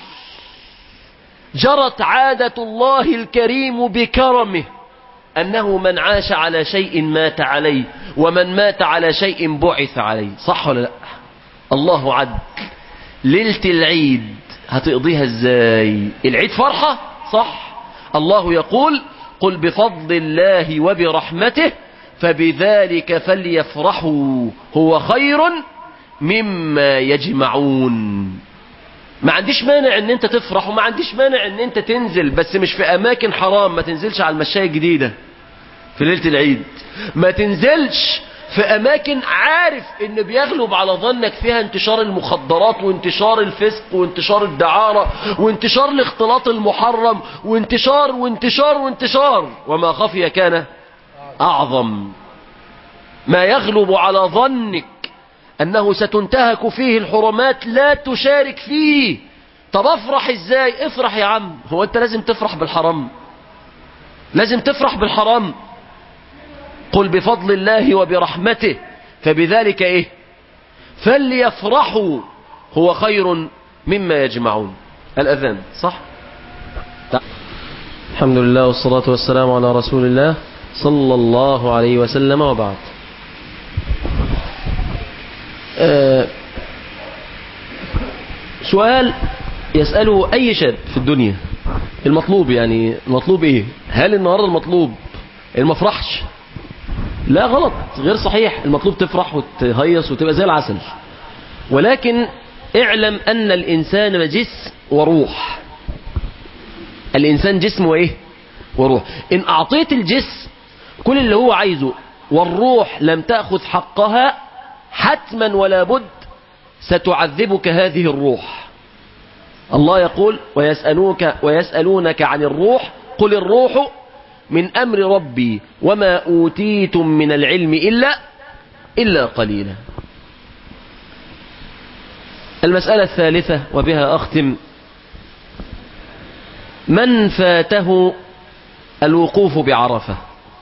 جرت عادة الله الكريم بكرمه أنه من عاش على شيء مات عليه ومن مات على شيء بعث عليه صح ولا لا الله عد ليلة العيد هتقضيها ازاي العيد فرحة صح الله يقول قل بفضل الله وبرحمته فبذلك فليفرحوا هو خير مما يجمعون ما عنديش مانع ان انت تفرح وما عنديش مانع ان انت تنزل بس مش في اماكن حرام ما تنزلش على المشاية الجديدة في ليلة العيد ما تنزلش في اماكن عارف ان بيغلب على ظنك فيها انتشار المخدرات وانتشار الفسق وانتشار الدعارة وانتشار الاختلاط المحرم وانتشار وانتشار وانتشار وما خفي كان اعظم ما يغلب على ظنك انه ستنتهك فيه الحرمات لا تشارك فيه طب افرح ازاي افرح يا عم هو انت لازم تفرح بالحرام لازم تفرح بالحرام قل بفضل الله وبرحمته فبذلك ايه فليفرحوا هو خير مما يجمعون الاذان صح الحمد لله والصلاة والسلام على رسول الله صلى الله عليه وسلم وبعد آه، سؤال يسأله أي شاب في الدنيا المطلوب يعني المطلوب إيه هل النهاردة المطلوب المفرحش لا غلط غير صحيح المطلوب تفرح وتهيص وتبقى زي العسل ولكن اعلم أن الإنسان جسم وروح الإنسان جسم وإيه وروح إن أعطيت الجسم كل اللي هو عايزه والروح لم تأخذ حقها حتما ولا بد ستعذبك هذه الروح الله يقول ويسألونك, ويسألونك عن الروح قل الروح من أمر ربي وما أوتيتم من العلم إلا إلا قليلا المسألة الثالثة وبها أختم من فاته الوقوف بعرفة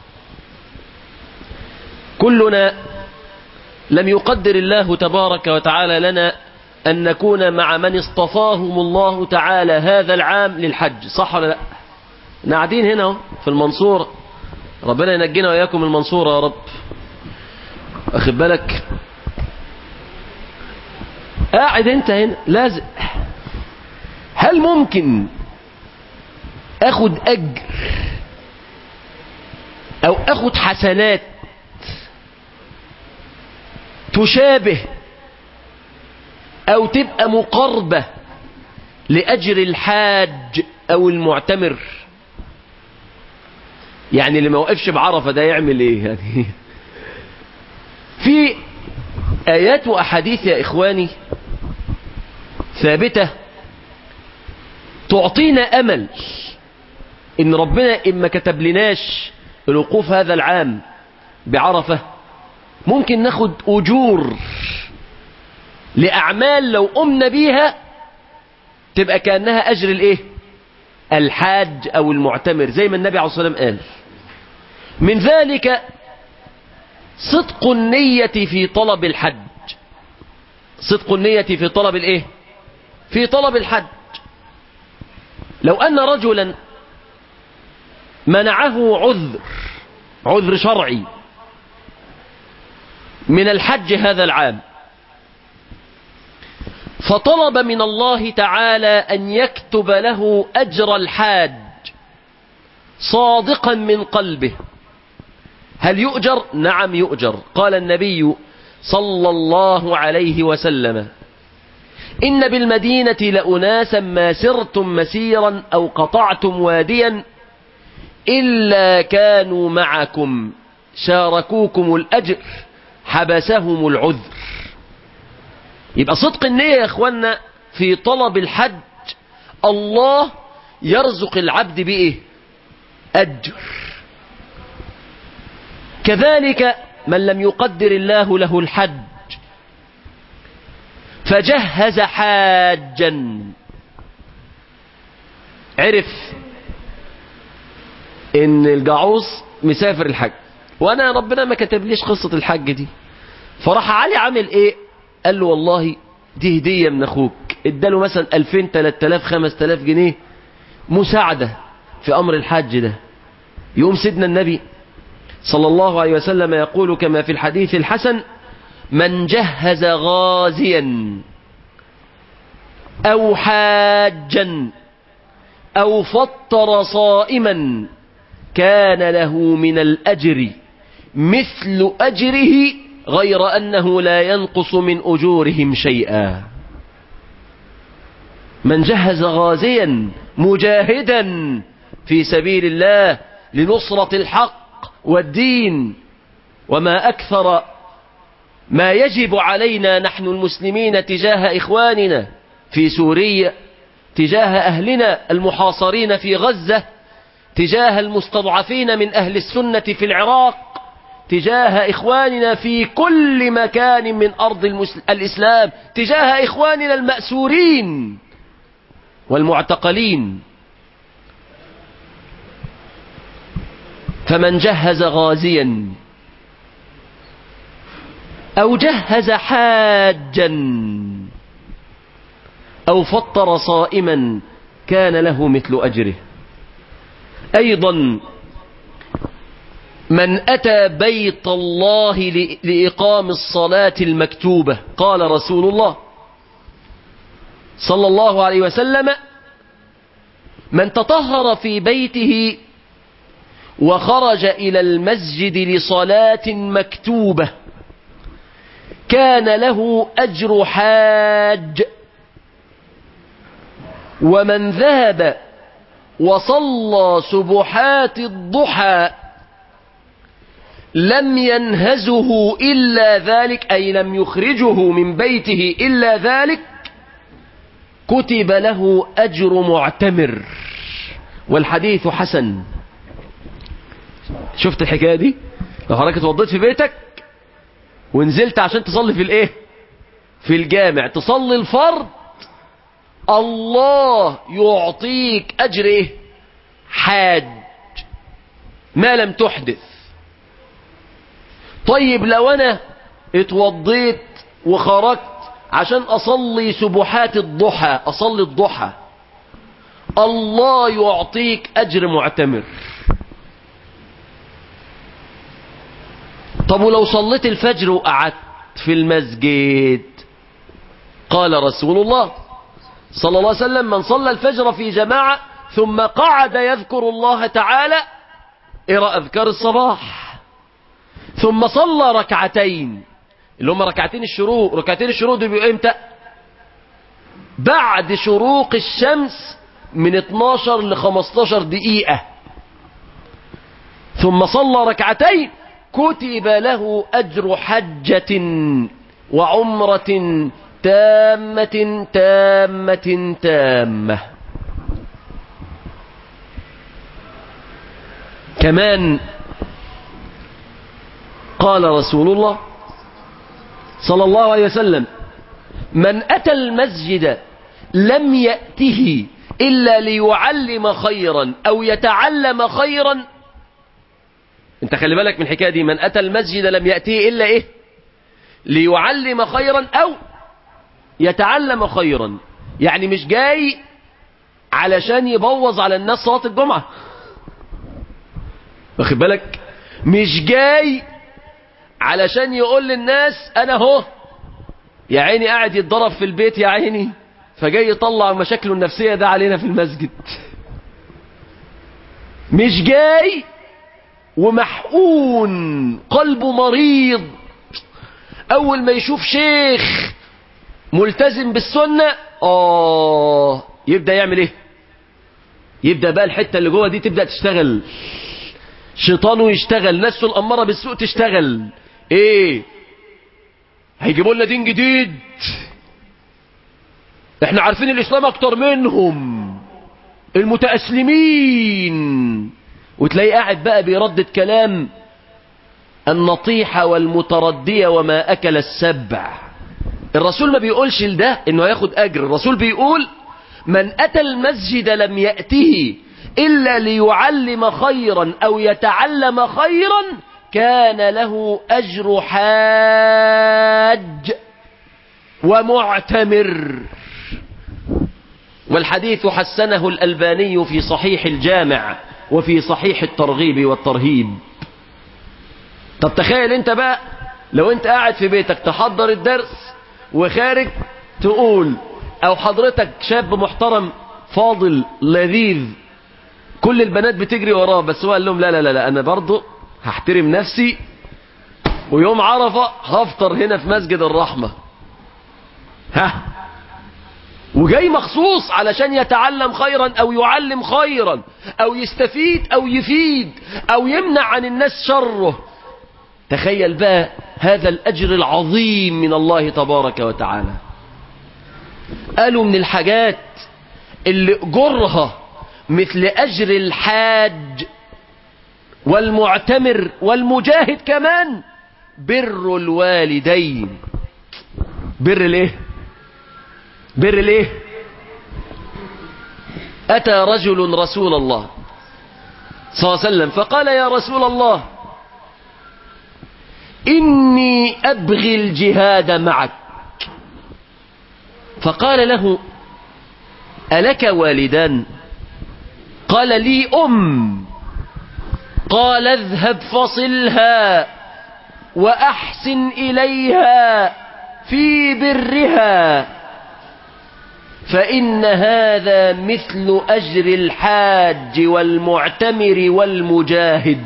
كلنا لم يقدر الله تبارك وتعالى لنا أن نكون مع من اصطفاهم الله تعالى هذا العام للحج صح ولا لا احنا قاعدين هنا اهو في المنصورة ربنا ينجينا وإياكم المنصورة يا رب واخد بالك قاعد انت هنا لازق هل ممكن اخد اجر او اخد حسنات تشابه او تبقى مقربة لاجر الحاج او المعتمر يعني اللي ما وقفش بعرفة ده يعمل ايه يعني في آيات وأحاديث يا إخواني ثابتة تعطينا أمل إن ربنا إما كتب لناش الوقوف هذا العام بعرفة ممكن ناخد أجور لأعمال لو قمنا بيها تبقى كأنها أجر الإيه الحاج أو المعتمر زي ما النبي عليه الصلاة والسلام قال من ذلك صدق النية في طلب الحج صدق النية في طلب الإيه في طلب الحج لو أن رجلا منعه عذر عذر شرعي من الحج هذا العام فطلب من الله تعالى أن يكتب له أجر الحاج صادقا من قلبه هل يؤجر؟ نعم يؤجر قال النبي صلى الله عليه وسلم إن بالمدينة لأناسا ما سرتم مسيرا أو قطعتم واديا إلا كانوا معكم شاركوكم الأجر حبسهم العذر يبقى صدق النية يا اخوانا في طلب الحج الله يرزق العبد بإيه أجر كذلك من لم يقدر الله له الحج فجهز حاجا عرف ان الجعوص مسافر الحج وانا ربنا ما كتبليش قصة الحج دي فراح علي عامل ايه قال له والله دي هدية من اخوك اداله مثلا 2000 3000 5000 جنيه مساعدة في امر الحج ده يقوم سيدنا النبي صلى الله عليه وسلم يقول كما في الحديث الحسن من جهز غازيا أو حاجا أو فطر صائما كان له من الأجر مثل أجره غير أنه لا ينقص من أجورهم شيئا من جهز غازيا مجاهدا في سبيل الله لنصرة الحق والدين وما أكثر ما يجب علينا نحن المسلمين تجاه إخواننا في سوريا تجاه أهلنا المحاصرين في غزة تجاه المستضعفين من أهل السنة في العراق تجاه إخواننا في كل مكان من أرض المسل... الإسلام تجاه إخواننا المأسورين والمعتقلين فمن جهز غازيا أو جهز حاجا أو فطر صائما كان له مثل أجره أيضا من أتى بيت الله لإقام الصلاة المكتوبة قال رسول الله صلى الله عليه وسلم من تطهر في بيته وخرج إلى المسجد لصلاة مكتوبة كان له أجر حاج ومن ذهب وصلى سبحات الضحى لم ينهزه إلا ذلك أي لم يخرجه من بيته إلا ذلك كتب له أجر معتمر والحديث حسن شفت الحكاية دي لو حضرتك اتوضيت في بيتك ونزلت عشان تصلي في الايه في الجامع تصلي الفرض الله يعطيك اجر ايه حاج ما لم تحدث طيب لو انا اتوضيت وخرجت عشان اصلي سبحات الضحى اصلي الضحى الله يعطيك اجر معتمر طب ولو صليت الفجر وقعدت في المسجد قال رسول الله صلى الله عليه وسلم من صلى الفجر في جماعة ثم قعد يذكر الله تعالى إرى أذكار الصباح ثم صلى ركعتين اللي هم ركعتين الشروق ركعتين الشروق دول بيبقوا امتى بعد شروق الشمس من 12 ل 15 دقيقة ثم صلى ركعتين كتب له أجر حجة وعمرة تامة تامة تامة كمان قال رسول الله صلى الله عليه وسلم من أتى المسجد لم يأته إلا ليعلم خيرا أو يتعلم خيرا انت خلي بالك من الحكاية دي من أتى المسجد لم يأته إلا إيه ليعلم خيرا أو يتعلم خيرا يعني مش جاي علشان يبوظ على الناس صلاة الجمعة واخد بالك مش جاي علشان يقول للناس انا اهو يا عيني قاعد يتضرب في البيت يا عيني فجاي يطلع مشاكله النفسية ده علينا في المسجد مش جاي ومحقون قلبه مريض اول ما يشوف شيخ ملتزم بالسنة اه يبدأ يعمل ايه يبدأ بقى الحتة اللي جوه دي تبدأ تشتغل شيطانه يشتغل نفسه الأمارة بالسوء تشتغل ايه هيجيبوا لنا دين جديد احنا عارفين الاسلام اكتر منهم المتأسلمين وتلاقيه قاعد بقى بيردد كلام النطيحة والمتردية وما أكل السبع الرسول ما بيقولش لده انه هياخد اجر الرسول بيقول من اتى المسجد لم يأته الا ليعلم خيرا او يتعلم خيرا كان له اجر حاج ومعتمر والحديث حسنه الألباني في صحيح الجامع وفي صحيح الترغيب والترهيب طب تخيل انت بقى لو انت قاعد في بيتك تحضر الدرس وخارج تقول او حضرتك شاب محترم فاضل لذيذ كل البنات بتجري وراه بس هو قال لهم لا لا لا, لا انا برضه هحترم نفسي ويوم عرفة هفطر هنا في مسجد الرحمة ها وجاي مخصوص علشان يتعلم خيرا او يعلم خيرا او يستفيد او يفيد او يمنع عن الناس شره تخيل بقى هذا الاجر العظيم من الله تبارك وتعالى قالوا من الحاجات اللي اجرها مثل اجر الحاج والمعتمر والمجاهد كمان بر الوالدين بر الايه بر الايه اتى رجل رسول الله صلى الله عليه وسلم فقال يا رسول الله اني ابغي الجهاد معك فقال له الك والدان قال لي ام قال اذهب فصلها واحسن اليها في برها فإن هذا مثل أجر الحاج والمعتمر والمجاهد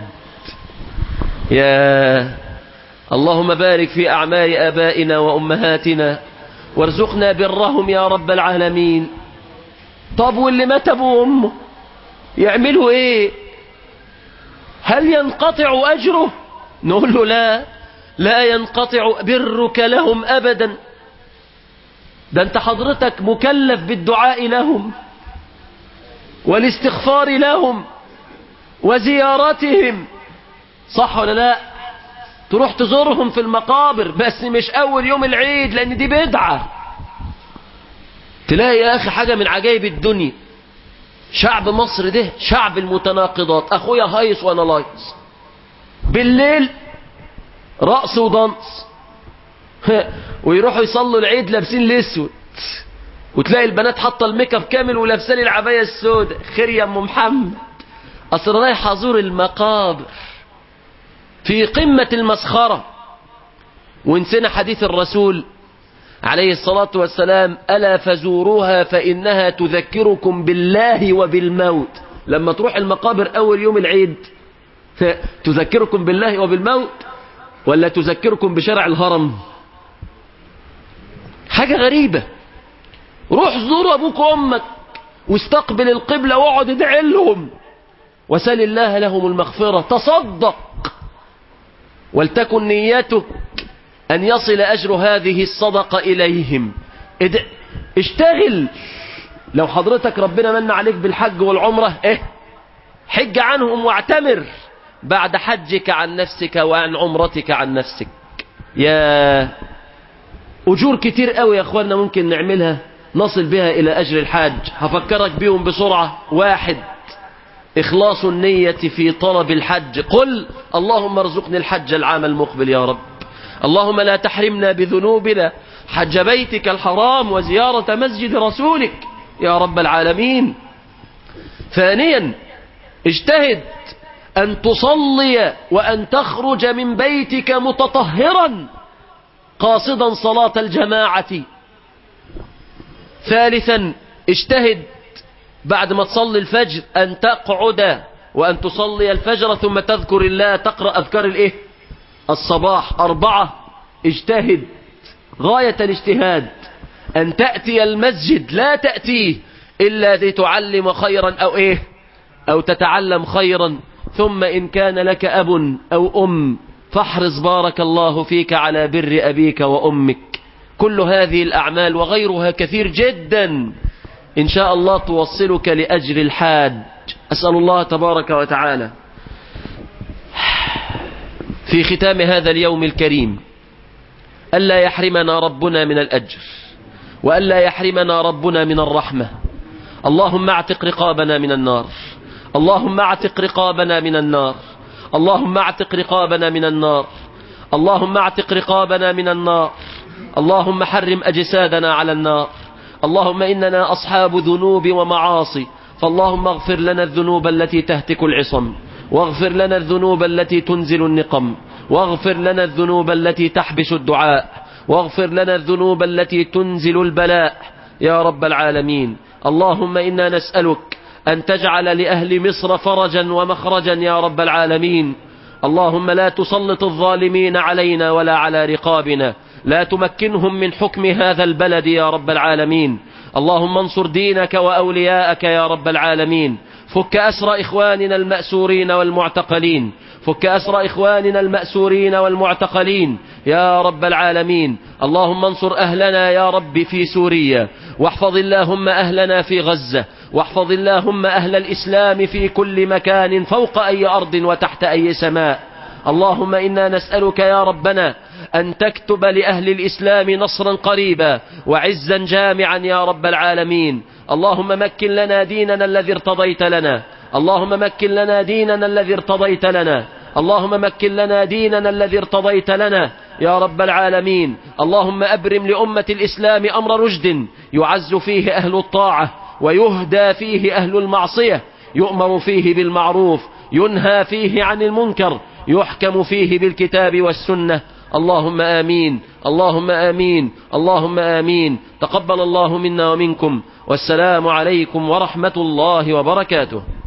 يا اللهم بارك في أعمال آبائنا وأمهاتنا وارزقنا برهم يا رب العالمين طب واللي مات أبوه وأمه يعملوا إيه هل ينقطع أجره نقول له لا لا ينقطع برك لهم أبدا ده انت حضرتك مكلف بالدعاء لهم والاستغفار لهم وزيارتهم صح ولا لا تروح تزورهم في المقابر بس مش اول يوم العيد لان دي بدعة تلاقي يا اخي حاجة من عجائب الدنيا شعب مصر ده شعب المتناقضات اخويا هايص وانا لايص بالليل رقص ودنس ويروحوا يصلوا العيد لابسين الاسود وتلاقي البنات حاطه الميك اب كامل ولابسه لي العبايه السوداء خير يا ام محمد اصل رايح ازور المقابر في قمه المسخره ونسينا حديث الرسول عليه الصلاة والسلام ألا فزوروها فإنها تذكركم بالله وبالموت لما تروح المقابر أول يوم العيد تذكركم بالله وبالموت ولا تذكركم بشرع الهرم حاجة غريبة روح زور أبوك وأمك واستقبل القبلة واقعد ادعي لهم وسل الله لهم المغفرة تصدق ولتكن نيتك أن يصل أجر هذه الصدقة إليهم اد- اشتغل لو حضرتك ربنا من عليك بالحج والعمرة ايه حج عنهم واعتمر بعد حجك عن نفسك وعن عمرتك عن نفسك يا أجور كتير قوي يا أخوانا ممكن نعملها نصل بها إلى أجر الحاج هفكرك بيهم بسرعة واحد إخلاص النية في طلب الحج قل اللهم ارزقني الحج العام المقبل يا رب اللهم لا تحرمنا بذنوبنا حج بيتك الحرام وزيارة مسجد رسولك يا رب العالمين ثانيا اجتهد أن تصلي وأن تخرج من بيتك متطهرا قاصدا صلاة الجماعة ثالثا اجتهد بعد ما تصلي الفجر أن تقعد وأن تصلي الفجر ثم تذكر الله تقرأ أذكار الإيه الصباح أربعة اجتهد غاية الاجتهاد أن تأتي المسجد لا تأتيه إلا لتعلم خيرا أو إيه أو تتعلم خيرا ثم إن كان لك أب أو أم فاحرص بارك الله فيك على بر أبيك وأمك كل هذه الأعمال وغيرها كثير جدا إن شاء الله توصلك لأجر الحاج أسأل الله تبارك وتعالى في ختام هذا اليوم الكريم ألا يحرمنا ربنا من الأجر وألا يحرمنا ربنا من الرحمة اللهم اعتق رقابنا من النار اللهم اعتق رقابنا من النار اللهم اعتق رقابنا من النار اللهم اعتق رقابنا من النار اللهم حرم أجسادنا على النار اللهم إننا أصحاب ذنوب ومعاصي فاللهم اغفر لنا الذنوب التي تهتك العصم واغفر لنا الذنوب التي تنزل النقم واغفر لنا الذنوب التي تحبس الدعاء واغفر لنا الذنوب التي تنزل البلاء يا رب العالمين اللهم إنا نسألك أن تجعل لأهل مصر فرجا ومخرجا يا رب العالمين اللهم لا تسلط الظالمين علينا ولا على رقابنا لا تمكنهم من حكم هذا البلد يا رب العالمين اللهم انصر دينك وأولياءك يا رب العالمين فك أسر إخواننا المأسورين والمعتقلين فك أسر إخواننا المأسورين والمعتقلين يا رب العالمين اللهم انصر أهلنا يا رب في سوريا واحفظ اللهم أهلنا في غزة واحفظ اللهم أهل الإسلام في كل مكان فوق أي أرض وتحت أي سماء اللهم إنا نسألك يا ربنا أن تكتب لأهل الإسلام نصرا قريبا وعزا جامعا يا رب العالمين اللهم مكن لنا ديننا الذي ارتضيت لنا اللهم مكن لنا ديننا الذي ارتضيت لنا اللهم مكن لنا ديننا الذي ارتضيت لنا يا رب العالمين اللهم أبرم لأمة الإسلام أمر رشد يعز فيه أهل الطاعة ويهدى فيه أهل المعصية يؤمر فيه بالمعروف ينهى فيه عن المنكر يحكم فيه بالكتاب والسنة اللهم آمين اللهم آمين اللهم آمين تقبل الله منا ومنكم والسلام عليكم ورحمة الله وبركاته